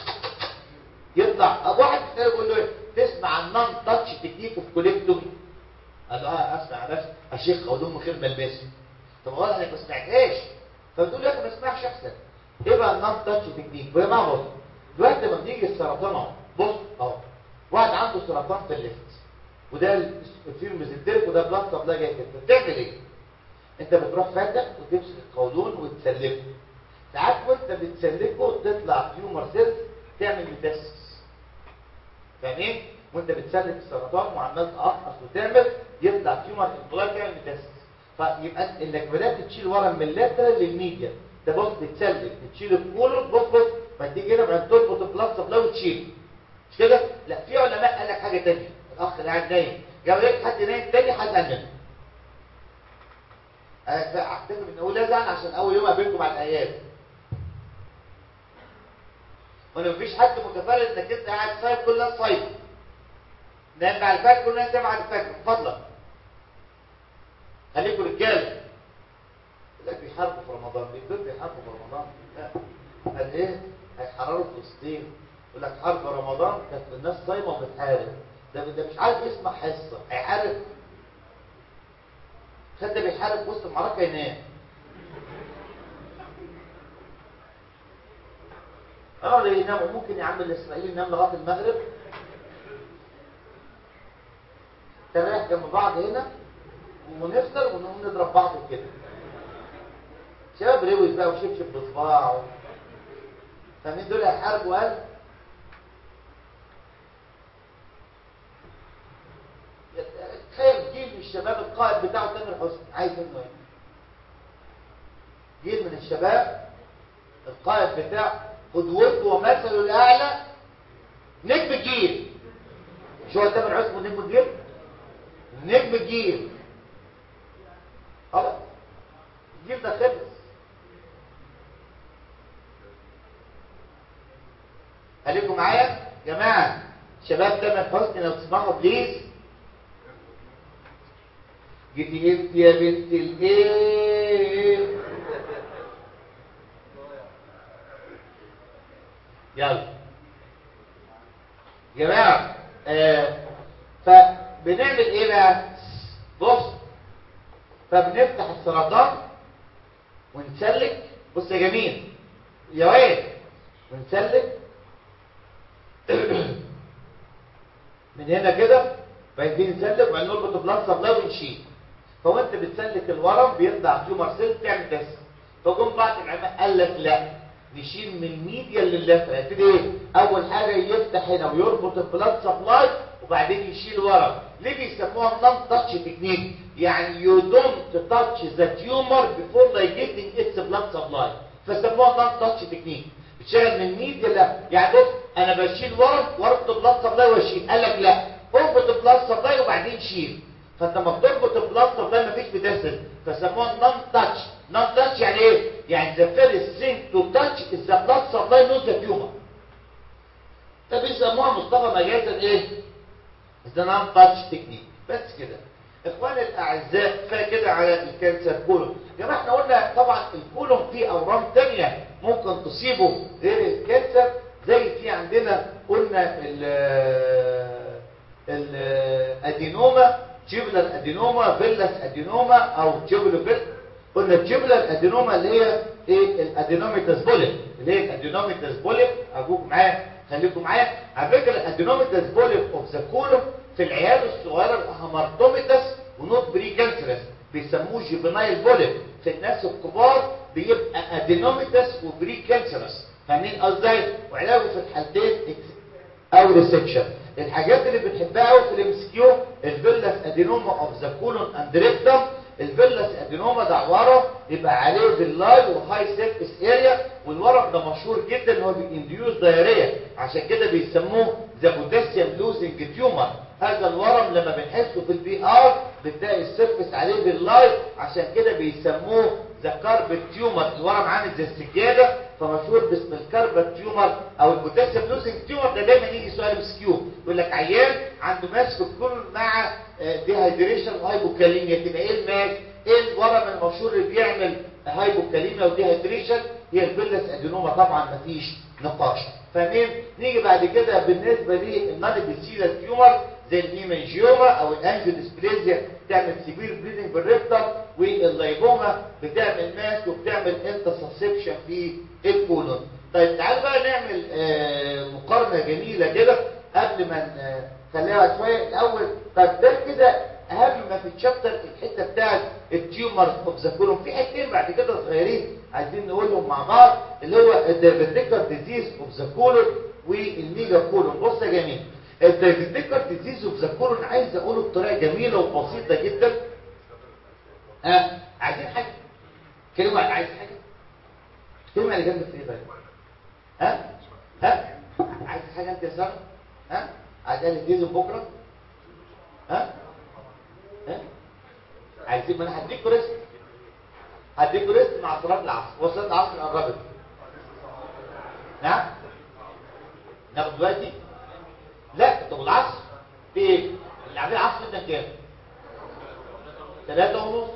يطلع واحد تاني يقول له تسمع النون تاتش تكنيك اوف كوليكتومي قال له اه اسمع بس اشيخ قولهم من غير ما البسه طب هو انا ما سمعتهاش فبتقول لك ما اسمعش احسن ايه بقى النون تاتش تكنيك يا جماعه بص دلوقتي لما بنيجي السرطان اهو بص اهو واحد عنده سرطان في الليفت وده الفيلم ميزنتريك وده بلاس طب ده جاي كده بتعمل ايه انت بتروح فاتح وتمسك القولون وتسلكه ساعات وانت بتسلكه تطلع تيومر سيلز تعمل ميتاسيس فاهمين وانت بتسلك السرطان وعمال تقصقص وتعمل يطلع تيومر انفلاج تعمل ميتاسيس فيبقى انك بدات تشيل ورم من اللاترال للميديا ده بص بتسلك بتشيل الكولون بص بص ما تيجي هنا بعد تربط البلاس طب لو تشيل مش كده لا في علماء قال لك حاجه ثانيه الاخ اللي قاعد نايم جاب لك حد نايم تاني حد منه اعتقد ان اقول ازعل عشان اول يوم اقابلكم على الايام وانا مفيش حد متفرد انك انت قاعد صايم كل الناس صايم نام بعد الفجر كل الناس بعد الفجر من فضلك خليكم رجاله يقول لك بيحاربوا في رمضان بيقول بيحاربوا في رمضان لا قال ايه هيحرروا فلسطين يقول لك حرب رمضان كانت الناس صايمه وبتحارب ده ده مش عارف يسمع حصه هيحارب خد ده بيحارب وسط المعركه ينام اه اللي ينام ممكن يا عم الاسرائيلي ينام لغايه المغرب تريح جنب بعض هنا ونفطر ونقوم نضرب بعض كده شباب روز بقى وشبشب بصباع فمين دول هيحاربوا قال تخيل جيل من الشباب القائد بتاعه تامر حسني عايز منه ايه جيل من الشباب القائد بتاعه قدوته ومثله الاعلى نجم الجيل شو هو تامر حسني نجم الجيل نجم الجيل خلاص الجيل ده خلص خليكم معايا جماعه شباب تامر حسني لو تسمعوا بليز جيتي انت يا بنت الايه يلا جماعه آه فبنعمل ايه بقى بص فبنفتح السرطان ونسلك بص يا جميل يا واد ونسلك من هنا كده بعدين نسلك وبعدين نربط بلاد سبلاي ونشيل فوانت بتسلك الورم بيطلع تيومر سيل تعمل بس فجم بعض العلماء قال لك لا نشيل من الميديا لللفه يبتدي ايه اول حاجه يفتح هنا ويربط البلاد سبلاي وبعدين يشيل ورم ليه بيسموها نون تاتش تكنيك يعني يو دونت تاتش ذا تيومر بيفور لاي جيتنج اتس بلاد سبلاي فسموها نون تاتش تكنيك بتشتغل من الميديا لا يعني بص انا بشيل ورم واربط بلاد سبلاي واشيل قال لك لا اربط البلاد سبلاي وبعدين شيل فانت لما بتربط البلاد سبلاي مفيش بتسل فسموها نون تاتش نون تاتش يعني ايه يعني ذا فيرست ثينج تو تاتش از ذا بلاد سبلاي نوت ذا تيومر مصطفى مجازا ايه ده نون تاتش تكنيك بس كده اخواني الاعزاء كفايه كده على الكانسر كولون يا جماعه احنا قلنا طبعا الكولون فيه اورام تانية ممكن تصيبه غير الكانسر زي في عندنا قلنا ال الادينوما جيبلر ادينوما فيلاس ادينوما او جيبلو فيل قلنا جيبلر ادينوما اللي هي ايه الادينوميتاس بوليب اللي هي الادينوميتاس بوليب ارجوكم معايا خليكم معايا على فكره الادينوميتاس بوليب اوف ذا كولوم في العيال الصغيره الهامارتوميتاس ونوت بري كانسرس بيسموه جيبنايل بوليب في الناس الكبار بيبقى ادينوميتاس وبري كانسرس فاهمين قصدي وعلاجه في الحالتين او ريسكشن الحاجات اللي بنحبها قوي في الام اس كيو الفيلاس ادينوما اوف ذا كولون اند ريكتم الفيلاس ادينوما ده ورم يبقى عليه فيلاي وهاي سيرفيس اريا والورم ده مشهور جدا ان هو بينديوز دايريه عشان كده بيسموه ذا بوتاسيوم لوزنج تيومر هذا الورم لما بنحسه في البي ار بتلاقي السيرفيس عليه فيلاي عشان كده بيسموه ذا كاربت تيومر الورم عامل زي السجاده فمشهور باسم الكاربت تيومر او البوتاسيوم لوزنج تيومر ده دايما يجي سؤال مسكيو يقول لك عيان عنده ماس في الكل مع ديهايدريشن وهايبوكاليميا تبقى ايه الماس ايه الورم المشهور اللي بيعمل هايبوكاليميا وديهايدريشن هي الفيلس ادينوما طبعا مفيش نقاش فاهمين نيجي بعد كده بالنسبه للمانيبيسيلا تيومر زي الهيمانجيوما او الانجيو ديسبليزيا بتعمل سيفير بليدنج بالريكتم واللايبوما بتعمل ماس وبتعمل انترسبشن في الكولون طيب تعالوا بقى نعمل آه مقارنه جميله كده قبل ما نخليها شويه الاول طيب ده كده اهم ما في الشابتر الحته بتاعت التيومر اوف ذا كولون في حتتين بعد كده صغيرين عايزين نقولهم مع بعض اللي هو الدايبيتيكر ديزيز اوف ذا كولون والميجا كولون بص يا جميل الدايبيتيكر ديزيز اوف ذا كولون عايز اقوله بطريقه جميله وبسيطه جدا ها أه؟ عايزين حاجه كلمه عايز حاجه كلمه اللي جنبك ايه بقى ها ها عايز حاجه انت يا ساره ها عايز لي بكره ها ها عايزين ما انا هديكوا ريسك هديكوا ريسك مع صلاه العصر وصلاه العصر قربت نعم ناخد دلوقتي لا طب العصر في ايه اللي عاملين العصر ده كام ثلاثة ونص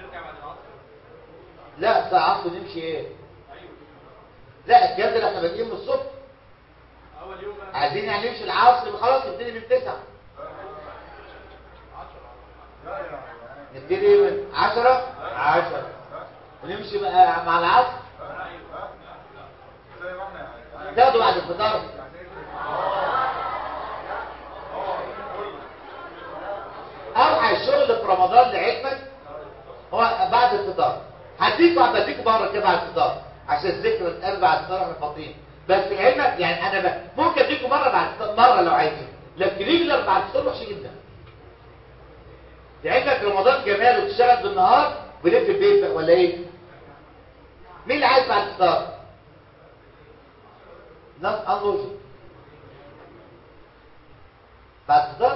لا الساعة عصر نمشي ايه لا الكلام ده اللي احنا بادئين من الصبح
اول يوم
عايزين يعني نمشي العصر خلاص نبتدي من 9 نبتدي من 10 10 ونمشي بقى مع العصر تاخدوا بعد الفطار اوحى الشغل في رمضان لعلمك هو بعد الفطار هديكوا هديكوا بره كده بعد الفطار عشان الذكر نتقابل بعد الفطار احنا فاضيين بس لعلمك يعني انا ب... ممكن اديكوا مره بعد الفطار مره لو عايزين لكن ريجلر بعد الفطار وحش جدا لعلمك رمضان جمال وتشتغل بالنهار وليه في البيت بقى ولا ايه مين اللي عايز بعد الفطار ناس انلوجي بعد الفطار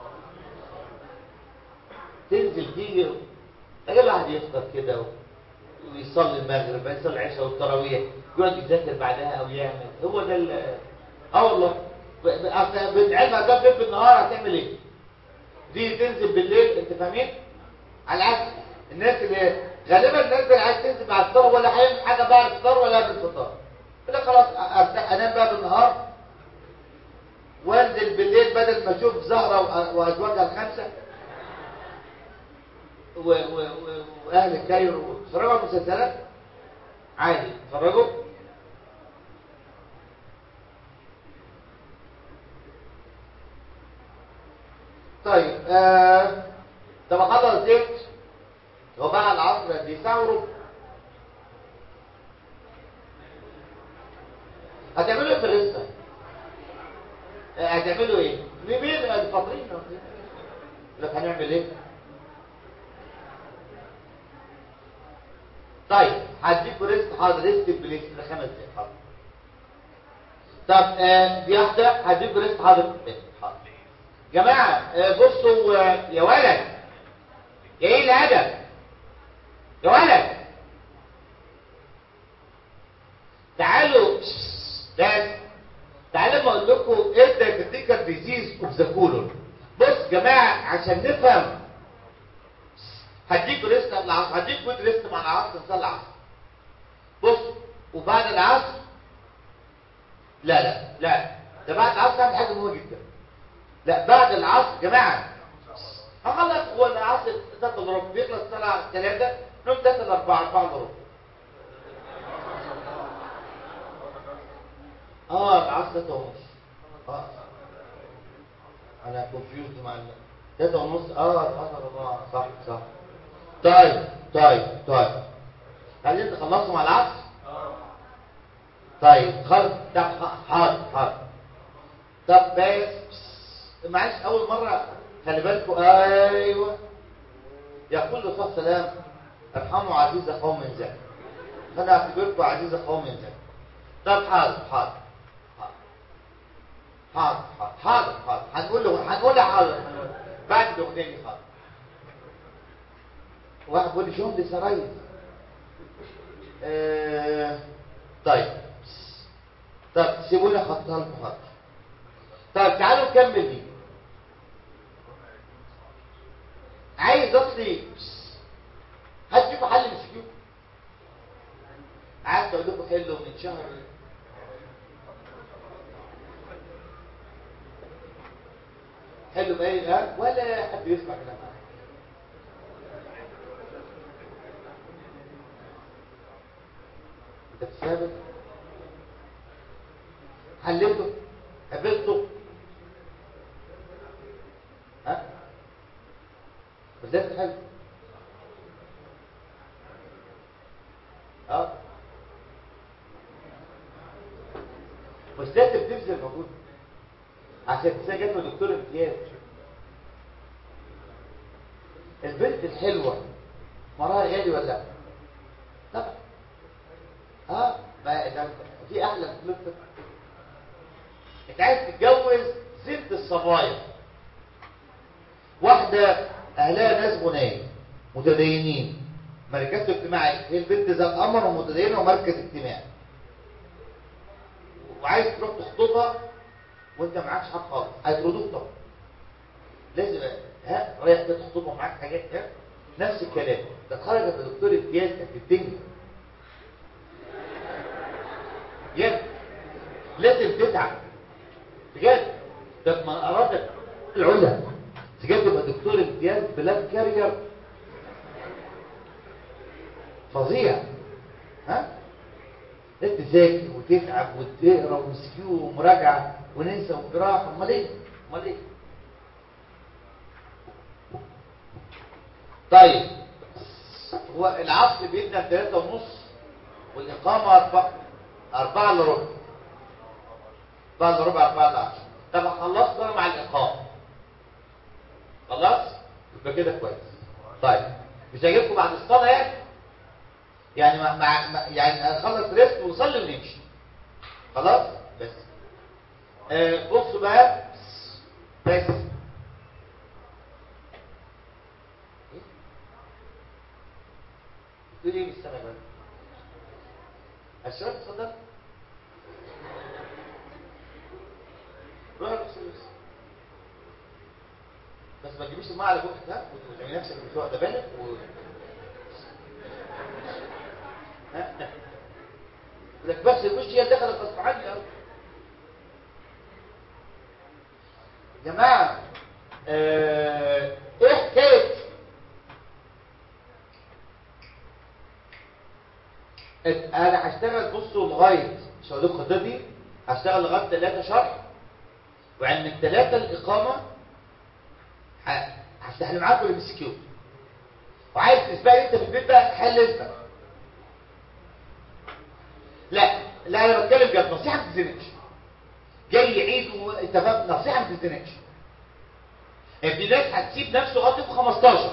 تنزل تيجي اجي الواحد يفطر كده ويصلي المغرب يصلي العشاء والتراويح يقعد يذاكر بعدها او يعمل هو ده ال اه والله بالعلم ده في بالنهار هتعمل ايه دي تنزل بالليل انت فاهمين على العكس الناس اللي غالبا الناس اللي عايز تنزل بعد الفطار ولا هيعمل حاجه بعد الفطار ولا قبل الفطار كده خلاص ارتاح انام بقى بالنهار وانزل بالليل بدل ما اشوف زهره وازواجها الخمسه و... و... و... واهل الكايرو اتفرجوا على المسلسلات عادي اتفرجوا طيب آه... طب حضر زيت وبقى العصر دي ساعه وربع هتعملوا ايه في الرزق هتعملوا ايه مين الفاطرين لك هنعمل ايه طيب هديكوا ريست حاضر ريست بليس خمس دقايق حاضر طب آه دي واحده هديكوا ريست حاضر حاضر جماعه آه بصوا آه يا ولد يا ايه الهدف يا ولد تعالوا بس تعالوا ما اقول لكم ايه الدايبيتيك neurological disease of the colon بص جماعة عشان نفهم هديكوا ريست قبل العصر هديكوا ريست مع العصر نصلي العصر بص وبعد العصر لا لا لا ده بعد العصر هعمل حاجة مهمة جدا لا بعد العصر جماعة هخلص هو العصر 3 الا ربع بيخلص الساعة 3 نوم 3 الا 4 4 الا ربع اه العصر 3 ونص اه انا كونفيوزد مع ال 3 ونص اه 3 4 صح صح طيب طيب طيب عايزين تخلصوا مع العصر طيب خلص طب حاضر حاضر طب بس معلش اول مره خلي بالكم ايوه يقول له صلى سلام ارحموا عزيز قوم ذاك فانا اعتبركم عزيز قوم ذاك طب حاضر حاضر حاضر حاضر حاضر حاضر هنقول له هنقول له حاضر بعد الاغنيه دي حاضر واحد بيقول لي شوف دي سراير آه طيب طب سيبوني احطها لكم حاضر طب تعالوا نكمل دي عايز اصلي هتشوفوا حل مسكيو عايز اقول لكم حلو من شهر حلو باين ها ولا حد يسمع كلام انت بتثابت حلته قابلته ها بس ده حلو اه بس ده بتبذل موجود عشان تلاقي جت من دكتور امتياز البنت الحلوه مراها غالي ولا لا طبعا اه ما ده في احلى من فلوسك انت عايز تتجوز ست الصبايا واحده اهلها ناس غنيه متدينين مركزته اجتماعيه هي البنت ذات امر ومتدينه ومركز اجتماعي وعايز تروح تخطبها وانت معكش حاجه خالص هيطردوك طبعا لازم ها رايح تخطبها ومعاك حاجات ها نفس الكلام ده خرجت بدكتور امتياز كانت الدنيا بجد لازم تتعب بجد ده من ارادك العلا بجد تبقى دكتور امتياز بلاد كارير فظيع ها انت تذاكر وتتعب وتقرا ومسكيو ومراجعه وننسى وجراحه امال ايه امال ايه طيب هو العصر بيبدا بثلاثة ونص والإقامة أربعة أربعة إلا ربع أربعة إلا ربع أربعة إلا عشرة طب خلصت أنا مع الإقامة خلاص يبقى كده كويس طيب مش هجيبكم بعد الصلاة يعني يعني مع, مع يعني هنخلص ريست ونصلي ونمشي خلاص بس آه بصوا بقى بس تقول ايه بالسنة بقى الشباب تصدق روح الفلوس بس ما تجيبيش الماء على بوقك ها وتعملي نفسك مش واخده بالك و ها لك بس الوش هي دخلت غصب عني يا جماعه آه، ايه حكايه انا هشتغل بصوا لغايه مش هقول لكم خطتي هشتغل لغايه 3 شهر وعند من 3 الاقامه ه- هفتح معاكم الام سي كيو وعايز تسبقي انت في البيت بقى حل اسمك لا لا انا بتكلم جد نصيحه ما تتزنقش جاي عيد وانت فاهم نصيحه ما تتزنقش ابن ناس هتسيب نفسه لغايه يوم 15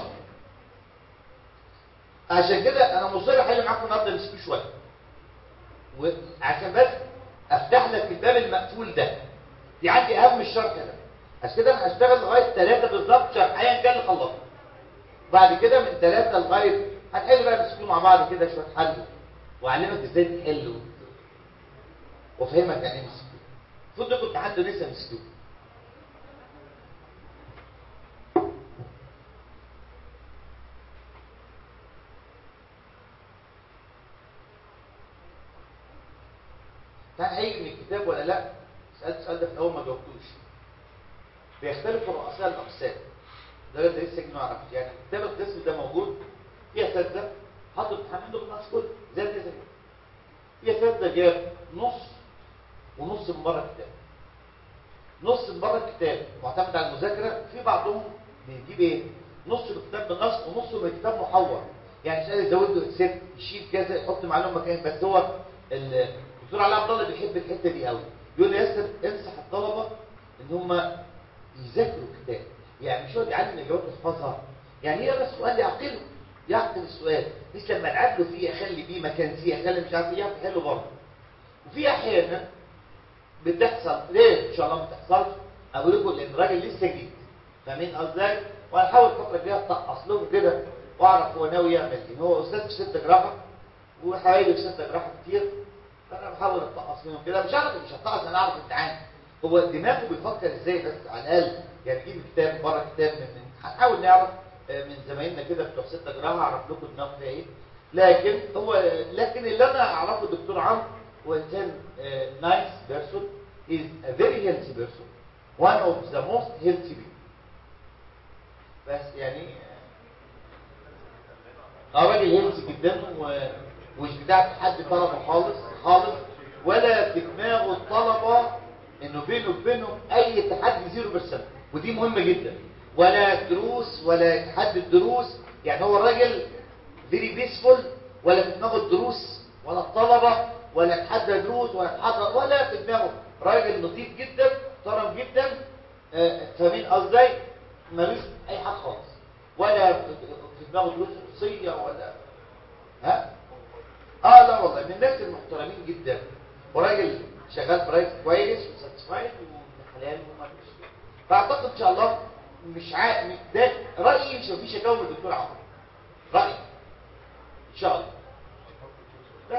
عشان كده انا مصر احل معاكم النهارده مسكوا شويه وعشان بس افتح لك الباب المقفول ده دي عندي اهم الشرح ده عشان كده انا هشتغل لغايه 3 بالظبط شرح ايا كان اللي خلصه بعد كده من 3 لغايه هنحل بقى مسكوا مع بعض كده شويه حل واعلمك ازاي تحل و- وافهمك يعني ايه مسكوا المفروض انكم امتحنتوا لسه مسكوا كان هيجي من الكتاب ولا لا سالت السؤال ده في الاول ما جاوبتوش بيختلف رؤساء الاقسام ده ده لسه ما اعرفش يعني كتاب القسم ده موجود في اساتذه حطوا امتحان عنده بالنص كله زي كده زي في اساتذه جاب نص ونص من بره الكتاب نص من بره الكتاب معتمد على المذاكره في بعضهم بيجيب ايه نص من الكتاب بالنص ونص من الكتاب محور يعني سؤال يزود له اكسبت يشيل كذا يحط معلومه مكان بس هو الدكتور علاء عبد الله بيحب الحته دي قوي يقول لي ياسر انصح الطلبه ان هم يذاكروا الكتاب يعني مش هو يعلم الاجابات ويحفظها يعني هي بس سؤال يعقله يعقل السؤال مش لما نعدله فيه اخلي بيه مكان سي اخلي مش عارف ايه يعرف يحله برضه وفي احيانا بتحصل ليه ان شاء الله ما تحصلش اقول لكم لان الراجل لسه جديد فاهمين قصدي وهحاول الفتره الجايه اتقص لهم كده واعرف هو ناوي يعمل ايه هو استاذ في ست جراحه وحبايبي في ست جراحه كتير فانا بحاول اتقص منهم كده مش عارف مش هتقص انا اعرف امتحان هو دماغه بيفكر ازاي بس على الاقل يعني جيب كتاب بره كتاب من من هنحاول نعرف من زمايلنا كده بتوع ست جراحه اعرف لكم دماغه فيها ايه لكن هو لكن اللي انا اعرفه الدكتور عمرو هو انسان نايس بيرسون is a very healthy person one of the most healthy people بس يعني اه راجل هيلثي جدا ومش بتاع تحدي طلبه خالص خالص ولا في دماغه الطلبه انه بينه وبينهم اي تحدي 0% ودي مهمه جدا ولا دروس ولا يحدد دروس يعني هو الراجل فيري بيسفول ولا في دماغه الدروس ولا الطلبه ولا يتحدى دروس ولا يتحدى ولا في دماغه راجل لطيف جدا محترم جدا فاهمين قصدي ملوش اي حاجه خالص ولا في دماغه دروس خصوصيه ولا ها اه لا والله من الناس المحترمين جدا وراجل شغال برايت كويس وساتسفايد وحلال ومالوش فاعتقد ان شاء الله مش عارف ده رايي مش مفيش شكاوى من الدكتور عمرو رايي ان شاء الله بس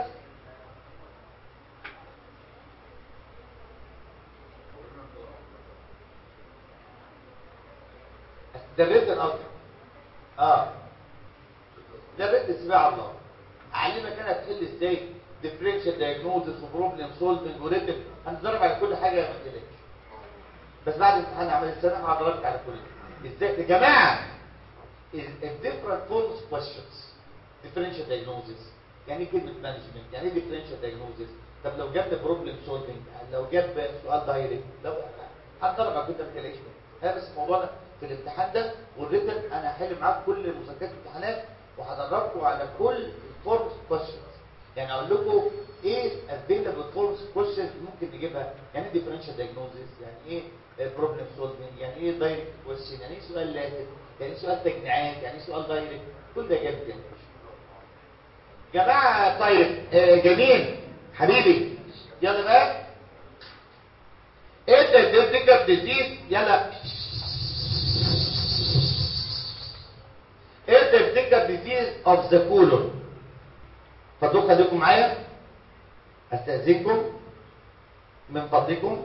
ده الرد الأفضل اه ده الرد اتباع الله اعلمك انا تحل ازاي ديفرنشال دايجنوزس وبروبلم سولفنج وريتم هنضرب على كل حاجه ما تقلقش بس بعد امتحان عمل السنه هضربك على كل ازاي يا جماعه different forms of questions differential diagnosis يعني ايه كلمه مانجمنت يعني ايه differential diagnosis طب لو جاب بروبلم سولفنج لو جاب سؤال دايركت لو هنضرب على كل ما تقلقش هذا بس موضوعنا في الامتحان ده والريتن انا هحل معاكم كل مذاكرات الامتحانات وهدربكم على كل الفورمز كويشنز يعني اقول لكم ايه افيلبل فورمز كويشنز ممكن نجيبها يعني ايه ديفرنشال دايجنوزيس يعني ايه بروبلم سولفنج يعني ايه دايركت كويشن يعني ايه سؤال لازم يعني ايه سؤال تجميعات يعني ايه سؤال دايركت كل ده جامد جدا جماعه طيب آه جميل حبيبي يلا بقى انت تفتكر ديزيز يلا انت تفتكر ديزيز اوف ذا كولون فضلوا خليكم معايا استاذنكم من فضلكم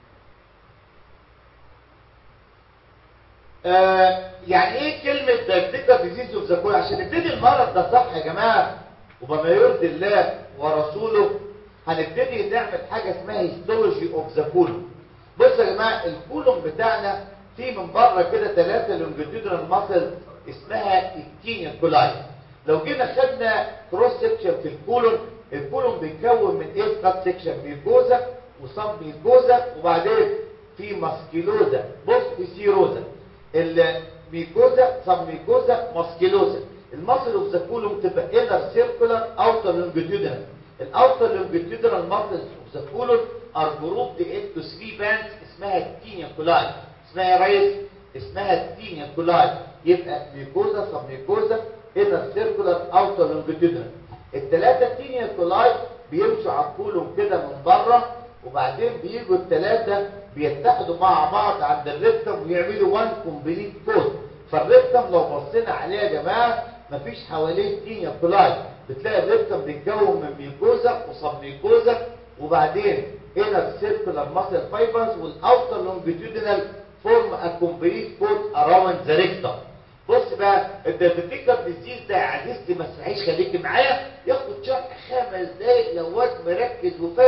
آه يعني ايه كلمه تفتكر ديزيز اوف ذا كولون عشان نبتدي المرض ده صح يا جماعه وبما يرضي الله ورسوله هنبتدي نعمل حاجه اسمها هيستولوجي اوف ذا كولون بصوا يا جماعه الكولون بتاعنا فيه من بره كده ثلاثه لونجيتودينال ماسل اسمها التينيا كولاي لو جينا خدنا كروس سكشن في الكولون الكولون بيتكون من ايه كات سكشن ميكوزا وصم ميكوزا وبعدين في ماسكيلوزا بص في سيروزا الميكوزا صم ميكوزا ماسكيلوزا المصل اوف ذا كولون تبقى انر سيركولار اوتر لونجيتودينال الاوتر لونجيتودينال ماسل اوف ذا كولون ار جروبد انتو 3 باندز اسمها التينيا كولاي اسمها يا ريس اسمها التينيا كولاي يبقى ميكوزا سب ميكوزا انر سيركولار اوتر لونجيتودينال الثلاثه تينيا كولاي بيمشوا على الكولوم كده من بره وبعدين بيجوا الثلاثه بيتحدوا مع بعض عند الريكتم ويعملوا وان كومبليت كود فالريكتم لو بصينا عليه يا جماعه مفيش حواليه تينيا كولاي بتلاقي الريكتم بيتكون من ميكوزا وسب ميكوزا وبعدين انر سيركولار ماسل فايبرز والاوتر لونجيتودينال فورم ا كومبليت كود اراوند ذا ريكتم بص بقى انت بتفتكر ديزيز ده يا عزيزتي ما تسمعيش خليكي معايا ياخد شرح خمس دقايق لو واد مركز وفاهم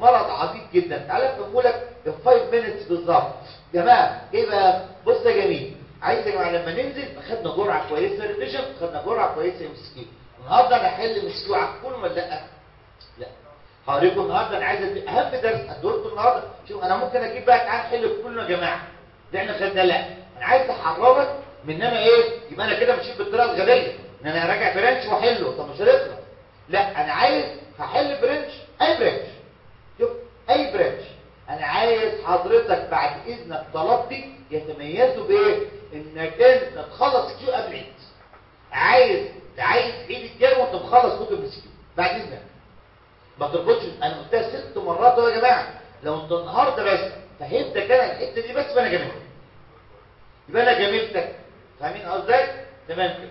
مرض عبيط جدا تعالى افهمه لك في 5 minutes بالظبط جماعه ايه بقى بص يا جميل عايز يا جماعه لما ننزل خدنا جرعه كويسه ريفيجن خدنا جرعه كويسه ام سي كيو النهارده انا هحل ام سي كيو على الكل ولا لا لا هوريكم النهارده انا عايز أدي- اهم درس هدوركم النهارده شوف انا ممكن اجيب بقى تعالى نحل كلنا يا جماعه ده احنا خدنا لا انا عايز احررك من ان انا ايه يبقى انا كده مشيت بالطريقه الغبيه ان انا اراجع برانش واحله طب مش هنطلع لا انا عايز هحل برانش اي برانش شوف اي برانش انا عايز حضرتك بعد اذنك طلبتي يتميزوا بايه انك انت تخلص كيو قبل عيد عايز عايز عيد الجاي وانت مخلص كتب السكيو بعد اذنك ما تربطش انا قلتها ست مرات أهو يا جماعه لو انت النهارده بس فهمتك انا الحته دي بس يبقى انا جميلتك يبقى انا جميلتك فاهمين قصدي تمام كده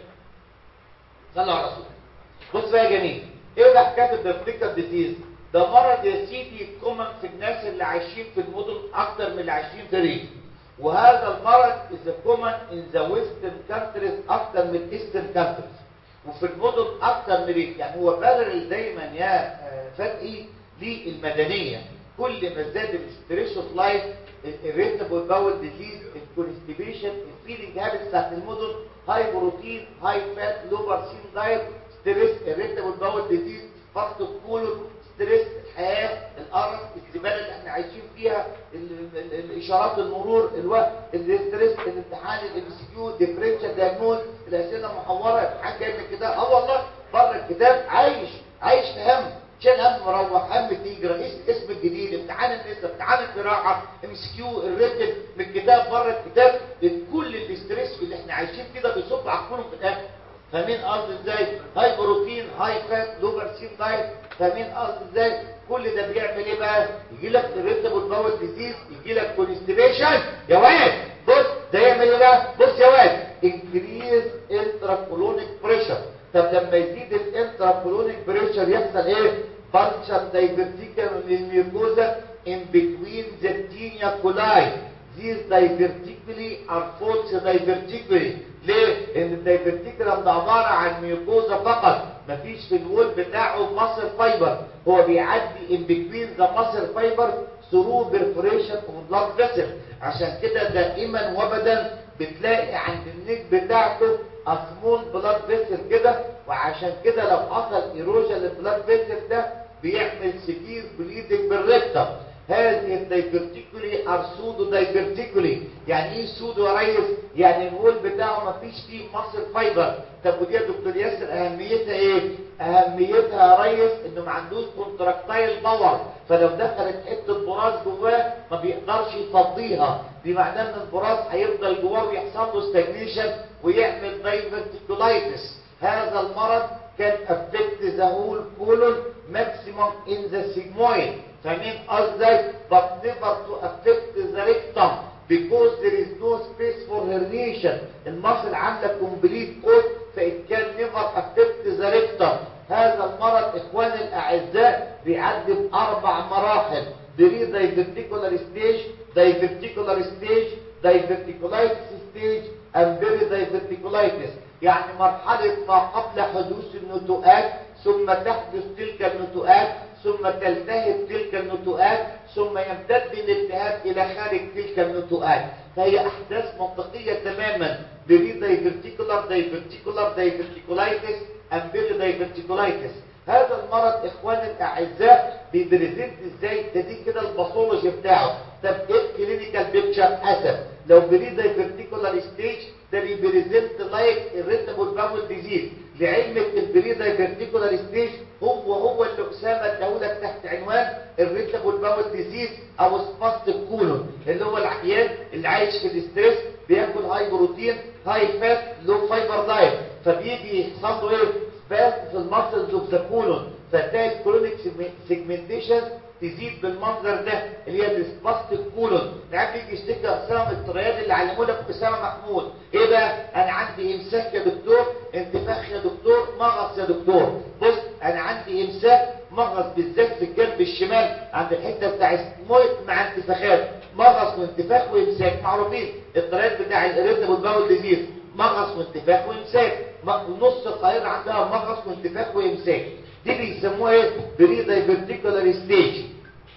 صلوا على الرسول بص بقى يا جميل ايه ده حكايه الديفليكتر ديزيز ده مرض يا سيدي كومن في الناس اللي عايشين في المدن اكتر من اللي عايشين في الريف وهذا المرض is common in the western countries اكتر من eastern countries وفي المدن اكتر من الريف يعني هو بارل دايما يا آه، فتقي للمدنيه كل ما زاد الستريس اوف لايف الريتابل باول ديزيز الكونستيبيشن الفيلينج هابتس بتاعت المدن هاي بروتين هاي فات لو بارسين دايت ستريس الريتابل باول ديزيز فقد الكولون ستريس الحياه القرف الزباله اللي احنا عايشين فيها ال- ال- ال- الاشارات المرور الوقت الستريس الامتحان الام سي كيو ديفرنشال دايجنوز الاسئله المحوره الامتحان جاي من الكتاب اه والله بره الكتاب عايش عايش في هم شال هم مروح هم تيجي رئيس الاسم الجديد امتحان النسب امتحان القراءه ام سي كيو الريتم من الكتاب بره الكتاب كل الاستريس اللي احنا عايشين فيه ده بيصب على الكلهم في الاخر فاهمين قصدي ازاي هاي بروتين هاي فات لو بارسين دايت فاهمين قصدي ازاي كل ده بيعمل ايه بقى يجي لك irritable bowel ديزيز يجي لك كونستيبيشن يا واد بص ده يعمل ايه بقى بص يا واد انكريز انتراكولونيك بريشر طب لما يزيد الانتراكولونيك بريشر يحصل ايه بانشر دايفرتيكال للميوكوزا in between the tinea coli these diverticuli are false diverticuli ليه؟ ان الدايفرتيكولم ده عبارة عن ميوكوزا فقط مفيش في الوول بتاعه مصر فايبر هو بيعدي in between the muscle fiber through perforation of blood vessel عشان كده دائما وابدا بتلاقي عند النيك بتاعته اسمول بلاد فيسل كده وعشان كده لو حصل ايروجن للبلاد فيسل ده بيعمل سيفير بليدنج بالريكتم هذه الدايفرتيكولي ار سودو دايفرتيكولي يعني ايه سودو يا ريس يعني الوول بتاعه ما فيش فيه مصر فايبر طب ودي يا دكتور ياسر اهميتها ايه اهميتها يا ريس انه ما عندوش كونتراكتايل باور فلو دخلت حته براز جواه ما بيقدرش يفضيها دي معناه ان البراز هيفضل جواه ويحصل له ستاجنيشن ويعمل دايفرتيكولايتس هذا المرض can affect the whole colon maximum in the sigmoid فاهمين قصدي but never to affect the rectum because there is no space for herniation المصل عامله complete code فit can never affect the rectum هذا المرض اخواني الاعزاء بيعدي باربع مراحل بري diverticular stage diverticular stage diverticulitis stage and very diverticulitis يعني مرحلة ما قبل حدوث النتوءات ثم تحدث تلك النتوءات ثم تلتهب تلك النتوءات ثم يمتد الالتهاب إلى خارج تلك النتوءات فهي أحداث منطقية تماما بري دايفرتيكولار دايفرتيكولار دايفرتيكولايتس أمبيري دايفرتيكولايتس هذا المرض اخواني الاعزاء بيبريزنت ازاي ده دي كده الباثولوجي بتاعه طب ايه الكلينيكال بيكتشر حسب لو بري دايفرتيكولار ستيج ده بيبريزنت لايك الريتابل باول ديزيز لعلمك البري دايفرتيكولار ستيج هو هو اللي اسامه اداهولك تحت عنوان الريتابل باول ديزيز او سباست كولون اللي هو العيان اللي عايش في الاستريس بياكل هاي بروتين هاي فات لو فايبر دايت فبيجي يحصل له ايه سباست في المسلز اوف ذا كولون فتلاقي الكرونيك سيجمنتيشن تزيد بالمنظر ده اللي هي السباستيك كولون تعرف يجي يشتكي اسامه الطريات اللي علموه لك اسامه محمود ايه بقى انا عندي امساك يا دكتور انتفاخ يا دكتور مغص يا دكتور بص انا عندي امساك مغص بالذات في الجنب الشمال عند الحته بتاع السمويت مع انتفاخات مغص وانتفاخ وامساك معروفين الطريات بتاع الاريتابل باول ديزيز مغص وانتفاخ وامساك نص القاهره عندها مغص وانتفاخ وامساك دي بيسموها ايه بري دايفرتيكولار ستيج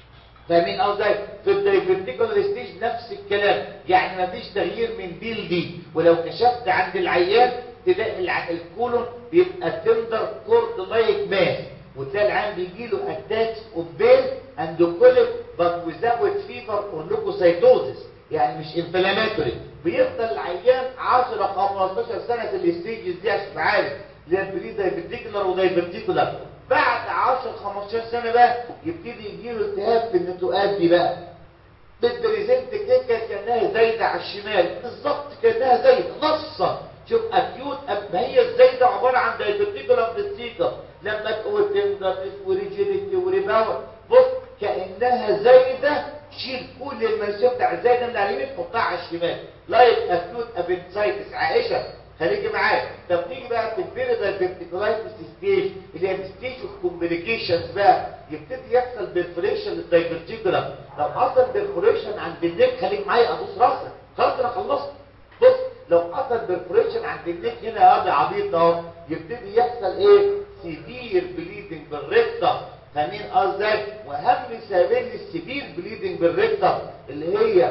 فاهمين قصدي في الدايفرتيكولار ستيج نفس الكلام يعني مفيش تغيير من دي لدي ولو كشفت عند العيان تلاقي الع- الكولون بيبقى تندر كورد لايك ماس وتلاقي العيان بيجي له اتاكس اوف بين اند كوليك بس ويزود فيفر اور لوكوسايتوزس يعني مش انفلاماتوري بيفضل العيان 10 15 سنه في الستيجز دي عشان عارف اللي هي البري دايفرتيكولار ودايفرتيكولار بعد 10 15 سنه بقى يبتدي يجيله التهاب في النتوءات دي بقى بالبريزنت كده كانها زايده على الشمال بالظبط كانها زايده نصا شوف اكيوت أب- ما هي الزايده عباره عن دايبرتيكولار بالسيكا لما تقول تندرس وريجيديتي وريباور بص كانها زايده شيل كل المنسوب بتاع الزايده من على اليمين حطها على الشمال لايك اكيوت ابنسايتس عائشه خليكي معايا طب نيجي بقى في البيريدال فيرتيكولايتس ستيج اللي هي الستيج اوف كومبليكيشنز بقى يبتدي يحصل بيرفوريشن للدايفرتيكولار لو حصل بيرفوريشن عند النيك خليك معايا ابوس راسك خلاص انا خلصت بص لو حصل بيرفوريشن عند النيك هنا يا واد عبيط اهو يبتدي يحصل ايه سيفير بليدنج بالريكتم فاهمين قصدي واهم سببين للسيفير بليدنج بالريكتم اللي هي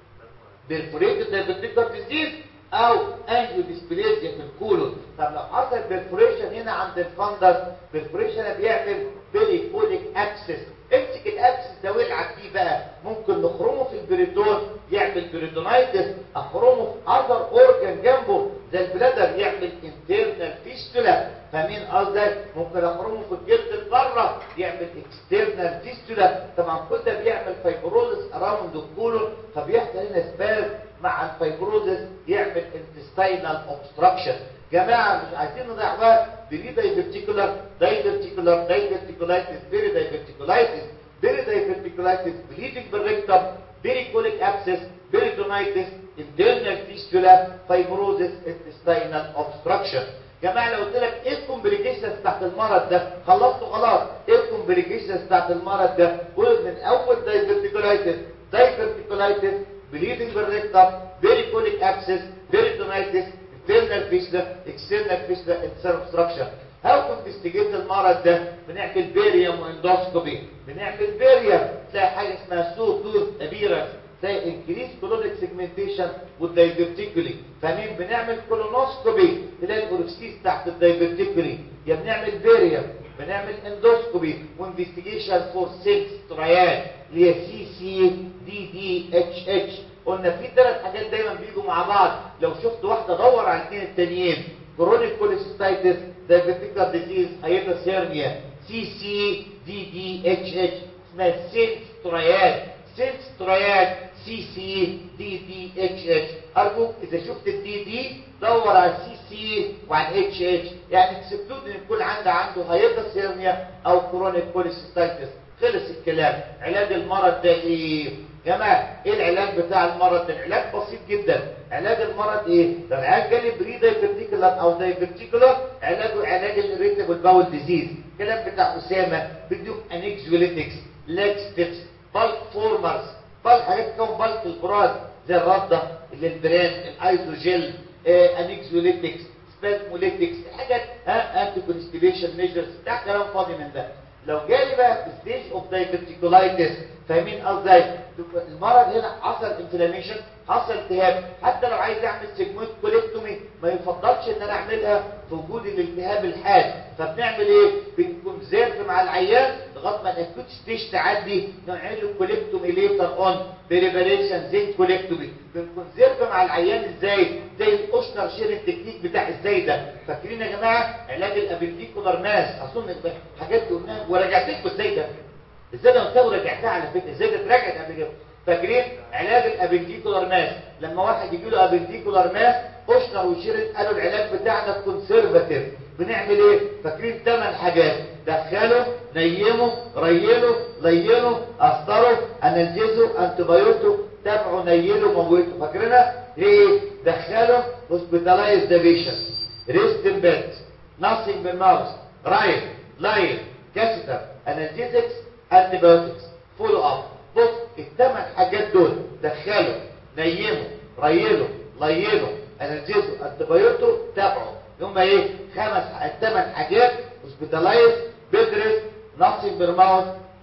بيرفوريتد دايبرتيكولار ديزيز او انجيو ديسبليزيا في الكولون طب لو حصل بيرفوريشن هنا عند الفندس بيرفوريشن بيعمل بيريكوليك اكسس امسك الاكسس ده والعب فيه بقى ممكن نخرمه في البريتون يعمل بريتونايتس اخرمه في اذر اورجان جنبه زي البلادر يعمل انترنال فيستولا فاهمين قصدي ممكن اخرمه في الجلد بره يعمل اكسترنال فيستولا طبعا كل ده بيعمل فايبروزس اراوند الكولون فبيحصل هنا سباز مع الفايبروزس يعمل انتستينال اوبستراكشن جماعه مش عايزين نضيع وقت بري دايفرتيكولار دايفرتيكولار دايفرتيكولايتس بيري دايفرتيكولايتس بيري دايفرتيكولايتس بليدنج بالريكتم بيريكوليك ابسس بيريتونايتس internal فيستولا فايبروزس intestinal obstruction جماعه لو قلت لك ايه الكومبليكيشنز بتاعت المرض ده خلصته خلاص ايه الكومبليكيشنز بتاعت المرض ده قول من اول دايفرتيكولايتس دايفرتيكولايتس بليدنج بالريكتم بيريكوليك ابسس بيريتونايتس internal fistula external fistula intestinal obstruction هاو كونفستيجيت المرض ده بنعمل بيريوم واندوسكوبي بنعمل بيريوم تلاقي حاجه اسمها سو تور ابيرنس زي انكريس كولونيك سيجمنتيشن والدايفرتيكولي فاهمين بنعمل كولونوسكوبي تلاقي الاوركسيس تحت الدايفرتيكولي يا بنعمل بيريوم بنعمل اندوسكوبي وانفستيجيشن فور سيلز تريان اللي هي سي سي دي دي اتش اتش قلنا في ثلاث حاجات دايما بيجوا مع بعض لو شفت واحده دور على الاثنين التانيين كرونيك كوليسيستايتس دايبيتيكال ديزيز هايبرس هيرنيا سي سي دي دي اتش اتش اسمها سيلز تريان سيلز تريان سي سي دي دي اتش اتش ارجوك اذا شفت الدي دي دور على سي سي وعلى اتش اتش يعني اكسبتود ان يكون عنده عنده هايبرس هيرنيا او كرونيك كوليسيستايتس خلص الكلام علاج المرض ده ايه جماعه ايه العلاج بتاع المرض ده العلاج بسيط جدا علاج المرض ايه لو العيان جالي بري دايفرتيكولار او دايفرتيكولار علاجه علاج الريتابل باول ديزيز الكلام بتاع اسامه بديهم انكزوليتكس لاكستكس بالك فورمرز بالك حاجات كون بالك البراز زي الرده اللي البران الايزوجيل آه انكزوليتكس سبازموليتكس حاجات ها انتي كونستيبيشن ميجرز ده كلام فاضي من ده لو جالي بقى في ستيج اوف دايفرتيكولايتس فاهمين قصدي المرض هنا حصل انفلاميشن حصل التهاب حتى لو عايز اعمل سيجمنت كوليكتومي ما يفضلش ان انا اعملها في وجود الالتهاب الحاد فبنعمل ايه بنكونزيرف مع العيان لغايه ما الاكوت ستيج تعدي نعمل له كوليكتومي ليتر اون بريباريشن زين كوليكتومي بنكونزيرف مع العيان ازاي زي الاوشنر شير التكنيك بتاع ازاي ده فاكرين يا جماعه علاج الابنديكولار ماس اظن حاجات قلناها ورجعت لكم ازاي ده ازاي ده قلتها ورجعتها على فكره ازاي ده اتراجعت قبل كده فاكرين علاج الابنديكولار ماس لما واحد يجي له ابنديكولار ماس اوشنر وشيرت قالوا العلاج بتاعنا كونسرفاتيف بنعمل ايه فاكرين ثمان حاجات دخله نيمه ريله لينه اسطره انلجزه انتبيوتو تابعه نيله موته فاكرينها ايه دخله هوسبيتالايز ذا بيشنت ريست ان بيد ناثينج بالماوس رايت لاين كاسيتر انالجيزكس انتبيوتكس فولو اب بص الثمان حاجات دول دخله نيمه ريله لينه انالجيزه انتبيوتو تابعه هم ايه خمس الثمان حاجات هوسبيتالايز بيدرس ناثينج بالماوس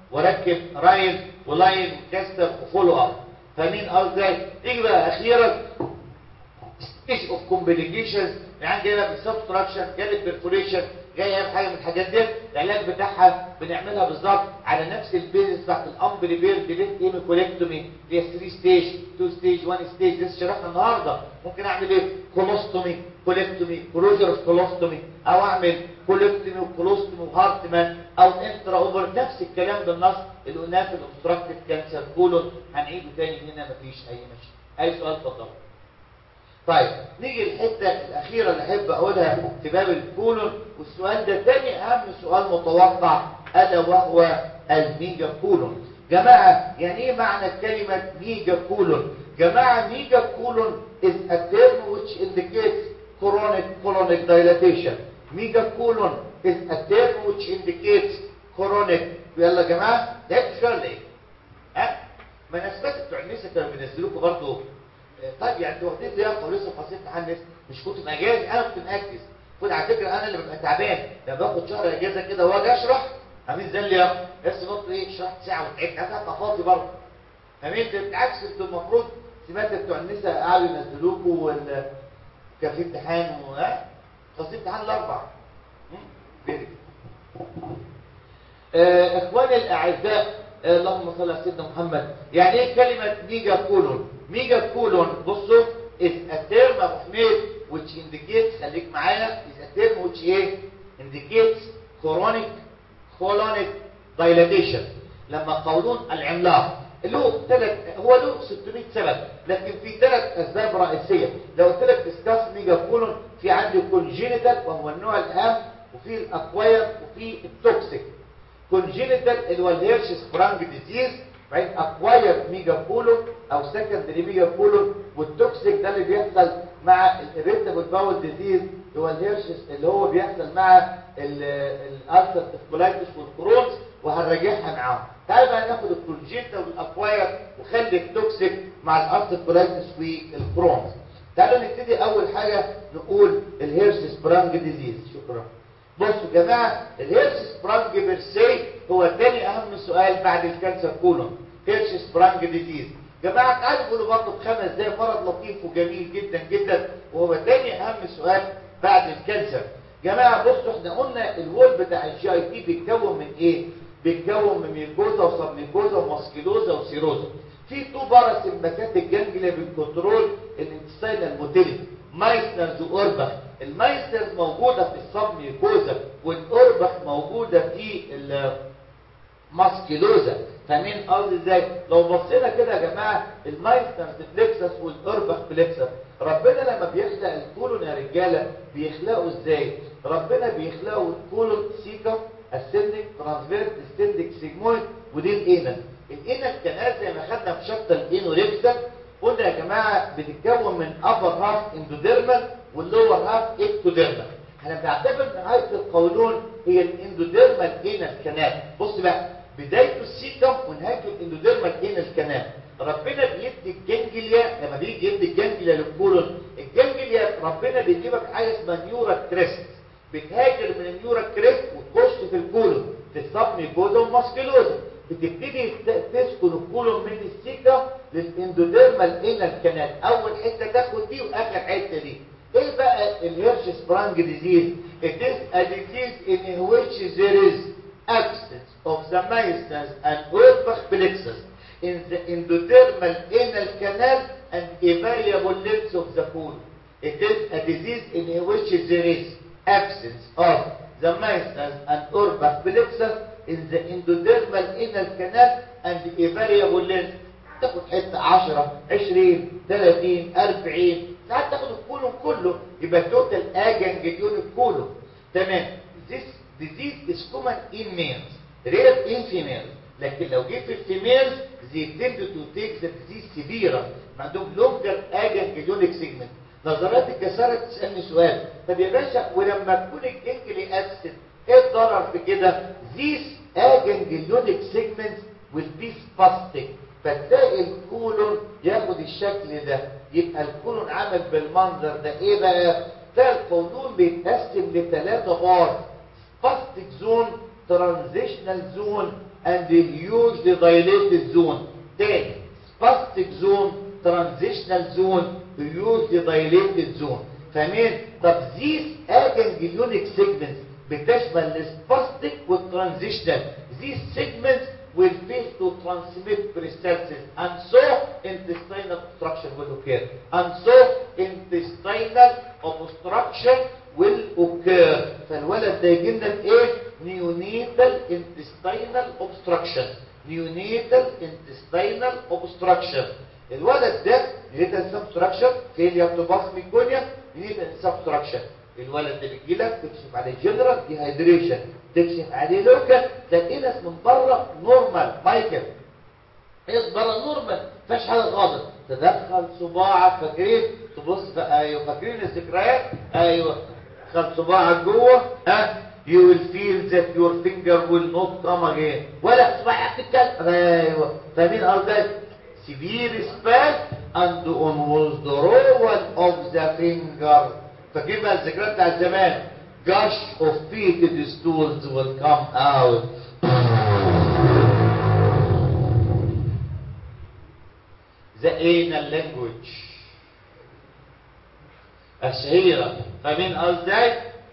واركب رايل ولاين وكاستر وفولو اب فاهمين قصدي تيجي بقى اخيرا ستيج اوف كومبليكيشنز يعني جاي لك سبستراكشن جالك بيرفوريشن جاي اي حاجه من الحاجات دي العلاج بتاعها بنعملها بالظبط على نفس البيزنس بتاعت الامبليبير ديليت ايميكوليكتومي اللي هي 3 ستيج 2 ستيج 1 ستيج لسه شرحنا النهارده ممكن اعمل ايه كولوستومي كوليكتومي كلوجر كولوستومي او اعمل كوليكتومي وكولوستومي وهارتمان او انترا اوفر نفس الكلام بالنص اللي قلناه في الاوبستراكتيف كانسر كولون هنعيده تاني هنا مفيش اي مشكله اي سؤال اتفضل طيب نيجي الحته الاخيره اللي احب اقولها في باب الكولون والسؤال ده تاني اهم سؤال متوقع الا وهو الميجا كولون جماعه يعني ايه معنى كلمه ميجا كولون جماعه ميجا كولون is a term which indicates chronic colonic dilatation ميجا كولون is a term which indicates chronic يلا يا جماعه ده شغل ايه ها ما انا سمعت بتوع النساء كانوا بينزلوكوا برضه طيب يعني انتوا واخدين لياقه ولسه فاصل امتحان مش كنت في اجازه انا كنت مركز خد على فكره انا اللي ببقى تعبان لما باخد شهر اجازه كده واجي اشرح عامل زي اللياقه بس نط ايه شرحت ساعه وتعبت انا هبقى فاضي برضه فاهمين بالعكس انتوا المفروض سمعت بتوع النساء قعدوا ينزلوكوا وال كان في امتحان و ها فاصل امتحان الاربع آه اخواني الاعزاء اللهم صل على سيدنا محمد يعني ايه كلمه ميجا كولون ميجا كولون بصوا is a term of made which indicates خليك معايا is a term which ايه indicates chronic colonic dilatation لما قولون العملاق له ثلاث هو له 600 سبب لكن في ثلاث اسباب رئيسيه لو قلت لك ديسكاس ميجا كولون في عندي كونجينيتال وهو النوع الاهم وفي الاكواير وفي التوكسيك كونجينيتال اللي هو الهيرش سبرانج ديزيز بعدين اكواير ميجا كولون او سكندري ميجا كولون والتوكسيك ده اللي بيحصل مع الريتابل باول ديزيز اللي هو الهيرشس اللي هو بيحصل مع الالسر كولايتس والكرونز وهنراجعها معاهم تعال بقى ناخد الكونجينيتال والاكواير وخلي التوكسيك مع الالسر كولايتس والكرونز تعالوا نبتدي اول حاجه نقول الهيرشس برانج ديزيز شكرا بصوا يا جماعه الهيرش سبرانج بيرسي هو تاني اهم سؤال بعد الكانسر كولون هيرش سبرانج ديزيز جماعه تعالوا نقولوا برضه بخمس دقايق مرض لطيف وجميل جدا جدا وهو تاني اهم سؤال بعد الكانسر جماعه بصوا احنا قلنا الوول بتاع الجي اي تي بيتكون من ايه بيتكون من ميكوزا وسبميكوزا وماسكيلوزا وسيروزا في تو باراسمباتيك جانجليا بالكنترول الانتستينال موتيليتي مايسترز واوربخ المايسترز موجوده في السبميكوزا والاوربخ موجوده في الماسكيلوزا فاهمين قصدي ازاي لو بصينا كده يا جماعه المايسترز فليكسس والاوربخ فليكسس ربنا لما بيخلق الكولون يا رجاله بيخلقوا ازاي ربنا بيخلقوا الكولون سيكا اسندك ترانسفيرس ديستندك سيجمويد ودي الانال الانال كانال زي ما خدنا في شابتر الانوريكسا قلنا يا جماعه بتتكون من ابر هاف اندوديرمال واللور هاف اكتوديرمال احنا بنعتبر نهايه القولون هي الاندوديرمال انال كانال بص بقى بدايته السيكم ونهايته الاندوديرمال انال كانال ربنا بيدي الجنجليا لما بيجي يدي الجنجليا للكولون الجنجليا ربنا بيجيبك حاجه اسمها نيورا كريست بتهاجر من النيورا كريست وتخش في الكولون في السبميكوزا والماسكيلوزا بتبتدي تسكن الكولون من السيكا للاندوديرمال انال كانال اول حته تاخد دي واخر حته دي ايه بقى الهيرش سبرانج ديزيز it is a disease in which there is absence of the myasthenic and Urbach plexus in the endodermal anal canal and a variable length of the colon. It is a disease in which there is absence of the myasthenic and Urbach plexus in the endodermal anal canal and a variable length تاخد حته 10 20 30 40 ساعات تاخد الكولون كله يبقى توتال اجنجليون الكولون تمام this disease is common in males rare in females لكن لو جه في الفيميلز they tend to take the disease severe عندهم longer aganglionic segment نظرات الجسارة تسألني سؤال طب يا باشا ولما تكون الجنجلي ابسنت ايه الضرر في كده these aganglionic segments will be spastic فتلاقي الكولون ياخد الشكل ده يبقى الكولون عامل بالمنظر ده ايه بقى تلاقي القولون بيتقسم لثلاثة بار سباستيك زون transitional zone and a hugely dilated zone تاني spastic zone transitional zone hugely dilated zone فاهمين طب these aganglionic segments بتشمل السباستيك والترانزيشنال these segments will fail to transmit peristalsis and so intestinal obstruction will occur and so intestinal obstruction will occur فالولد ده يجي لنا بايه neonatal intestinal obstruction neonatal intestinal obstruction الولد ده neonatal obstruction failure to pass meconium neonatal obstruction الولد ده بيجي لك تكشف عليه جنرال ديهايدريشن تكشف عليه لوكال تلاقينك من بره نورمال مايكل ايه بره نورمال مفيش حاجه خالص تدخل صباعك فاكرين تبص في ايوه فاكرين الذكريات ايوه خد صباعك جوه ها you will feel that your finger will not come again ولا صباعك تتكلم ايوه فاهمين قصدي severe spasm and on withdrawal of the finger فاكرين بقى الذكريات بتاع زمان gush of fetid stools will come out the anal language الشهيرة فاهمين قصدي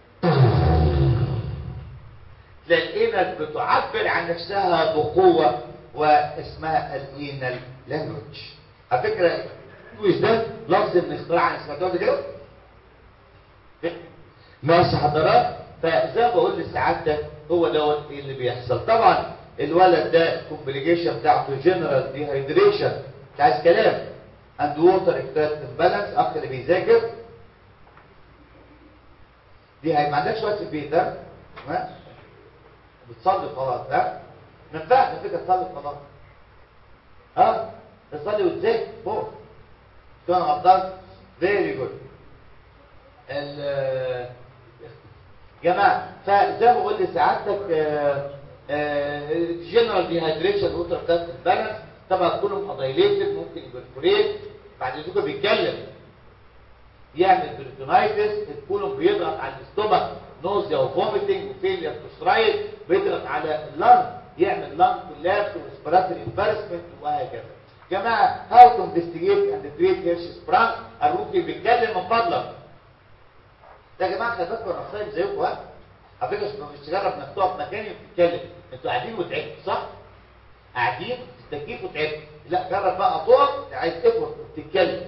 تلاقينا بتعبر عن نفسها بقوة واسمها الانال لانجوج على فكرة الانجوج ده لفظ من اختراع سمعتوه قبل كده ماشي حضرات فزي ما بقول لسعادتك هو دوت ايه اللي بيحصل طبعا الولد ده الكومبليكيشن بتاعته جنرال ديهايدريشن مش عايز كلام اند ووتر اكتاست بالانس اخ اللي بيذاكر دي هي ما عندكش وقت في البيت ها ها بتصلي خلاص ها ما ينفعش على فكره تصلي خلاص ها تصلي وتذاكر فوق كان غلطان فيري جود ال جماعه فزي ما بقول لسعادتك جنرال ديهايدريشن ووتر كاست بالانس طبعا كلهم ادايليتد ممكن يبرفوريت بعد كده بيتكلم يعمل بريتونايتس الكولوم بيضغط على الاستومك نوزيا وفوميتنج وفيلير توسترايد بيضغط على اللنج يعمل لنج كولابس وريسبيراتوري امبارسمنت وهكذا جماعه هاو تو انفستيجيت اند تريت هيرش سبرانج الروكي بيتكلم من فضلك ده يا جماعه خلي بالكم انا صايم زيكم ها على فكره مش تجرب انك تقف مكاني وتتكلم انتوا قاعدين وتعبتوا صح؟ قاعدين في التكييف وتعبتوا لا جرب بقى تقف عايز تفرق وتتكلم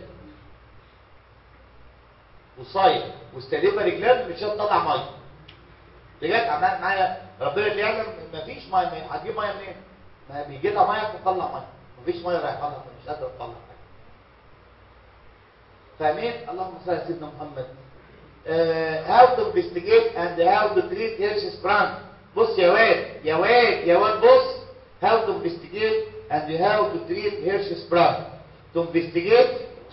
وصايم واستلمها رجلان مش هتطلع ميه بجد عمال معايا ربنا اللي يعلم مفيش ميه هتجيب ميه منين؟ ما بيجي لها ميه تطلع ميه مفيش ميه رايحه لها فمش قادره تطلع حاجه فاهمين؟ اللهم صل على سيدنا محمد هاو تو انفستيجيت اند هاو تو تريت هيرش سبرانج بص يا واد يا واد يا واد بص هاو تو انفستيجيت اند هاو تو تريت هيرش سبرانج تو انفستيجيت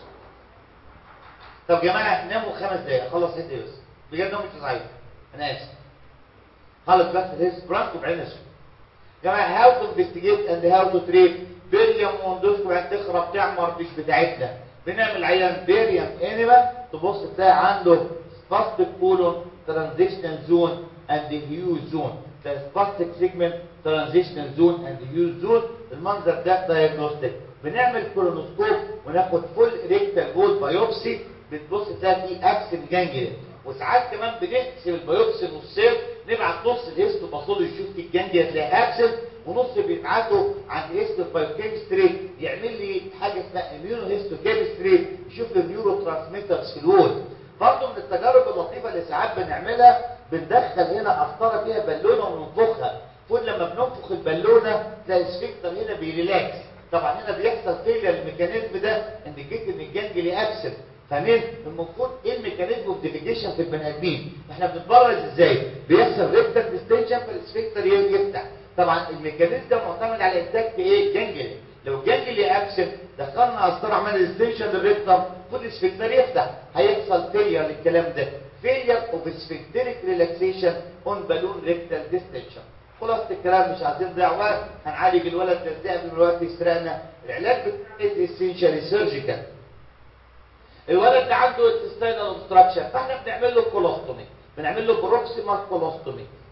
طب يا جماعه ناموا خمس دقايق اخلص هدي بس بجد نوم مش صحيح انا اسف خلص بس الهيس برانك وبعدين اسف يا جماعه هاو تو انفستيجيت اند هاو تو تريت بيريم موندوسكو هتخرب تعمر مش بتاعتنا بنعمل عيان بيريم انيما تبص تلاقي عنده سباستيك كولون ترانزيشنال زون اند هيوز زون سباستيك سيجمنت ترانزيشنال زون اند هيوز زون المنظر ده دايجنوستيك بنعمل كولونوسكوب وناخد فول ريكتال جول بايوبسي بتبص تلاقي في اكسن جانجليا وساعات كمان بنقسم البيوبسي نصين نبعت نص الهيستو باثولوجي يشوف في الجانجليا تلاقي اكسن ونص بيبعته عند هيستو بايوكيمستري يعمل لي حاجه اسمها اميونو هيستو كيمستري يشوف النيورو ترانسميترز في الوول برضه من التجارب اللطيفه اللي ساعات بنعملها بندخل هنا قسطره فيها بالونه وننفخها كل لما بننفخ البالونه تلاقي السفنكتر هنا بيريلاكس طبعا هنا بيحصل فيلير الميكانيزم ده انديكيت ان الجانجلي اكسن فاهمين المفروض ايه الميكانيزم اوف ديفيجيشن في البني ادمين احنا بنتبرز ازاي بيحصل ريكتال ديستنشن فالسفنكتر يفتح طبعا الميكانيزم ده معتمد على انتاج في ايه جانجلي لو جانجلي ابسنت دخلنا قسطره عمل ديستنشن للريكتم فود السفنكتر يفتح هيحصل فيلير للكلام ده فيلير اوف سفنكتريك ريلاكسيشن اون بالون ريكتال ديستنشن خلاص الكلام مش عايزين نضيع وقت هنعالج الولد ده ازاي قبل الوقت يسرقنا العلاج بتاعي اسينشالي سيرجيكال الولد ده عنده انتستينال اوبستراكشن فاحنا بنعمل له كولوستومي بنعمل له بروكسيمال كولوستومي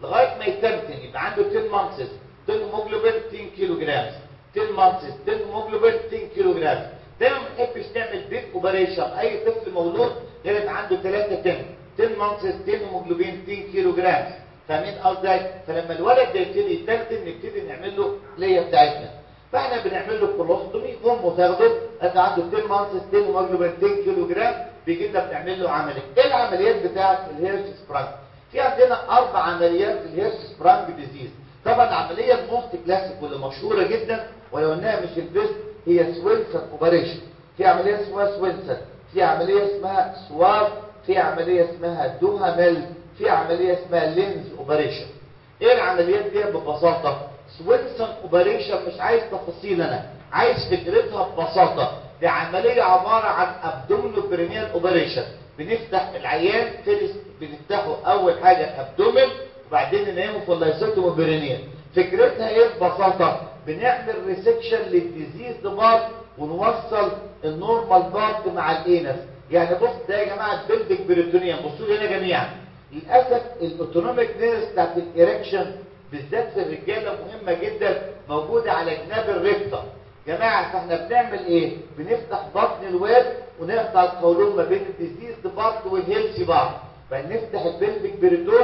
لغايه ما يتمتن يبقى عنده 10 مانسز 10 هيموجلوبين 10 كيلو جرام 10 مانسز 10 هيموجلوبين 10 كيلو جرام دايما ما بنحبش نعمل بيت اوبريشن اي طفل مولود لازم عنده 3 10 10 مانسز 10 هيموجلوبين 10 كيلو جرام فاهمين قصدي فلما الولد ده يبتدي يتمتن نبتدي نعمل له ليه بتاعتنا فاحنا بنعمل له كولوستومي امه تاخده انت عنده 10 مانسز 10 هيموجلوبين 10 كيلو جرام بيجي لنا بنعمل له عمليه ايه العمليات بتاعه الهيرش سبرانج في عندنا اربع عمليات في الهيرش سبرانج ديزيز طبعا العمليه الموست كلاسيك واللي مشهوره جدا ولو انها مش البيست هي سوينسون اوبريشن في عمليه اسمها سوينسون في عمليه اسمها سواب في عمليه اسمها دوهاميل في عمليه اسمها لينز اوبريشن ايه العمليات دي ببساطه سوينسون اوبريشن مش عايز تفاصيل انا عايز فكرتها ببساطه دي عمليه عباره عن ابدومينو برينيال اوبريشن بنفتح العيان فيرست بنفتحه اول حاجه ابدومين وبعدين ننامه في اللايسوتوم برينيال فكرتها ايه ببساطه بنعمل ريسكشن للديزيز بارت ونوصل النورمال بارت مع الانس يعني بص ده يا جماعه البلفيك بريتونيوم بصوا لي هنا جميعا للاسف الاوتونوميك نيرس بتاعت الاريكشن بالذات في الرجاله مهمه جدا موجوده على جناب الريكتا جماعه فاحنا بنعمل ايه بنفتح بطن الواد ونقطع القولون ما بين الديزيز بارت والهيلثي بارت فنفتح البلفيك بريتون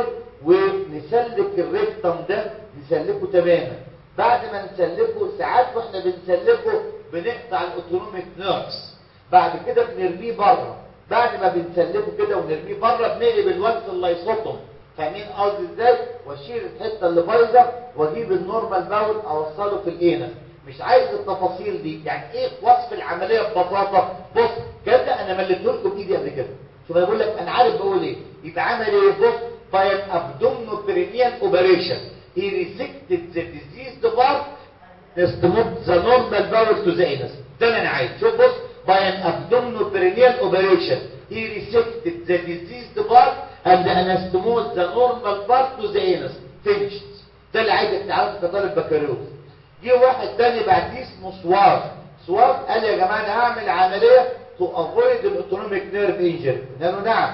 ونسلك الريكتم ده نسلكه تماما بعد ما نسلكه ساعات واحنا بنسلكه بنقطع الاوتونوميك نيرفز بعد كده بنرميه بره بعد ما بنسلكه كده ونرميه بره بنقلب الواد في اللايسوتوم فاهمين قصدي ازاي واشيل الحته اللي بايظه واجيب النورمال باول اوصله في الانس مش عايز التفاصيل دي يعني ايه وصف العمليه ببساطه بص كده انا مليته لكم بايدي قبل كده شوف انا بقول لك انا عارف بقول ايه يبقى عمل ايه بص by an abdominoperineal operation he resected the diseased part to move the normal bowel to the anus ده اللي انا عايز شوف بص by an abdominoperineal operation he resected the diseased part and anastomosis the normal part to the anus finished ده اللي عايزك تعرفه كطالب بكالوريوس جه واحد تاني بعديه اسمه سواف سواف قال يا جماعه انا هعمل عمليه تو افويد الاوتونوميك نيرف انجري قلنا له نعم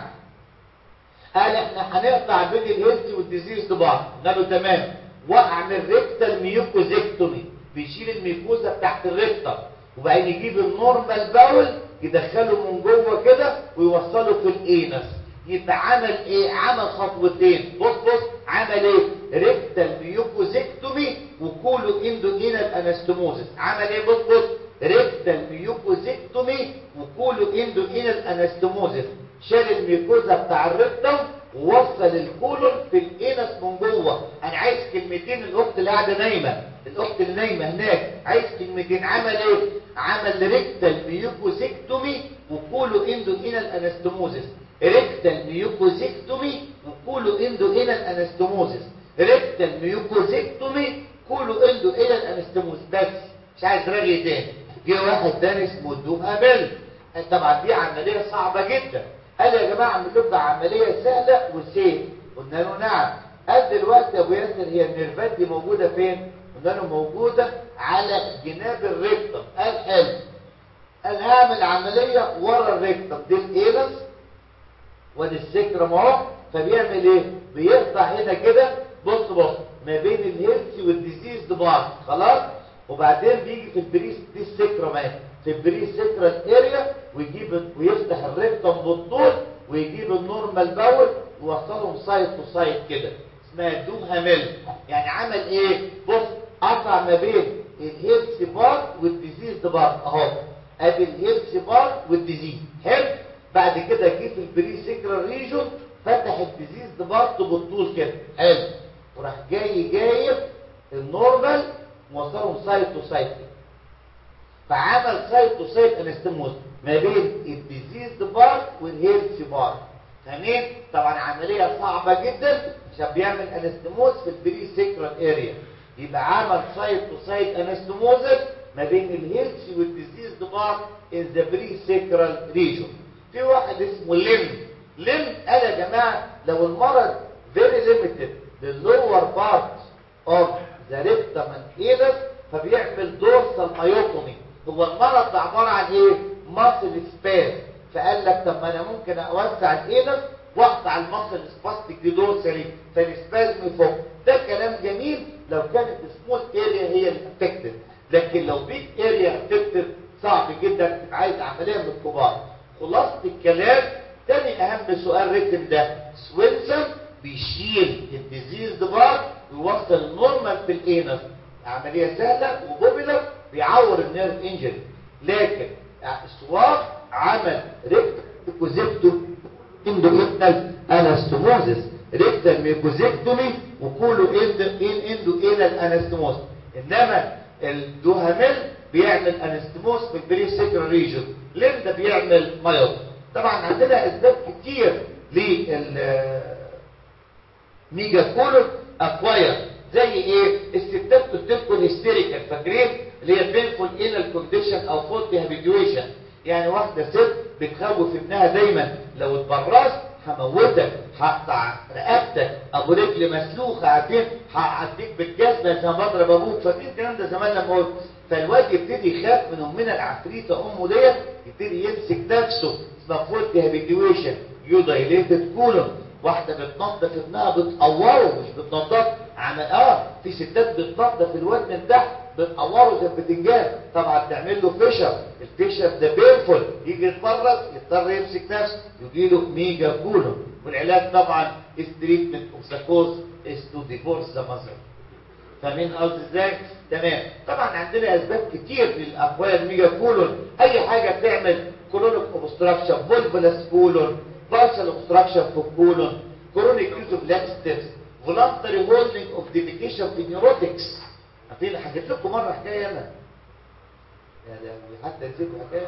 قال احنا هنقطع بين الهيلث والديزيز بعض قلنا له تمام واعمل ريكتال ميوكوزيكتومي بيشيل الميكوزا بتاعت الريكتال وبعدين يجيب النورمال باول يدخله من جوه كده ويوصله في الانس يبقى عمل ايه عمل خطوتين بص بص عمل ايه ريكتال ميوكوزيكتومي وكولو اندوجينال انستموزس عمل ايه بص بص ريكتال ميوكوزيكتومي وكولو اندوجينال انستموزس شال الميكوزا بتاع الريكتم ووصل الكولون في الانس من جوه انا عايز كلمتين الاخت اللي قاعده نايمه الاخت اللي نايمه هناك عايز كلمتين عمل ايه عمل ريكتال ميوكوزيكتومي وكولو اندوجينال انستموزس ريكتال ميوكوزيكتومي وكولو اندوجينال انستموزس ريكتال ميوكوزيكتومي كولو اندوجينال انستموزس بس مش عايز رغي تاني جه واحد تاني اسمه دوهاميل طبعا دي عمليه صعبه جدا قال يا جماعه اعمل لكم عمليه سهله وسيف قلنا له نعم قال دلوقتي يا ابو ياسر هي النيرفات دي موجوده فين قلنا له موجوده على جناب الريكتم قال حلو قال هعمل عمليه ورا الريكتم دي الانس وادي السكرم اهو فبيعمل ايه بيقطع هنا كده بص بص ما بين الهيلثي والديزيز بعض خلاص وبعدين بيجي في البريس دي السكرم اهي في البري سكرال اريا ويجيب ويفتح الريكتم بالطول ويجيب النورمال باول ويوصلهم سايد تو سايد كده اسمها دوهاميل يعني عمل ايه بص قطع ما بين الهيلث بارت والديزيز بارت اهو ادي الهيلث بارت والديزيز حلو بعد كده جه في البري سكرال ريجون فتح الديزيز بارت بالطول كده حلو وراح جاي جايب النورمال موصلهم سايد تو سايد كده فعمل سايت تو سايت انستموز ما بين الديزيز بارت والهيلث بارت تمام طبعا عمليه صعبه جدا عشان بيعمل انستموز في البري سيكرال اريا يبقى عمل سايت تو سايت انستموزس ما بين الهيلث والديزيز بارت ان ذا بري سيكرال ريجون في واحد اسمه ليم ليم قال يا جماعه لو المرض فيري ليميتد لللور بارت اوف ذا ريكتم اند فبيعمل دورسال مايوتومي هو المرض ده عبارة عن ايه ماسل سباس فقال لك طب ما انا ممكن اوسع الانس واقطع الماسل سباستيك دي دورسالي فالسبازم يفك ده كلام جميل لو كانت سمول اريا هي الافكتد لكن لو بيج اريا افكتد صعب جدا تبقى عايز عمليه من الكبار خلاصه الكلام تاني اهم سؤال ريتم ده سوينسون بيشيل الديزيز بار ويوصل النورمال في الانس عمليه سهله وبوبيلر بيعور النيرف انجري لكن سواب عمل ريكت كوزيبتو اندوكيتنال انستموزس ريكتال ميكوزيكتومي وكله اند ان اندو الى الانستموز انما الدوهاميل بيعمل انستموز في البري سيكر ريجن لين ده بيعمل مايوب طبعا عندنا اسباب كتير لل ميجا كولون اكواير زي ايه الستات قلت لكم الهستيريكال فاكرين اللي هي بينفول انال كونديشن او فولت هابيتويشن يعني واحده ست بتخوف ابنها دايما لو اتبرزت هموتك هقطع رقبتك ابو رجل مسلوخه عارفين هعديك بالجزمه زي ما بضرب ابوك فاكرين الكلام ده زمان لما قلت فالواد يبتدي يخاف من امنا العفريته امه ديت يبتدي يمسك نفسه اسمها فولت هابيتويشن يو دايليتد كولون واحدة بتنظف ابنها بتقوره مش بتنظف عمل اه في ستات بتنظف الواد من تحت بتقوره زي البتنجان طبعا تعمل له فيشر الفيشر ده بينفول يجي يتفرج يضطر يمسك نفسه يجي له ميجا كولون والعلاج طبعا التريتمنت اوف ذا كوز از تو ديفورس ذا ماذر فاهمين قصدي ازاي؟ تمام طبعا عندنا اسباب كتير للاقوال الميجا كولون اي حاجه بتعمل كولونيك اوبستراكشن فولفولاس كولون partial obstruction في الكولون chronic use of laxatives voluntary holding of dedication في neurotics عارفين حكيت لكم مره حكايه انا يعني حتى نسيتوا حكايه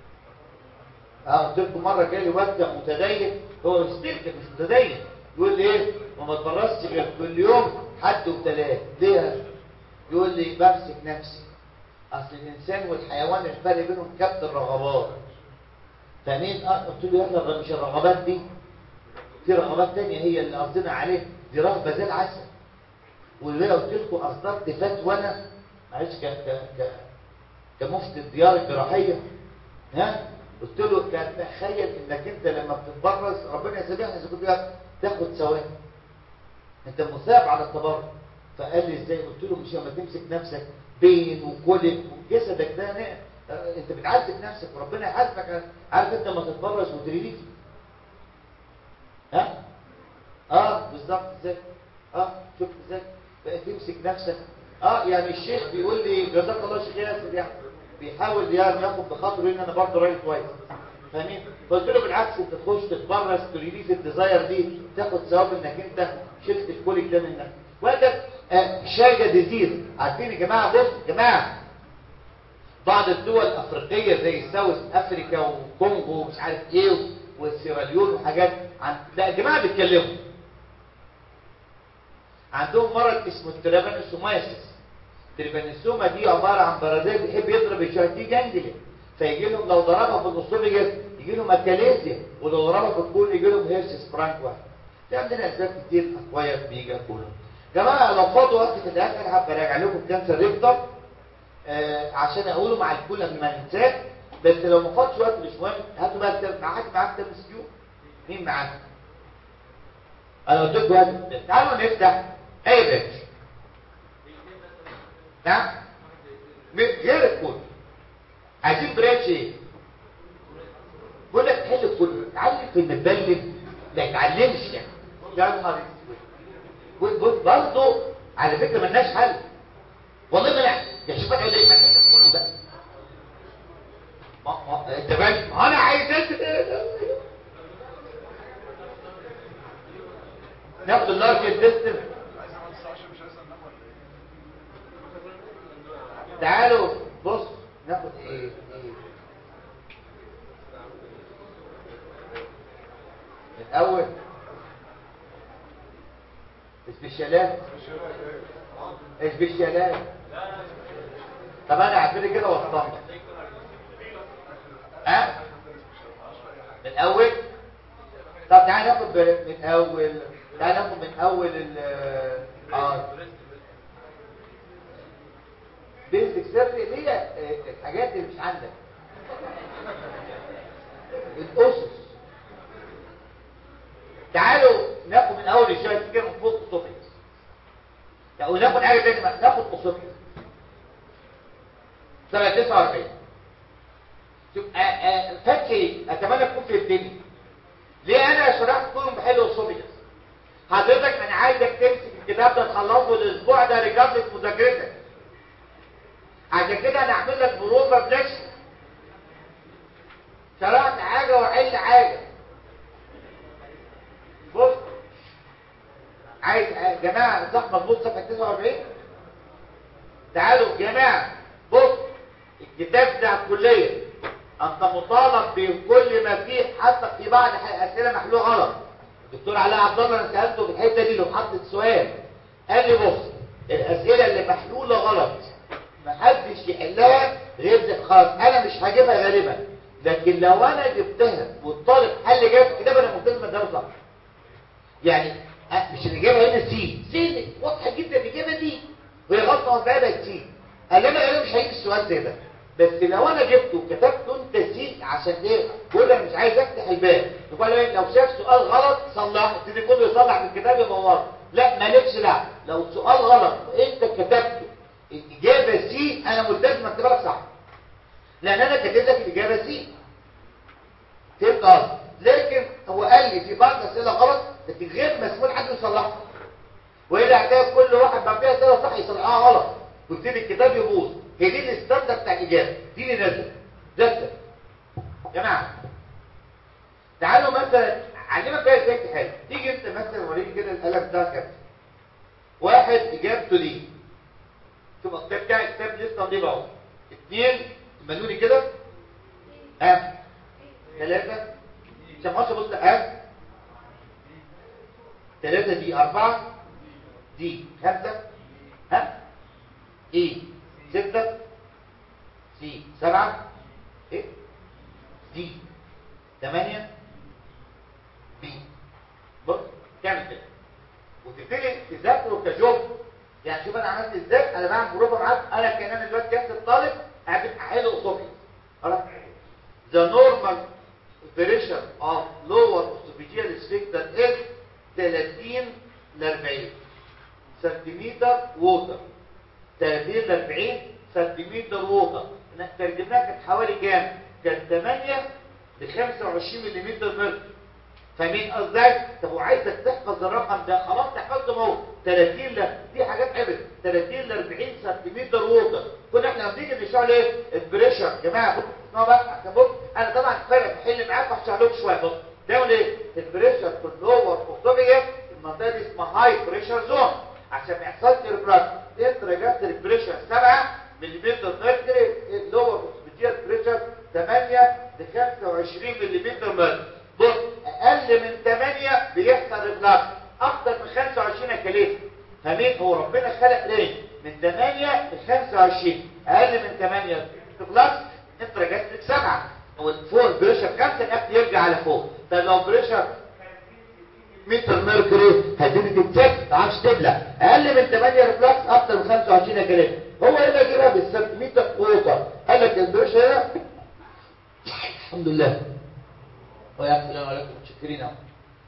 اه قلت لكم مره جالي واد كان متدين هو ستيل كان مش متدين يقول لي ايه وما اتبرزش غير كل يوم حد وثلاث ليه يقول لي بمسك نفسي اصل الانسان والحيوان الفرق بينهم كبت الرغبات فاهمين اه قلت له يلا مش الرغبات دي في رغبات تانية هي اللي قصدنا عليه دي رغبة زي العسل واللي قلت لكم اصدرت فتوى انا معلش ك ك ك كمفتي الديار الجراحية ها قلت له كان تخيل انك انت لما بتتبرز ربنا يسامحني اذا كنت تاخد ثواني انت مثاب على التبرز فقال لي ازاي قلت له مش لما تمسك نفسك بين وكلك وجسدك ده نقل انت بتعذب نفسك وربنا يحاسبك عارف انت لما تتبرز وتريليك ها اه بالظبط ازاي اه شوف ازاي بقى تمسك نفسك اه يعني الشيخ بيقول لي جزاك الله شيخ ياسر يعني بيحاول يعني ياخد بخاطره ان انا برضه راجل كويس فاهمين قلت له بالعكس انت تخش تتبرز تريليف الديزاير دي تاخد ثواب انك انت شلت الكوليك ده منك وهكذا آه شاجه ديزيز عارفين يا جماعه بص يا جماعه بعض الدول الافريقيه زي ساوث افريكا وكونغو ومش عارف ايه والسيراليون وحاجات عن لا يا جماعه بيتكلموا عندهم مرض اسمه الترابانوسومايسيس الترابانوسوما دي عباره عن برازيل بيحب يضرب الشهتي جانجلي فيجي لهم لو ضربها في الاسوفيجس يجي لهم اكاليزيا ولو ضربها في الكول يجي لهم هيرسيس فرانك واحد في عندنا اسباب كتير اقوياء بيجا كولون جماعه لو فاضوا وقت في الاخر هبقى راجع لكم كانسر ريكتر آه عشان اقوله مع الكل قبل ما ننساه بس لو ما فاضش وقت مش مهم هاتوا بقى الكتاب معاك معاك كتاب مسكيو مين معاك انا قلت لكم هاتوا تعالوا نفتح اي بيت نعم غير الكل عايزين برانش ايه بقول لك حل الكل اتعلم في المتبلد ما يتعلمش يعني يا نهار اسود برضه على فكره ملناش حل والله ما نعرف يا شوف بقى ليه ما تحس كله بقى ما ما انت بقى انا عايز ناخد اللارج انتستين تعالوا بص ناخد ايه ايه الاول سبيشالات سبيشالات طب انا عارفين كده وسطهم ها من الاول طب تعالى ناخد من اول تعالى ناخد من اول ال اه بيزك سيرفي اللي هي الحاجات اللي مش عندك الاسس تعالوا ناخد من من اول الشهر كده من فوق اسوفيجس لا وناخد حاجه تانية بقى، ناخد اسوفيجس سنه 49 تبقى آه، فكي اتمنى تكون في الدنيا ليه انا شرحت كلهم بحلو اسوفيجس حضرتك انا عايزك تمسك الكتاب ده تخلصه الاسبوع ده ريجاردلس مذاكرتك عشان كده انا هعمل لك بروفه بنفسي شرحت حاجه وحل حاجه بص عايز يا جماعه صح مظبوط صفحه 49 تعالوا يا جماعه بص الكتاب بتاع الكليه انت مطالب بكل ما فيه حتى في بعض اسئله محلوله غلط الدكتور علاء عبد الله انا سالته في الحته دي لو حطت سؤال قال لي بص الاسئله اللي محلوله غلط محدش يحلها غير ده خلاص انا مش هجيبها غالبا لكن لو انا جبتها والطالب حل جاب الكتاب انا ملتزم ان ده صح يعني أه مش الاجابه هنا سي سي واضحه جدا الاجابه دي وهي غلطه وفعلا سي قال لي انا غالبا مش هجيب السؤال زي ده بس لو انا جبته وكتبته انت سي عشان ايه بقول انا مش عايز افتح الباب يقول لي لو شاف سؤال غلط صلح تبتدي كله يصلح من الكتاب يبقى ورا لا مالكش لا لو سؤال غلط وانت كتبته الاجابه سي انا ملتزم اكتبها لك صح لان انا كاتب لك الاجابه سي فهمت قصدي لكن هو قال لي في بعض الاسئله غلط لكن غير مسؤول حد يصلحها واذا احتاج كل واحد ما فيها اسئله صح يصلحها غلط ويبتدي الكتاب يبوظ هي دي الستاندرد بتاع الاجابه دي اللي نازله ده يا جماعه تعالوا مثلا علمك بقى ازاي تحل تيجي انت مثلا وريني كده القلم ده كده واحد اجابته دي شوف الكتاب بتاعي كتاب لسه نضيف اهو اثنين ملوني كده ها ثلاثة عشان ما بص ها ثلاثة دي أربعة دي خمسة ها ايه ستة سي سبعة ايه دي ثمانية بي بص تعمل كده وتبتدي تذاكره كجوب يعني شوف انا عملت ازاي انا بعمل بروفه معاك انا كان انا دلوقتي جبت الطالب قاعد احل قصادي خلاص the normal pressure of lower esophageal sphincter is 30 ل 40 سنتيمتر ووتر 30 ل 40 سنتيمتر ووتر ترجمناها كانت حوالي كام؟ كانت 8 ل 25 ملم مركب فاهمين قصدي طب وعايزك تحفظ الرقم ده خلاص تحفظه اهو 30 ل دي حاجات عبد 30 ل 40 سنتيمتر ووتر كنا احنا بنيجي نشرح ايه البريشر يا جماعه بص اسمعوا بقى عشان بص انا طبعا فرق بحل معاك وهشرح لكم شويه بص ده ايه البريشر في اللور اوتوبيا المنطقه دي اسمها هاي بريشر زون عشان ما يحصلش ريبراس انت رجعت البريشر 7 ملم ميركوري اللور اوتوبيا بريشر 8 ل 25 ملم مركب بص اقل من 8 بيحصل ريبلاس اكتر من 25 كليت فمين هو ربنا خلق رينج من 8 ل 25 اقل من 8 ريبلاس انت رجعت لك 7 هو فوق البريشر 5 الاكل يرجع على فوق طب لو بريشر متر ميركوري هتبتدي تتسك ما تعرفش تبلع اقل من 8 ريبلاكس اكتر من 25 كلام هو هنا جيبها بالسنتيمتر قوطه قال لك البريشر هنا الحمد لله ويغفر لنا ولكم متشكرين اهو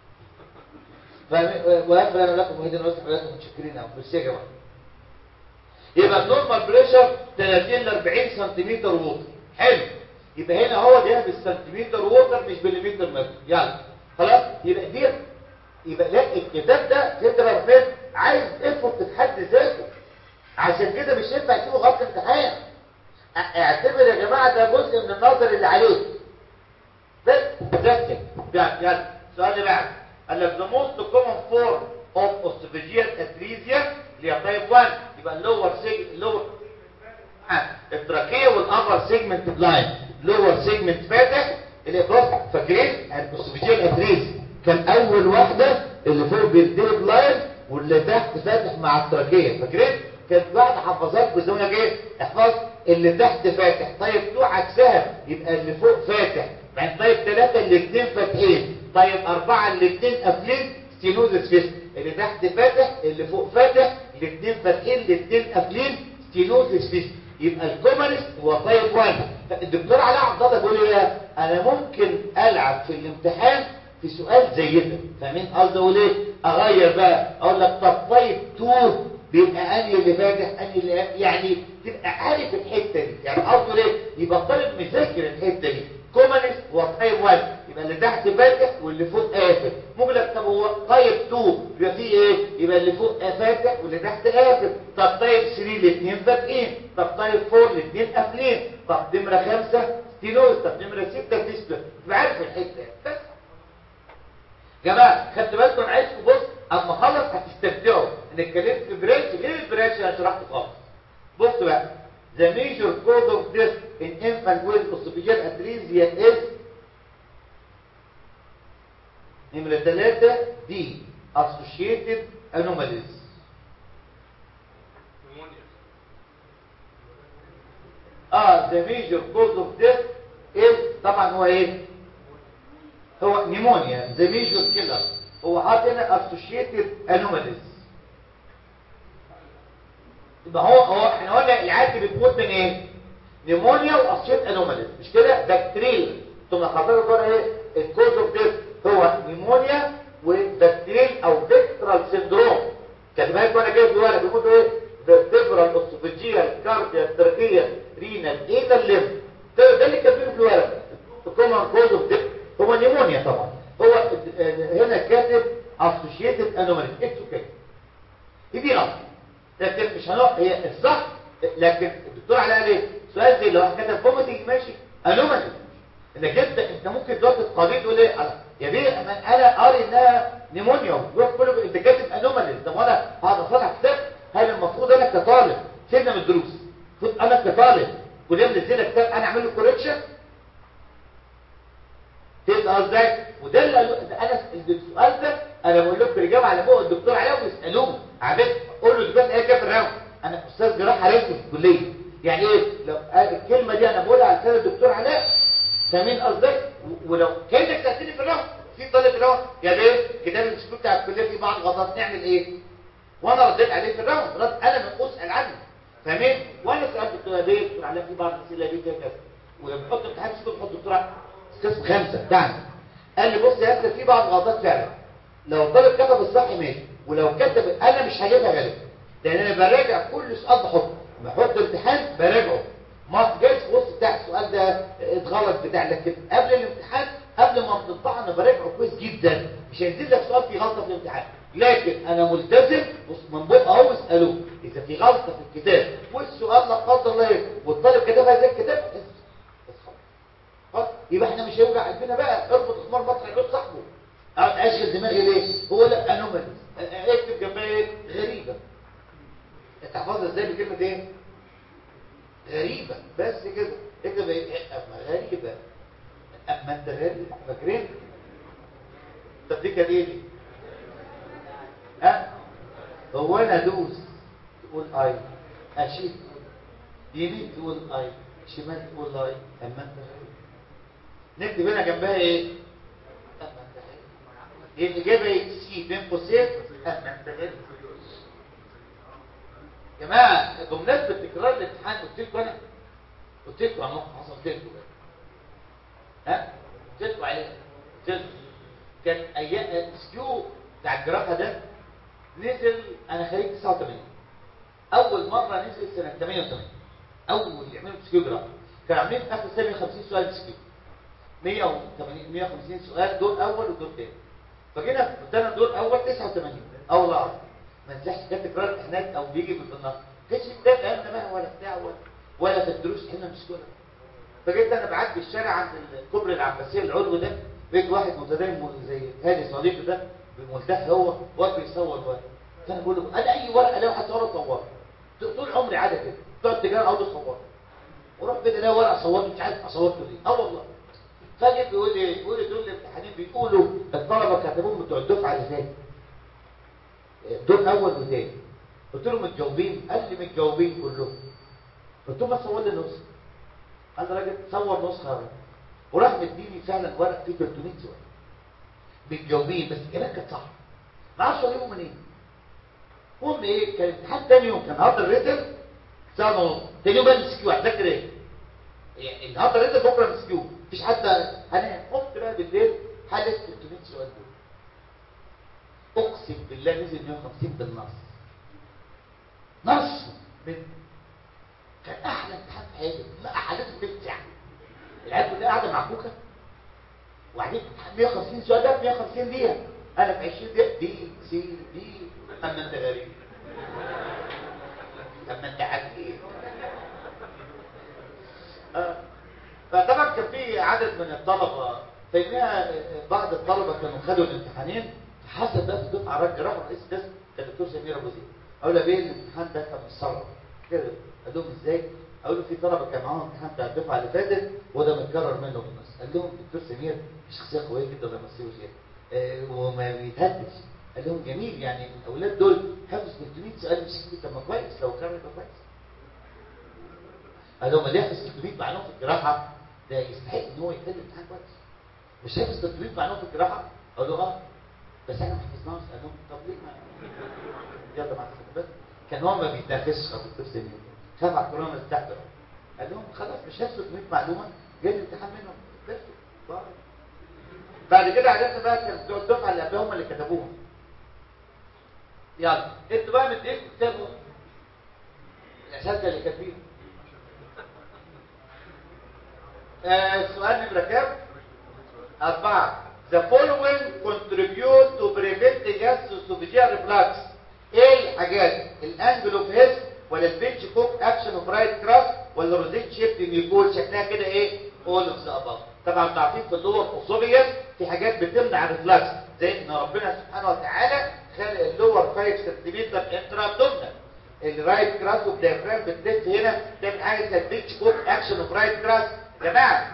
ويغفر لنا ولكم وهدنا ولكم ولكم متشكرين اهو بس يا جماعه يبقى النورمال بريشر 30 ل 40 سنتيمتر ووتر حلو يبقى هنا هو ده بالسنتيمتر ووتر مش بالمتر متر يلا خلاص يبقى دي يبقى لا الكتاب ده انت بقى فين عايز افرض تتحدى ذاته عشان كده مش ينفع تسيبه غلط امتحان اعتبر يا جماعه ده جزء من النظر اللي عليك بس بس يلا يلا السؤال اللي بعده قال لك the most common form of esophageal atresia اللي هي type 1 يبقى اللور سيج اللور التراكيه والابر سيجمنت بلاين لور سيجمنت فاتح اللي بص فاكرين الاسوفيجيال اتريزيا كان اول واحده اللي فوق بيدير بلاين واللي تحت فاتح مع التراكيه فاكرين كانت بعد حفظات بيزونا ايه احفظ اللي تحت فاتح طيب 2 عكسها يبقى اللي فوق فاتح بعد طيب 3 الاثنين فاتحين طيب 4 الاثنين قافلين ستينوزس فيس اللي تحت فاتح اللي فوق فاتح الاثنين فاتحين الاثنين قافلين ستينوزس فيس يبقى الكومنست هو طيب 1 الدكتور علاء عبد الله بيقول ايه انا ممكن العب في الامتحان في سؤال زي ده فاهمين قصدي اقول ايه اغير بقى اقول لك طب طيب 2 بيبقى انهي اللي فاتح انهي اللي يعني تبقى عارف الحته دي يعني قصده ليه يبقى الطالب مذاكر الحته دي كومنست هو تايب 1 يبقى اللي تحت فاتح واللي فوق قافل ممكن لك طب هو تايب 2 يبقى فيه ايه يبقى اللي فوق فاتح واللي تحت قافل طب تايب 3 الاثنين فاتحين طب تايب 4 الاثنين قافلين طب نمره 5 ستينوز طب نمره 6 تيستر تبقى عارف الحته بس جماعه خدت بالكم انا عايزكم بص اما اخلص هتستمتعوا ان اتكلمت في برانش غير البرانش اللي انا شرحته خالص بص بقى the major cause of death in infant with esophageal atresia is نمرة ثلاثة دي associated anomalies
نمونيا
اه the major cause of death is طبعا هو ايه هو نيمونيا the major killer هو حاطط هنا associated anomalies يبقى هو هو احنا قلنا العادي بتموت من ايه نيمونيا واسيت انوماليز مش كده بكتيريا ثم حضرتك بقى ايه الكوز اوف ديث هو نيمونيا وبكتيريا او فيكترال سيندروم كان بالك وانا جاي في الورق بيقول ايه فيبرال اوسوفيجيال كارديا تركيا رينال ايه ده الليم ده ده اللي كاتبينه في الورق الكومن كوز اوف ديث هو نيمونيا طبعا هو آه، هنا كاتب اسوشيتد انوماليز اتس اوكي دي غلط لكن مش هنقف هي الصح لكن الدكتور علاء ليه سؤال زي لو واحد كتب فوميتنج ماشي انومالي انك انت انت ممكن دلوقتي تقاضيه تقول ايه أنا- يا بيه أنا- انا قاري انها نيمونيا ويروح كله انت كاتب انومالي طب وانا هقعد اصلح كتاب هل المفروض انا كطالب سيبنا من الدروس المفروض انا كطالب كل يوم نزل كتاب انا اعمل له كوريكشن تبقى ازاي وده اللي قالوا ده انا السؤال ده انا بقول لكم الاجابه على فوق الدكتور عليه ويسالوه عبيد قول له دلوقتي ايه كيف الراوند انا استاذ جراحه راسم في الكليه يعني ايه لو قال الكلمه دي انا بقولها على لسان الدكتور علاء فاهمين قصدي و- ولو كانك سالتني في الراوند في طالب الراوند يا بيه كتاب السكوت بتاع الكليه فيه بعض غلطات نعمل ايه وانا رديت عليه في الراوند رد انا من اسال عنه فاهمين وانا سالت الدكتور يا بيه الدكتور علاء في بعض الاسئله دي كده كده ولما بحط امتحان سكوت بحط الدكتور علاء قسم خمسة بتاعنا قال لي بص يا اسطى في بعض غلطات فعلا لو الطالب كتب الصح ماشي ولو كتب انا مش هجيبها غالبا لان انا براجع كل سؤال بحطه بحط امتحان براجعه ما جايز في وسط بتاع السؤال ده اتغلط بتاع لكن قبل الامتحان قبل ما بنطبع انا براجعه كويس جدا مش هينزل لك سؤال فيه غلطه في الامتحان لكن انا ملتزم بص من بق اهو اسالوه اذا في غلطه في الكتاب والسؤال لا قدر الله إيه، والطالب كتبها زي الكتاب اصحى خلاص يبقى احنا مش هيوجع قلبنا بقى اربط حمار مطرح بيت صاحبه اقعد اشغل دماغي ليه هو لا انومالي اكتب جنبها ايه غريبه انت حافظها ازاي بكلمه ايه غريبه بس كده اكتب ايه اما غريبه اما انت غريب فاكرين طب دي كانت ايه دي ها هو انا ادوس تقول اي اشيل يمين تقول اي شمال تقول اي اما انت غريب نكتب هنا جنبها ايه اما انت غريب ايه الاجابه ايه سي بين قوسين اما انت غريب يا جماعه بمناسبه تكرار الامتحان قلت لكم انا قلت لكم اهو حصلت لكم ها قلت لكم عليه قلت لكم كان ايام سكيو بتاع الجراحه ده نزل انا خريج 89 اول مره نزل سنه 88 اول يعملوا سكيو جراحه كانوا عاملين في اخر سنه 150 سؤال سكيو 180 150 سؤال دور اول ودور تاني فجينا في السنه دور اول 89 اول عرض ما نزحش كانت تكرار امتحانات او بيجي في النص كانش كتاب ايامنا بقى ولا بتاع ولا ولا في الدروس هنا مش كده فجيت انا بعدي الشارع عند الكوبري العباسيه العلو ده لقيت واحد متدين زي هاني صديقي ده بملتحي هو واقف بيصور ورقه فانا بقول له انا اي ورقه الاقي واحد صوره صورها طول عمري عاده كده تقعد تجارة اقعد اصورها واروح بيت الاقي ورقه صورته مش عارف اصورته ليه اه والله فجأة بيقول لي بيقول لي دول الامتحانين بيقولوا الطلبه كاتبوهم بتوع الدفعه اللي فاتت دول اول وثاني قلت له متجاوبين قال لي متجاوبين كلهم قلت له ما صور لي نسخه قال لي راجل صور نسخه وراح مديني فعلا ورق فيه 300 سؤال متجاوبين بس الكلام كانت صح ما اعرفش اجيبه منين المهم ايه كان امتحان تاني يوم كان هارد الريتم ساعه ونص تاني يوم بقى مسكيو هتذاكر ايه؟ يعني النهارده الريتم بكره مسكيو مفيش حد هنام قمت بقى بالليل حل 300 سؤال دول اقسم بالله نزل 150 بالنص نص من كان احلى امتحان في حياتي ما حليته تلت ساعه العيال كلها قاعده مع كوكا وبعدين 150 سؤال ده 150 دقيقه انا في 20 دقيقه دي سي دي اما انت غريب اما انت عجيب آه. فطبعا كان في عدد من الطلبه فإنها بعض الطلبه كانوا خدوا الامتحانين حسب بقى في الدفعه راجل راحوا رئيس قسم كان الدكتور سمير ابو زيد اقول له بيه الامتحان ده كان متصرف كده قال لهم ازاي اقول له في طلبه كان معاهم امتحان بتاع الدفعه اللي فاتت وده متكرر منه بالنص قال لهم الدكتور سمير شخصيه قويه جدا الله يمسيه وجهه آه وما بيتهدش قال لهم جميل يعني الاولاد دول حفظ 300 سؤال مش كتير طب ما كويس لو كان يبقى كويس قال لهم اللي يحفظ 300 معلومه في الجراحه ده يستحق ان هو يحل امتحان كويس مش حفظ 300 معلومه في الجراحه اقول له اه بس احنا ما حفظناش قال لهم طب ليه ما يلا مع الخطبات كان هو ما بيتنافسش ابو الدكتور سمير خاف على الكورونا استهبل قال لهم خلاص مش حفظ 300 معلومه جاي الامتحان منهم بس بعد كده عرفنا بقى كان بتوع الدفعه اللي قبلهم اللي كتبوها يلا انتوا بقى مديكم كتابوا الاساتذه اللي كاتبينه آه السؤال نمره كام؟ أربعة The following contribute to prevent gastroesophageal reflux ايه الحاجات الانجل اوف هيس ولا البنش كوك اكشن اوف رايت كراس ولا روزيت شيب ميكول شكلها كده ايه all of the above طبعا تعرفين في اللور اوسوبيوس في حاجات بتمنع الريفلكس زي ان ربنا سبحانه وتعالى خلق اللور 5 سنتيمتر انترا ابدومينال الرايت كراس والديافرام بتلف هنا تعمل حاجه اسمها البنش كوك اكشن اوف رايت كراس يا جماعه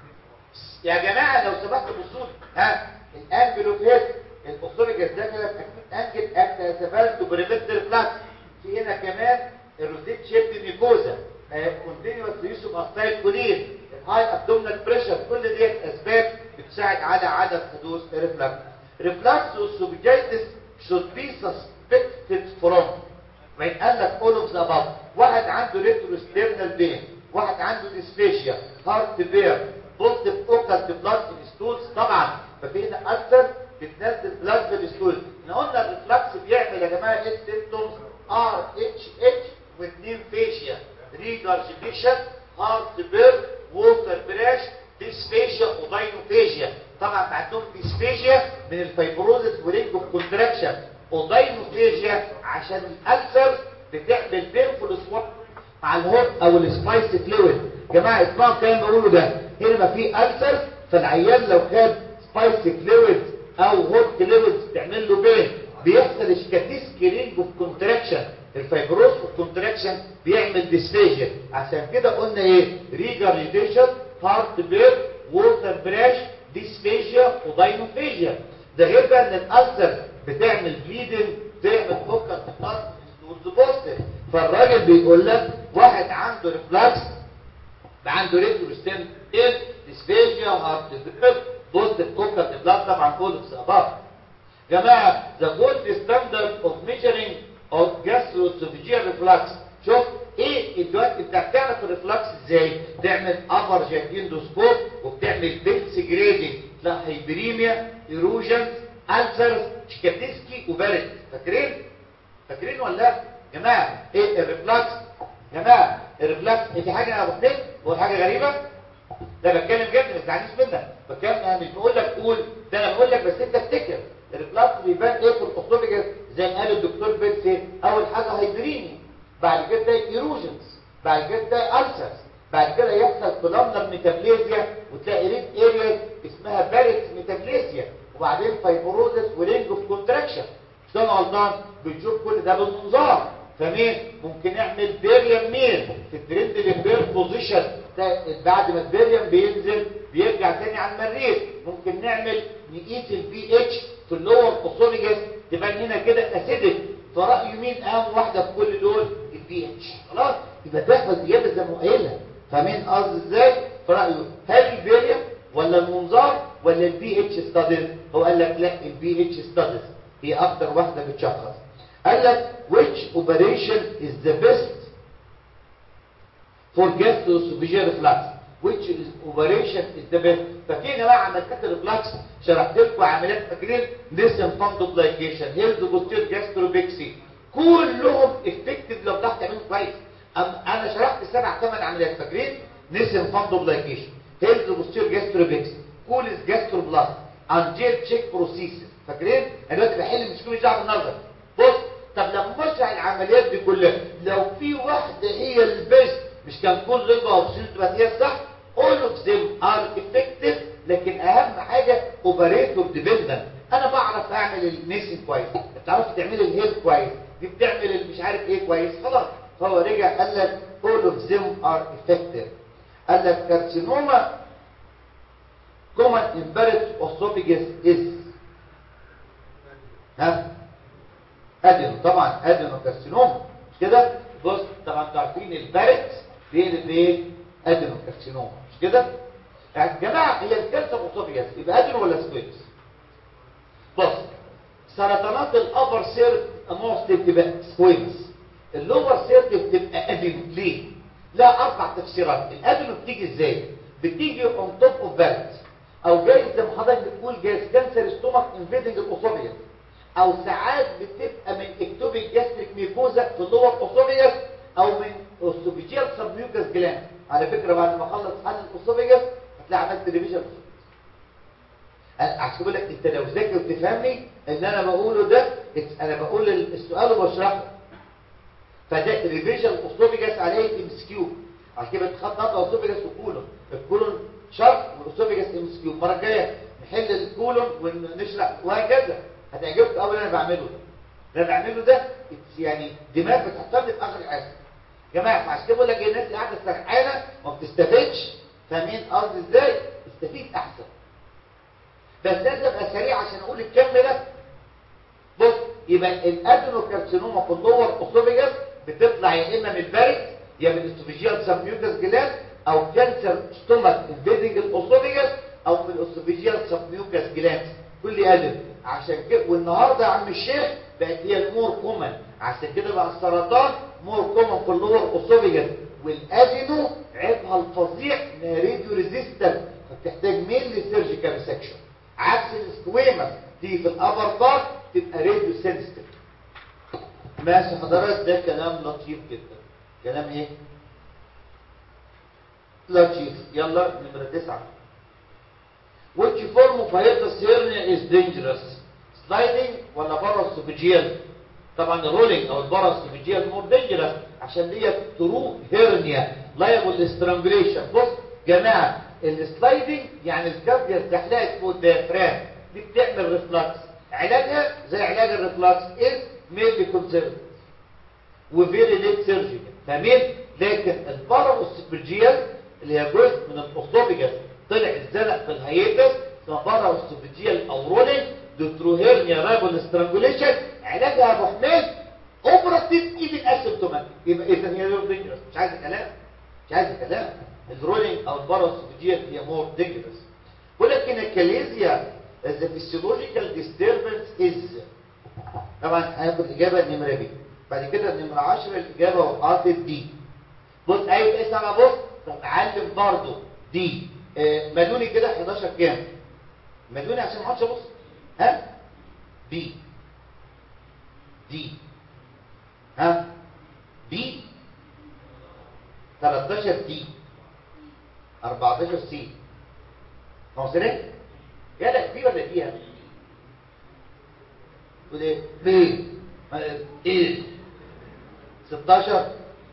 يا جماعه لو سمحتوا بصوا ها الانجل اوف هيس الاوسوبيوس ده كده انجل اكتسبال تو بريفنت ريفلكس في هنا كمان الروزيت شيب ميكوزا كونتينوس يوز اوف استايل كولين الهاي ابدومينال بريشر كل ديت اسباب بتساعد على عدم حدوث ريفلكس ريفلكس اوسوبيجايتس should be suspected from وين قال لك all of the above واحد عنده ريتروسترنال بين واحد عنده ديسفيشيا هارت بير بوزيتيف اوكالت بلاد ستولز طبعا ففي هنا اكثر بتنزل بلاد في الستولز احنا قلنا الريفلكس بيعمل يا جماعه ايه سيمبتومز ار اتش اتش واثنين فيشيا ريجارجيتيشن هارت بير ووتر براش ديسفيشيا وداينوفيشيا طبعا بعدهم ديسفيشيا من الفيبروزس ورينج اوف كونتراكشن وداينوفيشيا عشان الالسر بتعمل بينفول سواب مع الهوت او السبايس فلويد جماعه اسمعوا الكلام اللي بقوله ده هنا ما في السر فالعيان لو خد سبايس فلويد او هوت فلويد تعمل له بين بيحصل اشكاتيسك رينج اوف كونتراكشن الفيبروز والكونتراكشن بيعمل ديسفيجيا عشان كده قلنا ايه ريجارجيتيشن هارت بير ووتر براش ديسفيجيا وداينوفيجيا ده غير بقى ان الالسر بتعمل بليدنج تعمل فوكال بلاد بوستر فالراجل بيقول لك واحد عنده ريفلكس عنده ريتروستين ايه ديسفيجيا هارت بير بوستر فوكال بلاد طبعا كله في اباف جماعه the gold standard of measuring of gastroesophageal reflux شوف ايه دلوقتي انت بتعرف الريفلكس ازاي تعمل ابر جاكيندوسكوب وبتعمل بيلس جريدنج لا هيبريميا ايروجنز السرز شكاتيسكي وبارد فاكرين فاكرين ولا لا جماعه ايه الريفلكس جماعه الريفلكس في حاجه انا بقول هو حاجه غريبه ده بتكلم جد ما تزعلنيش منك بتكلم انا مش بقول لك قول ده انا بقول لك بس انت افتكر الريفلكس بيبان ايه في الاوسوفيجاس زي ما قال الدكتور بيلسي اول حاجه هيبريميا بعد كده ايروجنز بعد كده ألسرز بعد كده يحصل كولامنر ميتابليزيا وتلاقي ريد اريا اسمها باريس ميتابليزيا وبعدين فايبروزس ورينج اوف كونتراكشن مش انا غلطان بنشوف كل ده بالمنظار فمين ممكن نعمل بيريم مين في الترند الامبير بوزيشن بعد ما البيريم بينزل بيرجع تاني على المريض ممكن نعمل نقيس البي اتش في اللور اوسوفيجاس تبان هنا كده اسيدك فرأي مين اهم واحده في كل دول البي اتش خلاص يبقى تحفظ زياده زي ما قايلها فاهمين قصدي ازاي فرأيه هل البيريم ولا المنظار ولا البي اتش ستاديز هو قال لك لا البي اتش ستاديز هي اكتر واحده بتشخص قال لك which operation is the best for gastroesophageal reflux which is operation is the best ففي يا جماعه عمليات الريفلكس شرحت لكم عمليات فاكرين نسم فاندوبلايكيشن هيلز بوستير جاستروبيكسي كلهم افكتيف لو تعرف تعملهم كويس أم انا شرحت سبع ثمان عمليات فاكرين نسم فاندوبلايكيشن هيلز بوستير جاستروبيكسي كوليس جاستروبلاست انجيل تشيك بروسيسز فاكرين انا دلوقتي بحل مش كل شعب النظر بص طب لما بشرح العمليات دي كلها لو في واحده هي البيست مش كان كل رضا وبسيط تبقى هي الصح all of them are effective لكن اهم حاجه اوبريتور ديبندنت انا بعرف اعمل النيسن كويس بتعرف تعمل الهيد كويس دي بتعمل مش عارف ايه كويس خلاص فهو رجع قال لك all of them are effective قال لك كارسينوما common inverted esophagus is ها ادينو طبعا ادينو كارسينوما مش كده بص طبعا انتوا عارفين البارت بيقلب ايه ادينو كارسينوما مش كده يا جماعه هي الكانسر اسوفيجاس يبقى ادينو ولا سكويمس بص سرطانات الابر سيرت موست بتبقى سكويمس اللور سيرت بتبقى ادينو ليه لا اربع تفسيرات الادينو بتيجي ازاي بتيجي اون توب اوف بارت او جاي زي ما حضرتك بتقول جايز كانسر ستومك انفيدنج الاسوفيجاس او ساعات بتبقى من اكتوبيك جاستريك ميكوزا في اللور اسوفيجاس او من اوسوفيجيال سبميوكاس جلاند على فكره بعد ما اخلص حل الاسوفيجاس هتلاقي عملت ريفيجن عشان بقول لك انت لو ذاكر وتفهمني ان انا بقوله ده انا بقول السؤال وبشرحه فده ريفيجن اسوفيجاس عليه ام اس كيو عشان كده بتخط نقطه اسوفيجاس وكولون الكولون شرط والاسوفيجاس ام اس كيو المره الجايه نحل الكولون ونشرح وهكذا هتعجبك اول انا بعمله ده اللي انا بعمله ده يعني دماغ بتحطها في اخر العسل يا جماعه عشان كده بقول لك الناس اللي قاعده سرحانه ما بتستفدش فاهمين قصدي ازاي استفيد احسن بس لازم ابقى سريع عشان اقول الكم ده بص يبقى الادينوكارسينوما في اللور اسوفيجاس بتطلع يا اما من البارد يا من الاسوفيجيال سبميوكاس جلاند او كانسر ستومك انفيدنج الاسوفيجاس او من الاسوفيجيال سبميوكاس جلاند كل ادم عشان كده والنهارده يا عم الشيخ بقت هي المور كومن عشان كده بقى السرطان مور كومن في اللور اسوفيجاس والادينو عيبها الفظيع انها راديو ريزيستنت فبتحتاج مينلي سيرجيكال سكشن عكس السكويمس تيجي في الابر بارت تبقى راديو سنسيتيف ماشي حضرتك ده كلام لطيف جدا كلام ايه لطيف يلا نمره تسعة which form of hiatus hernia is dangerous sliding ولا parasophageal طبعا الرولينج او الباراسوفيجيال مور دينجرس عشان ديت ترو هيرنيا لايبل سترانجليشن بص جماعه السلايدنج يعني الكابيا اتزحلقت فوق الديافرام دي بتعمل ريفلكس علاجها زي علاج الريفلكس از ميلي كونسيرف وفيري ليت سيرجري فاهمين لكن الباراسوفيجيال اللي هي جزء من الاسوفيجاس طلع اتزنق في الهيئتس اسمها باراسوفيجيال او رولينج دوتروهيرنيا رايبل سترانجوليشن علاجها يا ابو حميد اوبراتيف ايفن اسيمتوماتيك يبقى اذا هي مور دينجرس مش عايز كلام مش عايز كلام الرولينج او الباراسوفيجيال هي مور دينجرس ولكن الكاليزيا the physiological disturbance is طبعا هناخد الاجابه النمره بي بعد كده النمره 10 الاجابه وقعت دي بص ايوه اسمع بقى بص طب علم برضه دي آه مدوني كده 11 كام مدوني عشان ما اقعدش ابص ها بي دي ها بي 13 دي 14 سي موصلين يلا بي ولا فيها تقول ايه بي ايه 16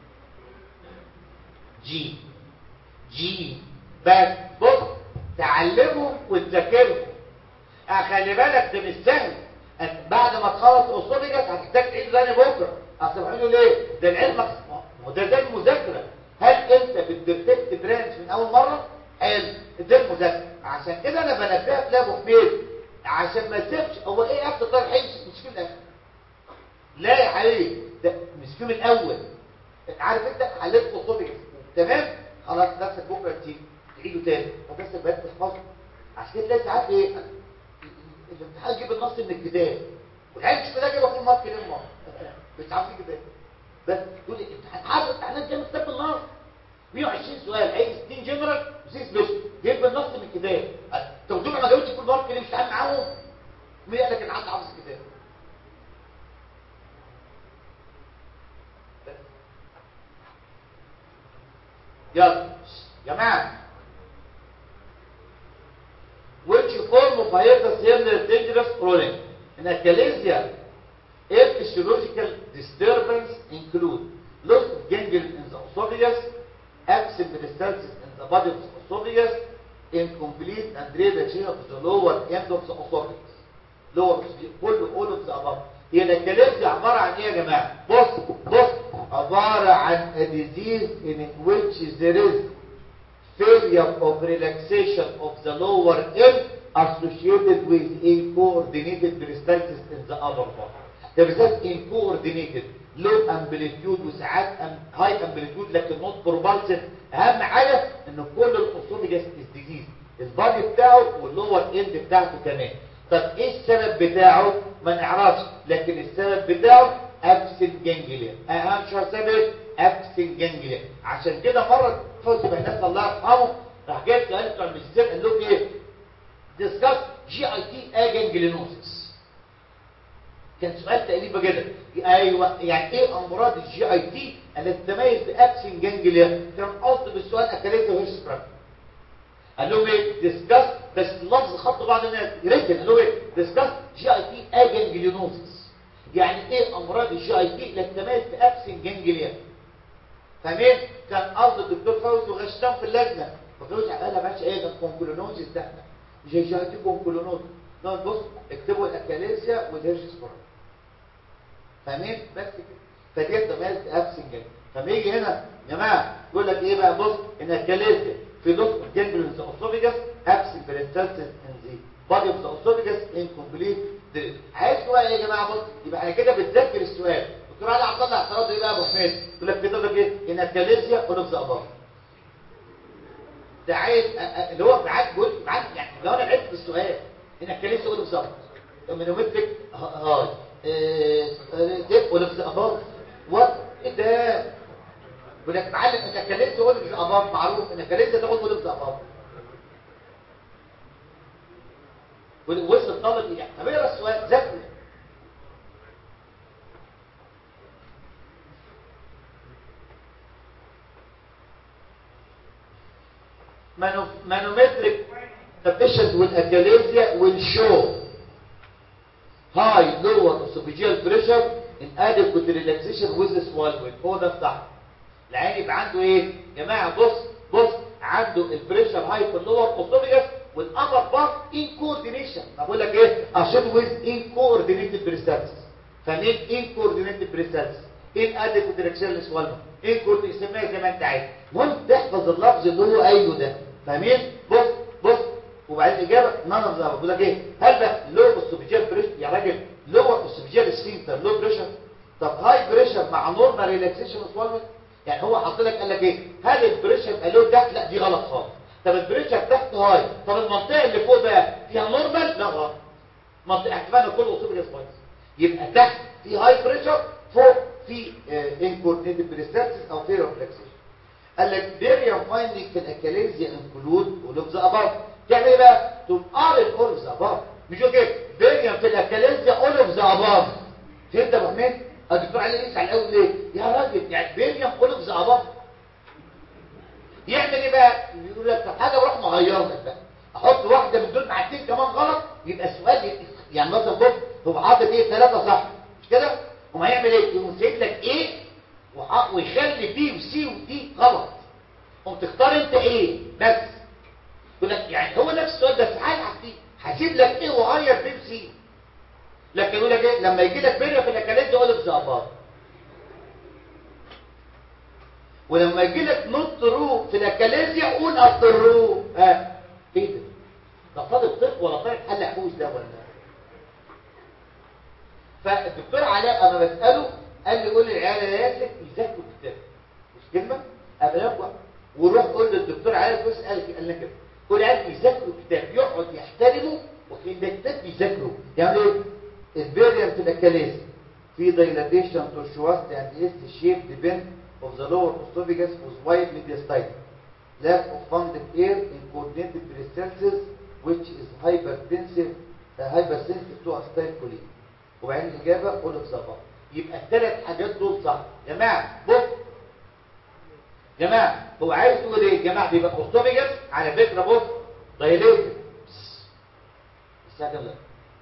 جي جي بس بص تعلمهم وتذاكرهم خلي بالك ده مش سهل بعد ما تخلص الاوسوفيجاس هتحتاج تعيد تاني بكره اصل بيقولوا ليه ده العلم وده ده المذاكره هل انت بتديتكت برانش من اول مره حلو ده المذاكره عشان كده انا بنبهك لابو حميد عشان ما تسيبش هو ايه اكتر طار حلو مش في الاخر لا يا حبيبي ده مش في من الاول عارف انت حليت اوسوفيجاس تمام خلاص نفسك بكره تيجي تعيده تاني فبس بقى تحفظه عشان كده تلاقي ساعات ايه الامتحان جيب النص من الكتاب والعيال مش كده جايبه فيه مارك ليه مش عارف الكتاب بس تقول لي امتحان حافظ امتحانات جايه من كتاب النص 120 سؤال هيجي 60 جنرال و6 سبيشال جيب النص من الكتاب طب دول ما جاوبتش كل مارك ليه مش عامل معاهم مين قال لك ان عندي حافظ الكتاب يلا يا جماعه which form of hiatus hernia dangerous chronic in achalasia if physiological disturbance include loss of ganglion in the esophagus absent peristalsis in the body of the esophagus incomplete and reduction of the lower end of the esophagus lower كل all of the above هي الاكاليزيا عبارة عن ايه يا جماعة بص بص عبارة عن a disease in which there is failure of relaxation of the lower end associated with incoordinated peristalsis in the upper part. The result incoordinated low amplitude وساعات high amplitude لكن not propulsive اهم حاجة ان كل الاسوفيجاس is disease البادي بتاعه واللور اند بتاعته كمان طب ايه السبب بتاعه ما نعرفش لكن السبب بتاعه ابسنت جانجليا اهم شيء سبب ابسنت جانجليا عشان كده مره فوز الناس الله يرحمه راح جايب سؤال بتاع الماجستير قال لهم ايه ديسكاس جي اي تي اجانجلينوسيس كان سؤال تقريبا كده ايوه يعني ايه امراض الجي اي تي التي تتميز بابسنت جانجليا كان قصد بالسؤال اكلته هيرش براك قال لهم ايه ديسكاس بس لفظ خط بعض الناس يركن قال لهم ايه ديسكاس جي اي تي اجانجلينوسيس يعني ايه امراض الجي اي تي التي تتميز بابسنت جانجليا فاهمين كان قصد الدكتور فوزي وغشتان في اللجنه ففوزي قالها ماشي ايه ده كونكولونوزيس ده جي جي اي تي كونكولونوز نقعد بص اكتبوا الاكاليزيا والهيرشس برا فاهمين بس كده فديت تميز بابسنت جانجليا فما يجي هنا يا جماعه يقول لك ايه بقى بص ان الاكاليزيا في نص جانجليون ذا اسوفيجاس ابسنت بريستالسيس ان ذا بادي اوف ذا اسوفيجاس انكمبليت عايز بقى ايه يا جماعه بص يبقى انا كده بتذكر السؤال دكتور علي عبد الله اعتراض ايه بقى يا ابو حميد يقول لك كده لك ايه ان الكاليزيا اون ذا ابار ده عايز اللي هو معاك بيقول معاك يعني لو انا عرفت السؤال ان الكاليزيا اون ذا ابار منومتك هاي ايه اون ذا ابار وات ايه ده يقول لك معلم ان الكاليزيا اون ذا ابار معروف ان الكاليزيا تاخد اون ذا ابار وسط الطالب يعني طب اقرا السؤال ذاكر manometric conditions with achalasia will show high lower esophageal pressure inadequate relaxation with the swallowing هو ده الصح العين يبقى عنده ايه يا جماعه بص بص عنده البريشر هاي في اللور اسوفيجاس والابر بارت ان كوردينيشن بقول لك ايه عشان ويز ان كوردينيتد بريستاتس فمين ان كوردينيتد بريستاتس ان اديكوت دايركشن سوالو ان كورد اسمها زي ما انت عايز المهم تحفظ اللفظ اللي هو قايله ده فاهمين بص بص وبعدين الاجابه نون اوف بقول لك ايه هل ده لو اسوفيجيال بريشر يا راجل لو اسوفيجيال سفنكتر لو بريشر طب هاي بريشر مع نورمال ريلاكسيشن سوالو يعني هو حاط لك قال لك ايه هل البريشر قالوا تحت لا دي غلط خالص طب البريشر تحت هاي طب المنطقه اللي فوق بقى فيها نورمال لا غلط منطقه احتمال كل اسوفيجيال كويس يبقى تحت في هاي بريشر فوق في انكورنيتد بريستاتس او في ريفلكسيشن قال لك فيريوم فايندينج في الاكاليزيا انكلود ولفظ ابار تعمل ايه بقى تقوم قارن اولفز ابار مش كده فيريوم في الاكاليزيا اولفز ابار فهمت يا ابو حميد الدكتور علي يسال الاول ليه يا راجل يعني فيريوم اولفز ابار يعمل ايه بقى يقول لك طب حاجه اروح مغير لك بقى احط واحده من دول مع اتنين كمان غلط يبقى السؤال يعني مثلا بص هو حاطط ايه ثلاثه صح مش كده وما هيعمل ايه يقوم سايب لك ايه ويخلي بي وسي ودي غلط قوم تختار انت ايه بس يقول لك يعني هو نفس السؤال بس حاجه فيه هسيب لك ايه وغير بي وسي لكن يقول لك ايه لما يجي لك بيريا في الاكلات يقول لك زعبار ولما يجي لك نط رو في الاكاليزيا قول اضطرو ها ايه ده ده طالب طب ولا طالب حل حوش ده ولا فالدكتور علاء انا بساله قال لي قول للعيال ياسر يذاكروا كتاب مش كلمه ابلاغ وروح قول للدكتور علاء بس قال قال لك كده قول للعيال يذاكروا كتاب يقعد يحترموا وفي الكتاب يذاكروا يعني ايه الفيريانت الاكاليزيا في دايلاتيشن تو شواست اند اس شيب ديبند of the lower esophagus with wide mediastinum lack of funded air in coordinated peristalsis which is hypertensive uh, hypersensitive to acetylcholine وبعدين الإجابة قول الصفا يبقى الثلاث حاجات دول صح جماعة بص جماعة هو عايز يقول ايه جماعة بيبقى اسوفيجس على فكرة بص دايليتد الساعة كام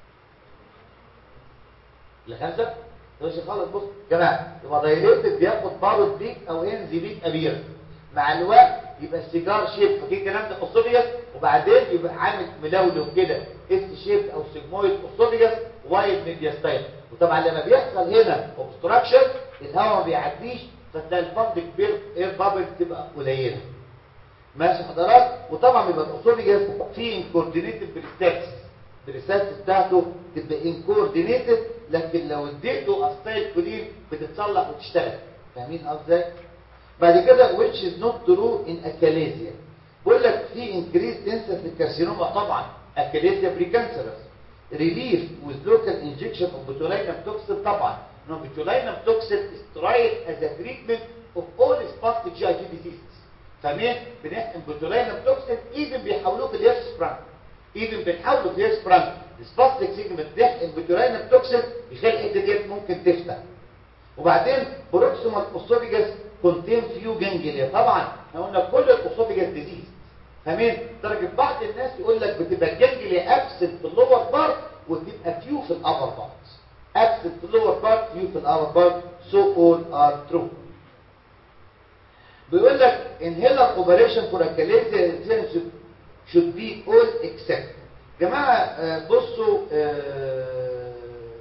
لخمسة مش خالص بص جماعة يبقى دايليتد بياخد بارد بيك او انزي بيك كبيرة مع الوقت يبقى السيجار شيب فاكر الكلام ده اسوفيجس وبعدين يبقى عامل ملولو كده اس شيب او سيجمويد اسوفيجس وايد ميدياستايل وطبعا لما بيحصل هنا اوبستراكشن الهواء ما بيعديش فتلاقي الفضل كبير اير بابل تبقى قليله ماشي حضرات وطبعا بيبقى الاسوفيجس فيه انكوردينيتد بريستاتس البريستاتس بتاعته تبقى انكوردينيتد لكن لو اديته استايل كولين بتتصلح وتشتغل فاهمين قصدي بعد كده which is not true in achalasia بقول لك في increased incidence في الكارسينوما طبعا achalasia precancerous relief with local injection of botulinum toxin طبعا no botulinum toxin is tried as a treatment of all spastic GI diseases فاهمين بنحقن botulinum toxin even بيحولوه في الهيرس برانك even بنحوله في الهيرس برانك السباستيك سيجمنت بنحقن botulinum toxin يخلي الحته ديت ممكن تفتح وبعدين بروكسيمال اسوفيجاس كونتين فيو جانجليا طبعا احنا قلنا كل الاسوفيجاس ديزيز فاهمين درجه بعض الناس يقول لك بتبقى الجانجليا ابسنت في اللور بارت وتبقى فيو في الابر بارت ابسنت في اللور بارت فيو في الابر بارت سو اول ار ترو بيقول لك inhaler operation for achalasia should be all except جماعه آه، بصوا آه،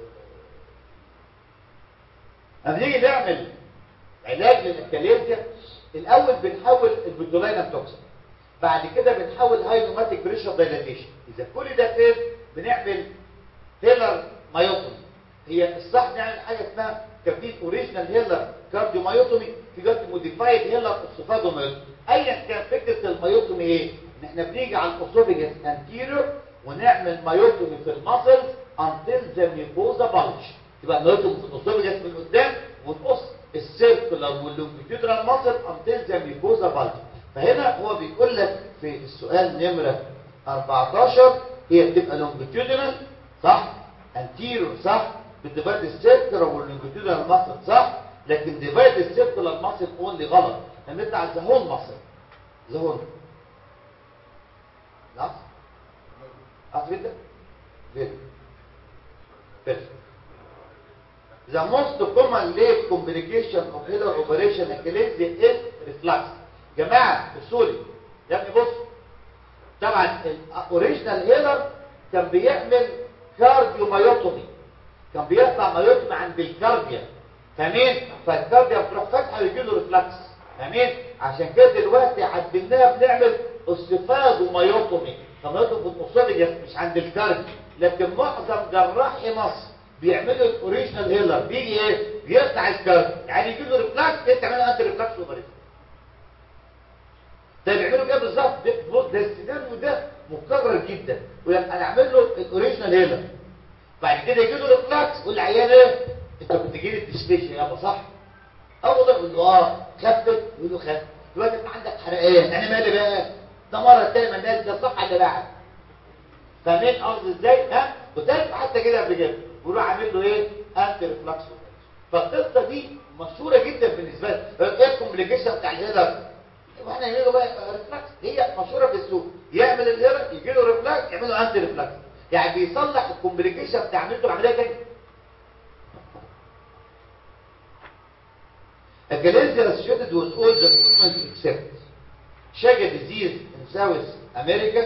لما نيجي نعمل علاج للاكاليزيا الاول بنحول البندولينم توكسين بعد كده بنحول هايدروماتيك بريشر دايلاتيشن اذا كل ده فين بنعمل هيلر مايوتومي هي الصح نعمل حاجه اسمها كان في اوريجينال هيلر كارديو مايوتومي في جزء موديفايد هيلر اوسوفاجو مايوتومي ايا كان فكره المايوتومي ايه ان احنا بنيجي على الاسوفيجس انتيريور ونعمل مايوتومي في المسلز انتل ذا ميكوزا بلج يبقى المايوتومي في الاسوفيجس من قدام ونقص السيركولار واللونجيتودرال ماسل انتل ذا ميكوزا بلج فهنا هو بيقول لك في السؤال نمره 14 هي بتبقى لونجيتودرال صح انتيريور صح بتديفايد السيركولار واللونجيتودرال ماسل صح لكن ديفايد السيركولار ماسل اونلي غلط هنطلع ذا هول ماسل ذا هول خلاص عارف كده فيري فيري The most common late complication of header operation achalasia is reflux. جماعة بصولي يا ابني بص طبعا الاوريجينال هيلر كان بيعمل كارديو مايوتومي كان بيقطع مايوتومي عند الكارديا فاهمين فالكارديا بتروح فاتحه ويجي له ريفلكس فاهمين عشان كده دلوقتي عدلناها بنعمل استفاض مايوتومي فمايوتومي في الاسوفيجاس مش عند الكارديا لكن معظم جراحي مصر بيعملوا الاوريجينال هيلر بيجي ايه بيقطع الكارديا يعني يجي له ريفلكس انت تعمل انت ريفلكس اوبريشن ده بيعملوا كده بالظبط ده بص ده السيناريو ده مكرر جدا ويبقى انا اعمل له الاوريجينال هيلر بعد كده يجي له ريفلكس يقول العيان ايه انت كنت جاي لي التشبيش يابا صح اه والله يقول له اه خفت يقول له خفت دلوقتي انت عندك حرقان انا مالي بقى ده مره تاني ما الناس ده صح اللي بعد فاهمين قصدي ازاي ها وتالت حتى كده قبل كده بيقولوا عامل له ايه انتي ريفلكس فالقصه دي مشهوره جدا بالنسبه لي ايه الكومبليكيشن بتاع الهيلر واحنا نعمله بقى ريفلكس هي مشهوره في السوق يعمل الهيلر يجي له ريفلكس يعمل له انتي ريفلكس يعني بيصلح الكومبليكيشن بتاع عملته العمليه تاني Achalasia associated with all the movements except Chaga disease in South America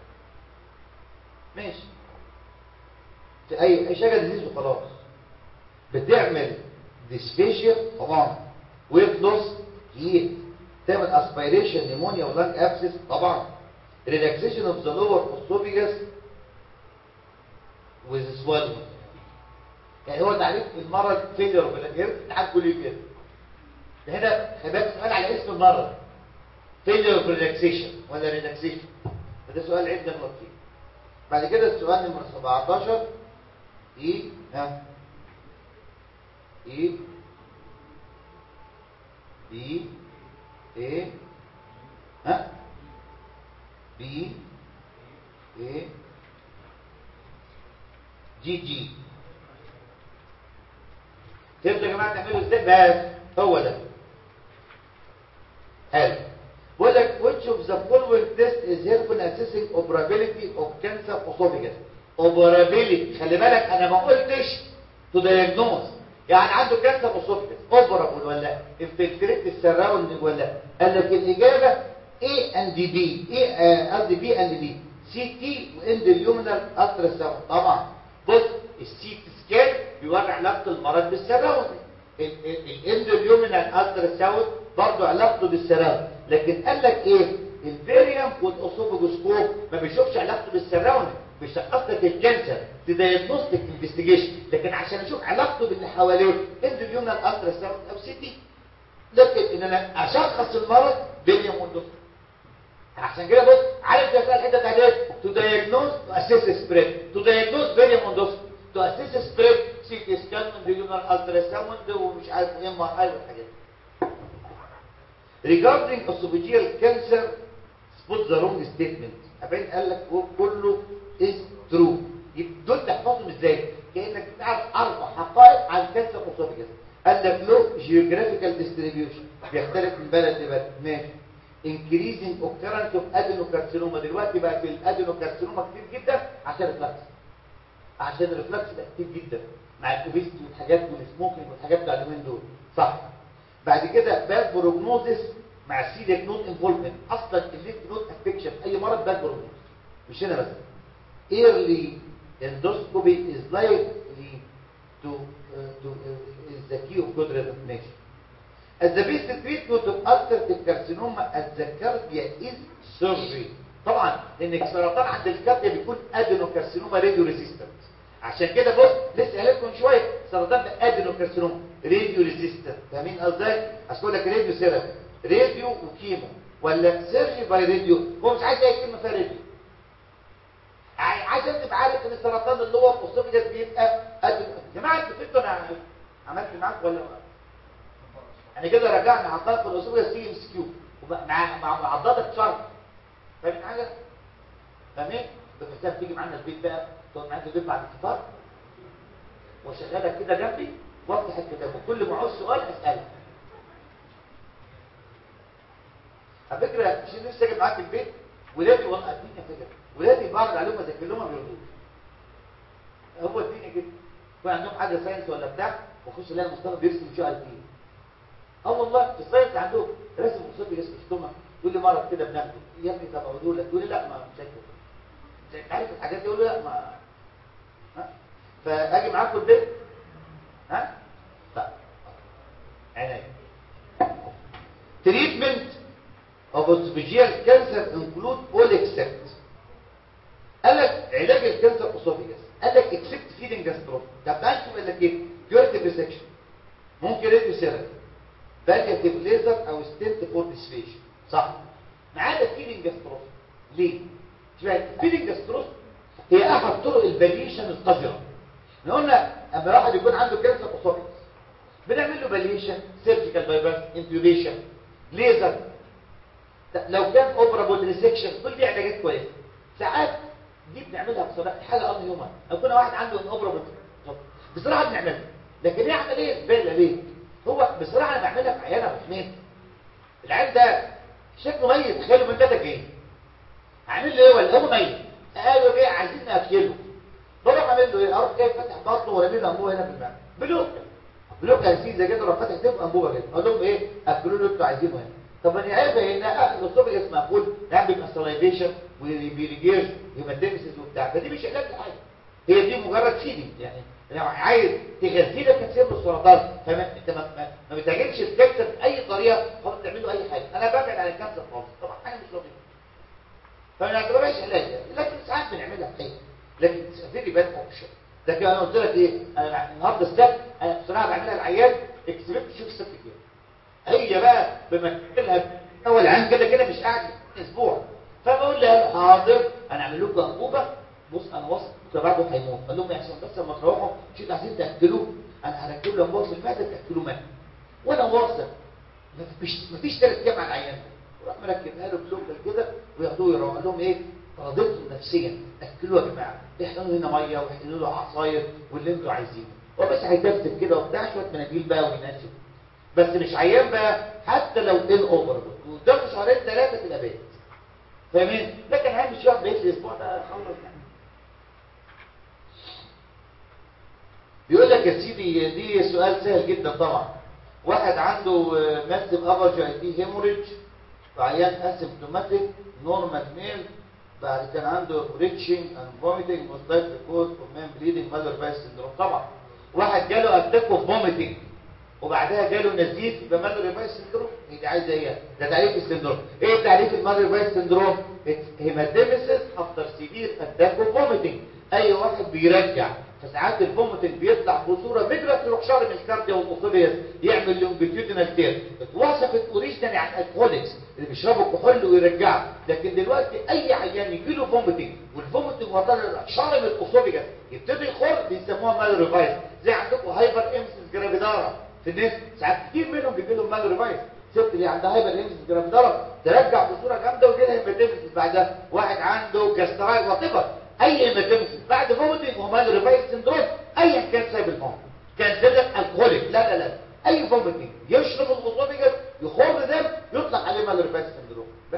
ماشي في اي اي شجره ديزيز وخلاص بتعمل ديسفيشيا طبعا ويت لوس كتير تعمل اسبيريشن نيمونيا ولانج ابسس طبعا ريلاكسيشن اوف ذا لور اسوفيجاس وذ سوالو يعني هو تعريف المرض فيلر في الاخر تعال كل كده هنا خباك سؤال على اسم المرض فيلر في ريلاكسيشن ولا ريلاكسيشن فده سؤال عيب نغلط فيه بعد كده السؤال نمرة 17 ايه ها ايه بي ايه ها بي ايه جي جي فهمتوا يا جماعه تعملوا ازاي بس هو ده حلو بقول لك which of the following test is helpful in assessing operability of cancer esophagus operability خلي بالك انا ما قلتش to diagnose يعني عنده كانسر esophagus operable ولا infiltrate السراوند ولا قال لك الاجابه A and B A قصدي B and B سي تي واندريومينال الترا طبعا بص السي تي سكان بيوري علاقه المرض بالسراوند الاندريومينال الترا ساوند برضه علاقته بالسراوند لكن قال لك ايه الفيريوم والاسوفوجوسكوب ما بيشوفش علاقته بالسراوند بيشخص لك الكانسر في دايجنوستيك انفستيجيشن لكن عشان اشوف علاقته باللي حواليه اندريومينال الترا ساوند او سي تي لكن ان انا اشخص المرض فيريوم واندوسكوب عشان كده بص عارف ده الحته بتاعت ايه تو دايجنوز تو اسيس سبريد تو دايجنوز فيريوم واندوسكوب تو اسيس سبريد سي تي سكان اندريومينال الترا ساوند ومش عارف ام ار اي والحاجات دي regarding esophageal cancer spot the wrong statement ابين قال لك كله is true دول تحفظهم ازاي كانك بتعرف اربع حقائق عن كانسر اسوفيجاس قال لك له geographical distribution بيختلف من بلد لبلد ماشي increasing occurrence of adenocarcinoma دلوقتي بقى في الادينوكارسينوما كتير جدا عشان الريفلكس عشان الريفلكس ده كتير جدا مع الاوبيستي والحاجات والسموكينج والحاجات بتاع اليومين دول صح بعد كده باد بروجنوزس مع السيليك نود انفولفمنت اصلا الليك نود افكشن اي مرض باد بروجنوز مش هنا بس early endoscopy is likely to uh, to uh, is the key of good recognition as the best treatment of ulcerative carcinoma at the cardia is surgery طبعا لان السرطان عند الكارديا بيكون ادينوكارسينوما راديو ريزيستنت عشان كده بص لسه قايل لكم شويه سرطان ده ادينوكارسينوما راديو ريزيستنت فاهمين ازاي اقول لك راديو سيرابي راديو وكيمو ولا سيرجي باي راديو هو مش عايز اي كلمه فيها راديو عايز تبقى عارف ان السرطان اللي هو في الاسوفيجاس بيبقى ادينو يا جماعه انتوا فهمتوا انا عملت معاك ولا يعني كده رجعنا عضلات في الاسوفيجاس تيجي ام كيو مع مع عضلات شرط فاهم حاجه فاهمين بتحتاج تيجي معانا البيت بقى تقعد معانا البيت بعد الفطار واشغلك كده جنبي وافتح الكتاب وكل ما عاوز سؤال اسالك على فكره مش نفسي اجي معاك البيت ولادي والله الدنيا كده ولادي بعرض عليهم اذاكر لهم ما بيردوش هو الدنيا كده يكون عندهم حاجه ساينس ولا بتاع واخش الاقي مصطفى بيرسم شو عايز ايه اه والله في الساينس عندهم رسم مصطفى رسم ستومك يقول لي مرض كده بناخده يا ابني طب اقول لك يقول لي لا ما مش هكذا عارف الحاجات دي يقول لي لا ما ها فاجي معاكم البيت ها لا عينيا treatment of esophageal cancer include all except قال لك علاج الكانسر اسوفيجاس قال لك except feeding gastrophy طب تعال شوف قال لك ايه curative resection ممكن راديو سيرابي بالياتيف ليزر او ستنت فور ديسفيشن صح ما عدا فيدنج جاستروفي ليه شويه فيدنج جاستروفي هي احد طرق الباليشن القذره احنا قلنا اما واحد يكون عنده كانسر اسوفيجاس بنعمل له باليشن سيرجيكال بايباس انتيوبيشن ليزر لو كان اوبرابل ريسكشن كل دي علاجات كويسه ساعات دي بنعملها بصراحه حاجه ان هيومن لو كنا واحد عنده ان اوبرابل بصراحه بنعملها لكن ايه عمليه بالة ليه هو بصراحه انا بعملها في عياله اثنين العيال ده شكله ميت تخيلوا من كده ايه هعمل له ايه ولا هو ميت قالوا ايه عايزين ناكله بروح اعمل له ايه اروح جاي فاتح بطنه ورامي له انبوبه هنا في المعده بلوك بلوك هنسيزه كده اروح فاتح تبقى انبوبه كده اقول لهم ايه اكلوا له انتوا عايزينه هنا طب انا عيب هنا الاسوفيجاس مقفول نعمل بيبقى سلايفيشن وبيريجيرز هيماتيمسيس وبتاع فدي مش علاج لحاجه هي دي مجرد فيدنج يعني لو عايز تغذي لك كثير من السرطان فما انت ما, ما, ما بتهاجمش الكانسر باي طريقه خلاص تعمل له اي حاجه انا ببعد عن الكانسر خالص طبعا حاجه مش لطيفه فما نعتبرهاش علاج لكن ساعات بنعملها حقيقه لكن فيري باد اوبشن لكن انا قلت لك ايه انا النهارده السبت انا بصراحه بعملها العيان اكسبكت شوف السبت كده هي بقى بمثلها اول عام كده كده مش قاعد اسبوع فبقول لها حاضر انا اعمل لكم انبوبه بص انا واثق بكره بعده هيموت قال لهم يا حسن بس لما تروحوا مش انتوا عايزين تاكلوه انا هركب له انبوبه في المعده تاكلوه مات وانا واثق مفيش مفيش ثلاث ايام على العيان وراح مركبها له بلوكال كده وياخدوه يروحوا لهم ايه راضيتهم نفسيا اكلوا يا جماعه احقنوا هنا ميه واحقنوا له عصاير واللي انتوا عايزينه هو بس هيتفتف كده وبتاع شويه مناديل بقى ويناسب بس مش عيان بقى حتى لو ان اوفر قدامه شهرين ثلاثه تبقى بيت فاهمين لكن عيان مش واحد بيت الاسبوع ده خلص يعني بيقول لك يا سيدي دي سؤال سهل جدا طبعا واحد عنده ماسيف ابر جي تي هيموريدج وعيان اسيمتوماتيك نورمال ميل بعد كان عنده ريتشنج اند فوميتنج most likely cause of man bleeding mother bile syndrome طبعا واحد جاله اتاك اوف فوميتنج وبعدها جاله نزيف يبقى مالوري بايس سندروم هي دي عايزه ايه ده تعريف السندروم ايه تعريف المالوري بايس سندروم هيماتيمسيس افتر سيفير اتاك اوف فوميتنج اي واحد بيرجع فساعات الفوميتنج بيطلع بصوره مجرى تروح شر من الكارديا والاوفيبيس يعمل لونجيتيودينال تير اتوصفت اوريجينالي على الالكوليكس اللي بيشربوا كحول ويرجعوا لكن دلوقتي اي عيان يجي له فوميتنج والفوميتنج هو طالع شر من الاوفيبيس يبتدي يخر بيسموها مالوري بايس زي عندكم هايبر امسيس جرافيدارا في الناس ساعات كتير منهم بيجي لهم مالوري بايس ست اللي عندها هايبر امسيس جرافيدارا ترجع بصوره جامده ويجي لها هيماتيمسيس بعدها واحد عنده جاسترايد وطبر اي هيماتيمسيس بعد فوميتنج ومالوري بايس سندروم ايا كان سبب الفوميتنج كان سبب الكحوليك لا لا لا اي فوميتنج يشرب الاسوفيجس يخر دم يطلق عليه مالوري بايس سندروم بس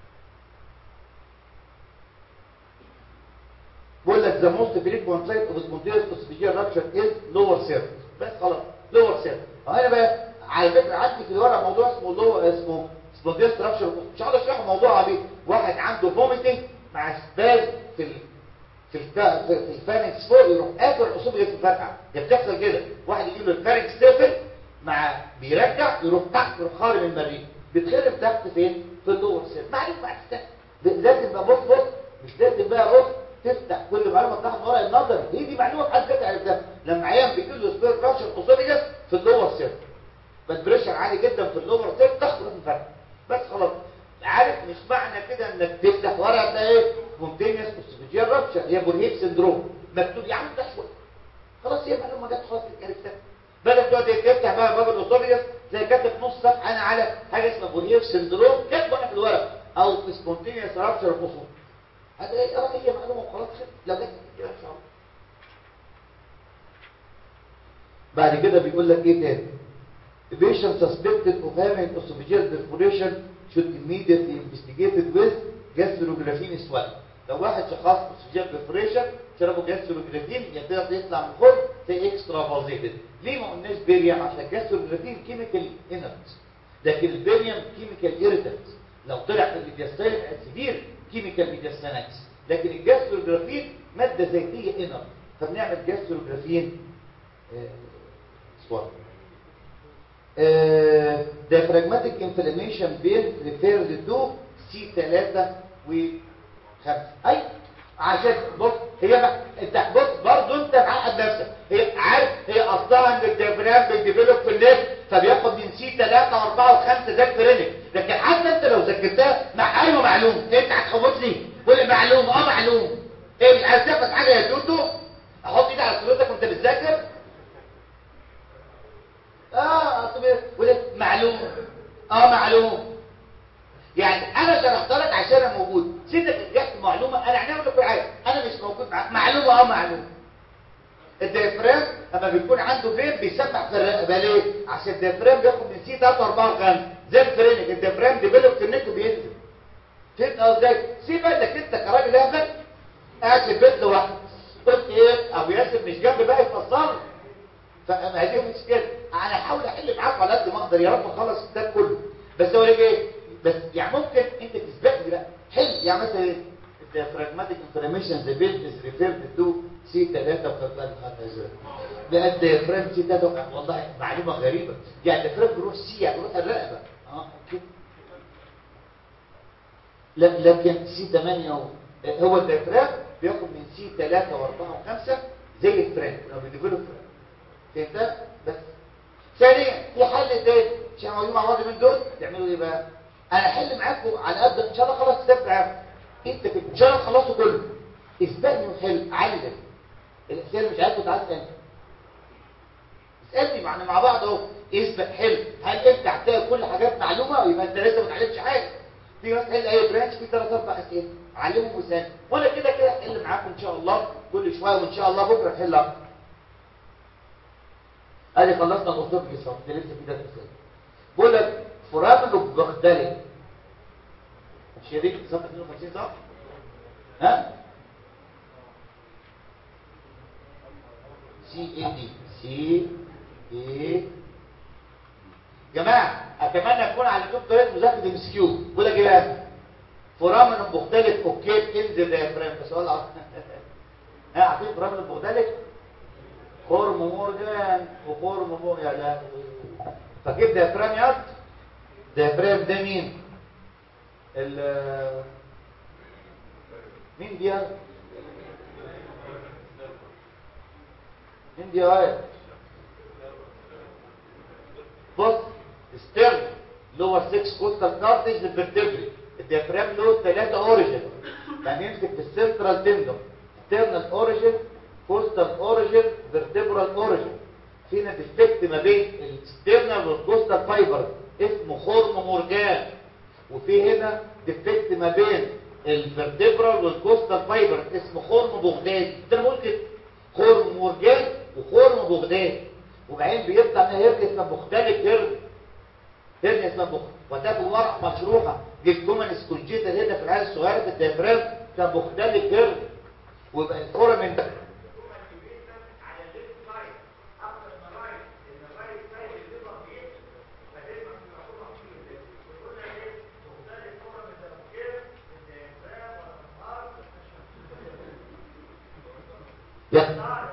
بقول لك ذا موست فريكوينت سايت اوف سبونتينيوس اسوفيجيال رابشر از لور سيرف بس خلاص لور سيرف هنا بقى على فكره عندي في الورقه موضوع اسمه لو اسمه سبونتينيوس رابشر مش هقدر اشرح الموضوع عبيط واحد عنده فوميتنج مع سباز في ال... في الك... في الفارنكس فوق يروح قافل الاسوفيجس فرقع دي بتحصل كده واحد يجيب له الفارنكس تقفل مع بيرجع يروح تحت يروح خارج المريء بيتخرب تحت فين في اللور سيرف معلومه بعد لازم بقى بص بص مش لازم بقى بص تفتح كل معلومه تحت ورق النظر هي دي معلومه في حد ذاتها عرفتها لما عيان بيجي له سبير بريشر اسوفيجس في اللور سيرف بس بريشر عالي جدا في اللور سيرف تخرج الفرق بس خلاص عارف مش معنى كده انك تفتح ورقه تلاقي ايه سبونتينيوس اسوفيجيال رابشر هي بورهيب سندروم مكتوب يا عم ده شويه خلاص هي معلومه جت خلاص عرفتها بدل تقعد تفتح بقى باب الاسوفيجس تلاقي كاتب نص صفحه انا على حاجه اسمها بورهيب سندروم كاتبه في الورق او في سبونتينيوس رابشر فصول هذا ايه اه هي معلومه وخلاص لو جت كده ان شاء الله بعد كده بيقول لك ايه تاني The patient suspected of having esophageal perforation should immediately investigated with gastrographine swab. لو واحد شخص esophageal perforation شربوا gastrographine يبتدي يطلع من الخد زي اكسترا فازيتد. ليه ما قلناش بيريم عشان gastrographine كيميكال انرت لكن البيريم كيميكال ايريتنت لو طلع في الميدياستايل سيفير كيميكال ميدياستانكس لكن الجاستروجرافين ماده زيتيه انرت فبنعمل جاستروجرافين سواب diaphragmatic inflammation being referred to C3 و 5 اي عشان بص هي بقى انت بص برضه انت معقد نفسك هي عارف هي اصلها ان الديافرام بيديفلوب في النفس فبياخد من سي 3 و4 و5 زي الفرينك لكن حتى انت لو ذاكرتها مع ايوه معلوم انت هتخوفني قول معلوم اه معلوم ايه مش عايز تاخد حاجه يا توتو احط ايدي على صورتك وانت بتذاكر اه اصبر ولا معلوم اه معلوم يعني انا شرحت لك عشان انا موجود سيدك جت معلومه انا هنعمل لك حاجه انا مش موجود معاك معلومه اه معلومه الديافرام لما بيكون عنده فين بيسمع في الرقبه ليه عشان الديافرام بياخد من سي 3 4 5 زي الفرينك الديافرام ديفلوب في النك وبينزل فهمت ازاي سيب انك انت كراجل اهبل قاعد في البيت لوحدك قلت ايه ابو ياسر مش جنبي بقى يفصل فما دي مشكله انا هحاول احل معاك على قد ما اقدر يا رب اخلص الكتاب كله بس هو ايه بس يعني ممكن انت تثبت لي بقى حل يعني مثلا ايه الديافراجماتيك انفلاميشن ذا بيل از ريفيرد تو سي 3 وكذا بقى الديافرام سي 3 والله معلومه غريبه يعني الديافرام بيروح سي يعني بيروح الرقبه اه كده لكن سي 8 و... هو الديافرام بياخد من سي 3 و4 و5 زي الفريم لو بيديفلوب فهمت بس ثانيا في حل تاني عشان اقول مع بعض من دول تعملوا ايه بقى انا احل معاكم على قد ان شاء الله خلاص كتاب معاكم انت في ان شاء الله خلصوا كله اسبقني وحل علم الاسئله مش عارف تعالى تاني اسالني معنا مع بعض اهو اثبت حل هل انت هتلاقي كل حاجات معلومه يبقى انت لسه ما اتعلمتش حاجه تيجي بس تحل اي برانش في ثلاث اربع اسئله علمهم وسام وانا كده كده هحل معاكم ان شاء الله كل شويه وان شاء الله بكره نحل اكتر ادي خلصنا الاصول جسم لسه في ثلاث اسئله بقول لك فرامل بغدلك مش هي دي صفحه 52 صح ها سي اي دي سي اي جماعه اتمنى اكون علمتكم طريقه مذاكره ام اس كيو بقول لك ايه بقى فرامل مختلف اوكي ان ذا دايفرام ده سؤال عظيم ها عارفين فرامل مختلف خرم مورجان وخرم مو يا لا فكيف دايفرام يا دايفرام ده مين ال مين دي مين دي هاي بص ستيرن لور 6 كوستال كارتج للفرتبري الديافرام له ثلاثة اوريجن يعني يمسك في السنترال تندوم ستيرنال اوريجن كوستال اوريجن فيرتبرال اوريجن فينا ديفكت ما بين الستيرنال والكوستال فايبر اسمه خرم مورجان وفي هنا ديفكت ما بين الفرتبرال والكوستال فايبر اسمه خرم بغداد ده انا بقول كده خرم مورجان وخرم بغداد وبعدين بيطلع من هرن اسمها مختلف هرن هرن اسمها مخ وده بالورق مشروحه جلكومن سكولجيتا هنا في العيال الصغيره في الديافرام كان مختلف هرن ويبقى الكوره من ده يا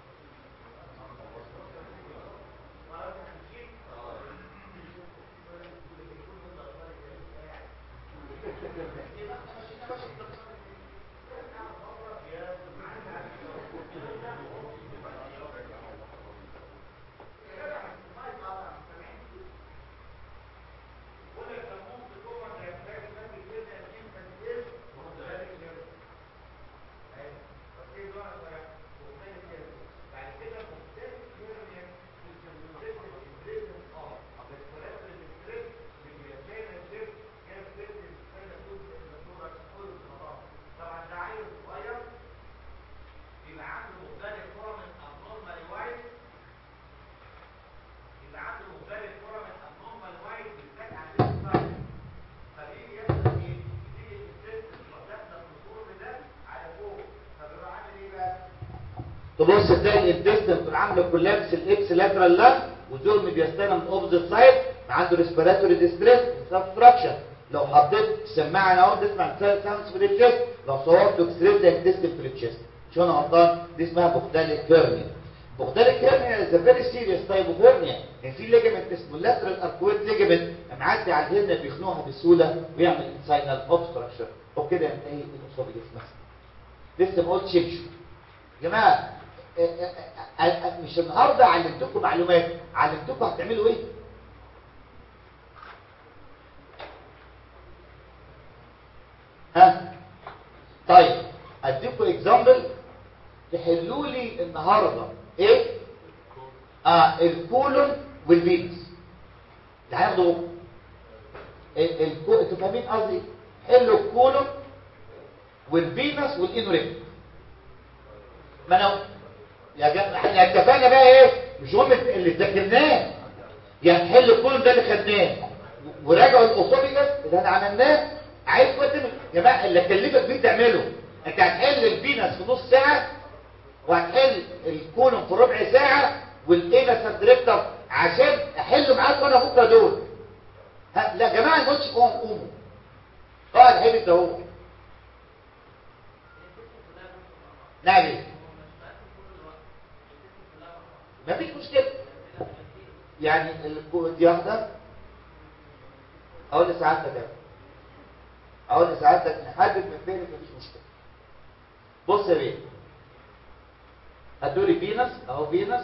تبص تلاقي الديستنس عامله كولابس الاكس لاترال لا ودول ميدياستانا من اوبزيت سايد عنده ريسبيراتوري ديستريس سبستراكشن لو حطيت سماعه انا اهو تسمع ساوندز في التشست لو صورت اكس راي زي الديستنس في التشست شو انا غلطان دي اسمها بوختاليك هيرنيا بوختاليك هيرنيا از فيري سيريس تايب اوف هيرنيا يعني في ليجمنت اسمه اللاترال اركويد ليجمنت معدي على الهرنيا بيخنقها بسهوله ويعمل انساينال اوبستراكشن وكده ينتهي الاصابه مثلا لسه ما قلتش امشوا يا جماعه مش النهارده علمتكم معلومات علمتكم هتعملوا ايه ها طيب اديكم اكزامبل تحلوا لي النهارده ايه اه الكولون والفينس هياخدوا الكو انتوا فاهمين قصدي حلوا الكولون والفينس والانوريك ما انا يا جماعه احنا اتفقنا بقى ايه مش هم اللي ذاكرناه يعني نحل كل ده اللي خدناه وراجعوا الاوسوبيجاس اللي احنا عملناه عايز وقت يا جماعه اللي اكلفك بيه تعمله انت هتحل الفينس في نص ساعه وهتحل الكولوم في ربع ساعه والانس ديريكتور عشان احل معاك وانا بكره دول ها لا يا جماعه ما تقولش قوم قوموا اه الحب ده هو نعم مفيش مشكلة يعني دي واحدة اقول لسعادتك يا اقول لسعادتك نحدد من فين مفيش مشكلة بص يا بيه هتقولي فينس اهو فينس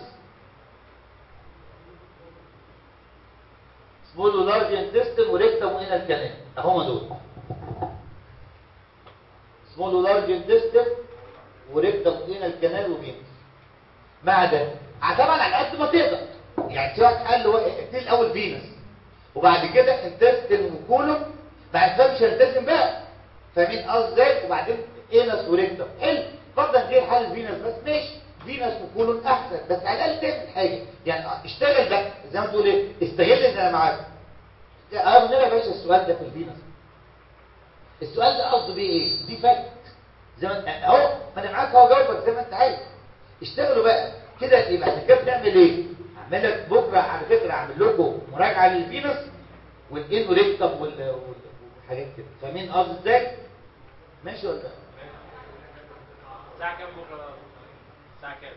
سمول ولارج انتستين وريكتم وهنا الكلام اهما دول سمول ولارج انتستين وريكتم وهنا الكنال وفينس مع ده طبعا على قد ما تقدر يعني سواء قال له ابتدي الاول فينس وبعد كده انتستين وكولوم بعد كده مش هنلتزم بقى فاهمين قصدي وبعدين انس وريكتم حلو اتفضل غير حال الفينس بس ماشي فينس وكولون احسن بس على الاقل تعمل حاجه يعني اشتغل بقى زي ما تقول ايه استغل ان انا معاك اه من يا باشا السؤال ده في الفينس السؤال ده قصده بيه ايه دي فاكت زي ما انت اهو ما انا معاك اهو جاوبك زي ما انت عايز اشتغلوا بقى كده يبقى احنا كده بنعمل ايه اعمل لك بكره على فكره اعمل لكم مراجعه للفينس والانوريكتم والحاجات كده فاهمين قصدي ازاي ماشي ولا لا؟
الساعة كام بكرة بقى؟ الساعة كام؟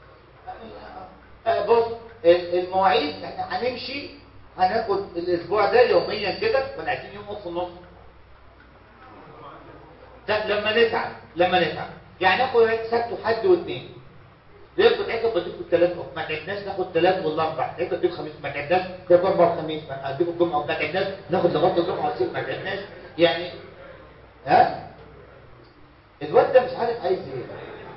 آه، بص ال- المواعيد احنا هنمشي هناخد الاسبوع ده يوميا كده ولا عايزين يوم نص النص ده لما نتعب لما نتعب يعني ناخد سبت وحد واثنين يبقى تعيد بديكوا الثلاث ما تعبناش ناخد ثلاث والاربع تعيد بديكوا خميس ما تعبناش ناخد اربع وخميس ما اديكوا الجمعه ما تعبناش ناخد لغايه الجمعه والسبت ما تعبناش يعني ها الواد ده مش عارف عايز ايه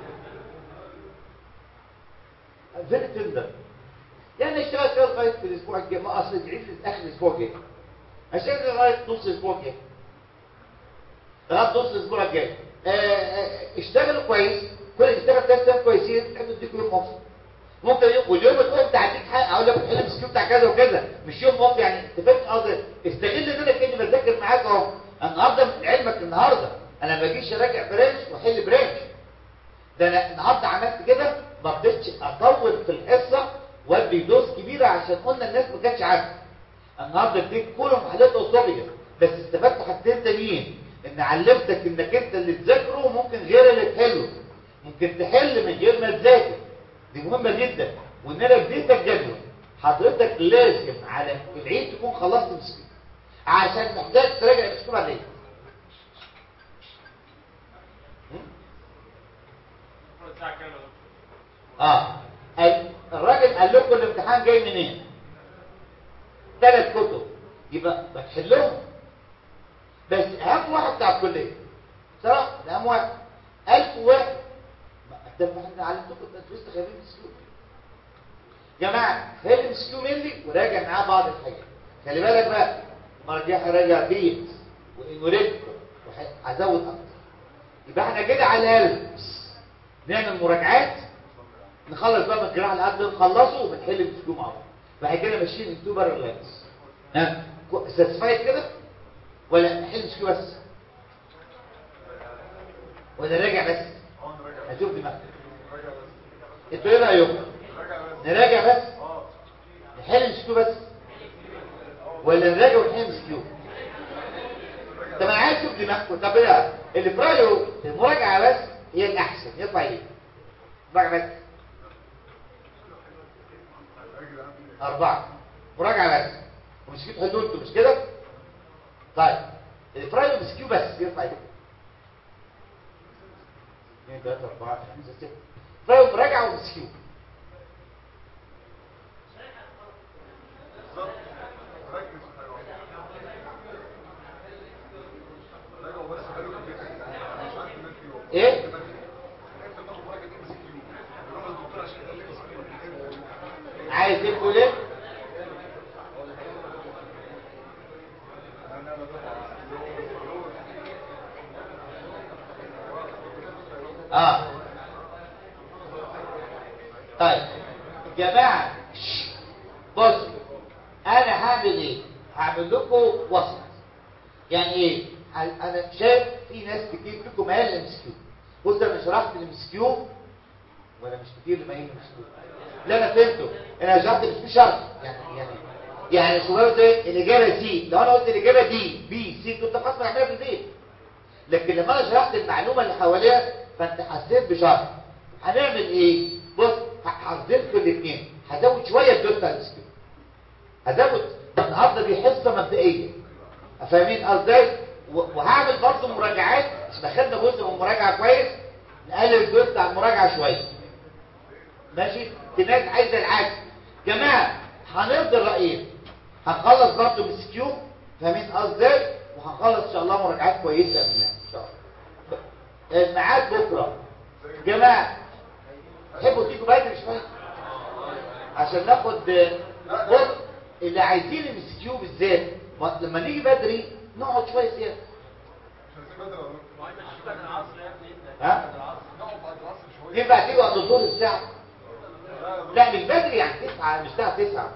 فيري تندر يعني اشتغل كده لغايه في الاسبوع الجاي ما اصل العيد اخر الاسبوع الجاي اشتغل لغايه نص الاسبوع الجاي لغايه نص الاسبوع الجاي آه، آه، اشتغلوا كويس كل اللي اشتغل ثلاث ايام كويسين تحب تديكوا يوم اوف ممكن يوم واليوم تقول انت هديك حق اقول لك الحلم السكيو بتاع كذا وكذا مش يوم اوف يعني انت فاهم قصدي استغل ان انا كاني بذاكر معاك اهو النهارده من علمك النهارده انا ما باجيش اراجع برانش واحل برانش ده انا النهارده عملت كده ما رضيتش اطول في الحصه وادي دوز كبيره عشان قلنا الناس ما كانتش عارفه النهارده اديك كلهم حالات اصابيه بس استفدت حاجتين تانيين ان علمتك انك انت اللي تذاكره ممكن غير اللي تحله ممكن تحل من غير ما تذاكر دي مهمه جدا وان انا اديتك جدول حضرتك لازم على العيد تكون خلصت مسكين عشان محتاج تراجع الاسبوع بعد العيد
بكرة الساعة كام يا دكتور؟
اه ال- الراجل قال لكم الامتحان جاي منين ثلاث كتب يبقى بتحلهم بس اهم واحد بتاع الكليه صراحه ده اهم واحد ألف واحد ما ده ما احنا علمتكم التدريس خلينا مسكين جماعه فهم مسكين مني وراجع معاه بعض الحاجات خلي بالك بقى المره الجايه هراجع بيت وانوريك هزود اكتر يبقى احنا كده على الاقل نعمل مراجعات نخلص بقى من الجراحه اللي قبل نخلصه وبنحل الفيديو مع بعض بعد كده ماشيين انتو بارالانس ها ساتسفايد كده ولا نحل الفيديو بس ولا راجع بس هشوف دماغك انتوا ايه رايكم نراجع بس نحل الفيديو بس ولا نراجع ونحل الفيديو طب انا عايز اشوف دماغكم طب ايه اللي في رايه المراجعه بس هي الاحسن يطلع ايه مراجعه بس أربعة مراجعة بس ومش كده حلول انتوا مش كده طيب الفرايو مسكيو بس يرفع ايدك 2 3 4 5 6 فرايو مراجعة ومسكيو ايه عايز تقول ايه اه طيب جماعة شش. بص انا هعمل ايه هعمل لكم وسط يعني ايه ه- انا شايف في ناس كتير فيكم قال ام اس كيو بص انا شرحت الام اس كيو ولا مش كتير اللي ما ام اس كيو لا انا فهمته انا شرحت مش في شرط يعني يعني يعني الصغير ده الاجابه سي لو انا قلت الاجابه دي بي سي كنت خلاص بعملها في البيت لكن لما انا شرحت المعلومه اللي حواليها فانت حسيت بشرح هنعمل ايه بص هحذف في الاثنين هزود شويه الدوت على السكيو هزود النهارده دي حصه مبدئيه فاهمين قصدي و- وهعمل برضه مراجعات احنا خدنا جزء من المراجعه كويس نقلل الجزء بتاع المراجعه شويه ماشي في ناس عايزه العكس جماعه هنرضي الرايين هنخلص برضه مسكيو فاهمين قصدي وهنخلص ان شاء الله مراجعات كويسه منها ان شاء الله الميعاد بكره جماعه تحبوا تيجوا بدري شويه عشان ناخد بص اللي عايزين الام سي كيو بالذات ما- لما نيجي بدري نقعد شويه زياده ها ينفع تيجي وقت الظهر الساعه لا مش بدري يعني 9 مش الساعه 9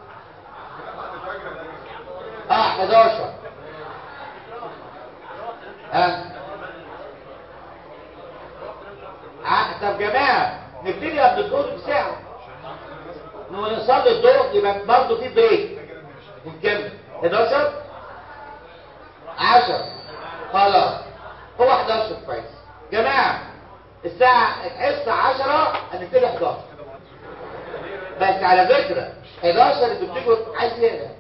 اه 11 ها ع- طب جماعه نبتدي قبل الظهر بساعه لما نصلي الظهر يبقى برضه في بريك ونكمل 11 10 خلاص هو 11 كويس جماعه الساعه الحصه 10 هنبتدي 11 بس على فكره 11 انتوا بتيجوا عايز ايه ده؟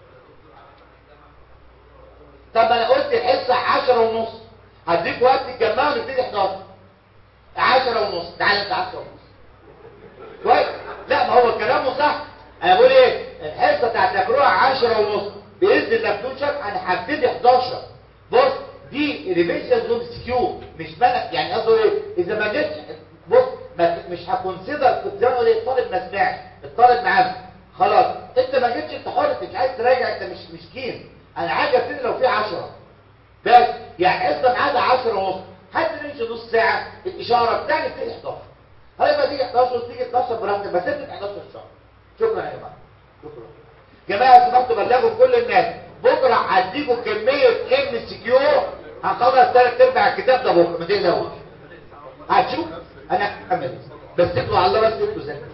طب انا قلت الحصه 10 ونص هديك وقت تتجمعوا نبتدي 11 10 ونص تعالى انت 10 ونص كويس لا ما هو كلامه صح انا بقول ايه الحصه بتاعت مجروحه 10 ونص باذن الله بدون شك انا هبتدي 11 بص دي ريفيجن زون سكيو مش ملك يعني قصده ايه اذا ما جتش بص ما مش هكونسيدر كنت زي ما اقول ايه الطالب ما سمعش الطالب معانا خلاص انت ما جيتش انت حر انت مش عايز تراجع انت مش مسكين انا عايز ابتدي لو في 10 بس يعني حصه ميعادها 10 ونص حتى نمشي نص ساعه الاشاره بتاعتي بتيجي 11 هيبقى تيجي 11 وتيجي 12 براحتك بس انت 11 شهر شكرا يا جماعه شكرا جماعه سمحتوا بلغوا كل الناس بكره هديكم كميه ام سي كيو هنخلص ثلاث ارباع الكتاب ده بكره ما تقلقوش هتشوف انا هكمل بس انتوا على الله بس انتوا ذاكروا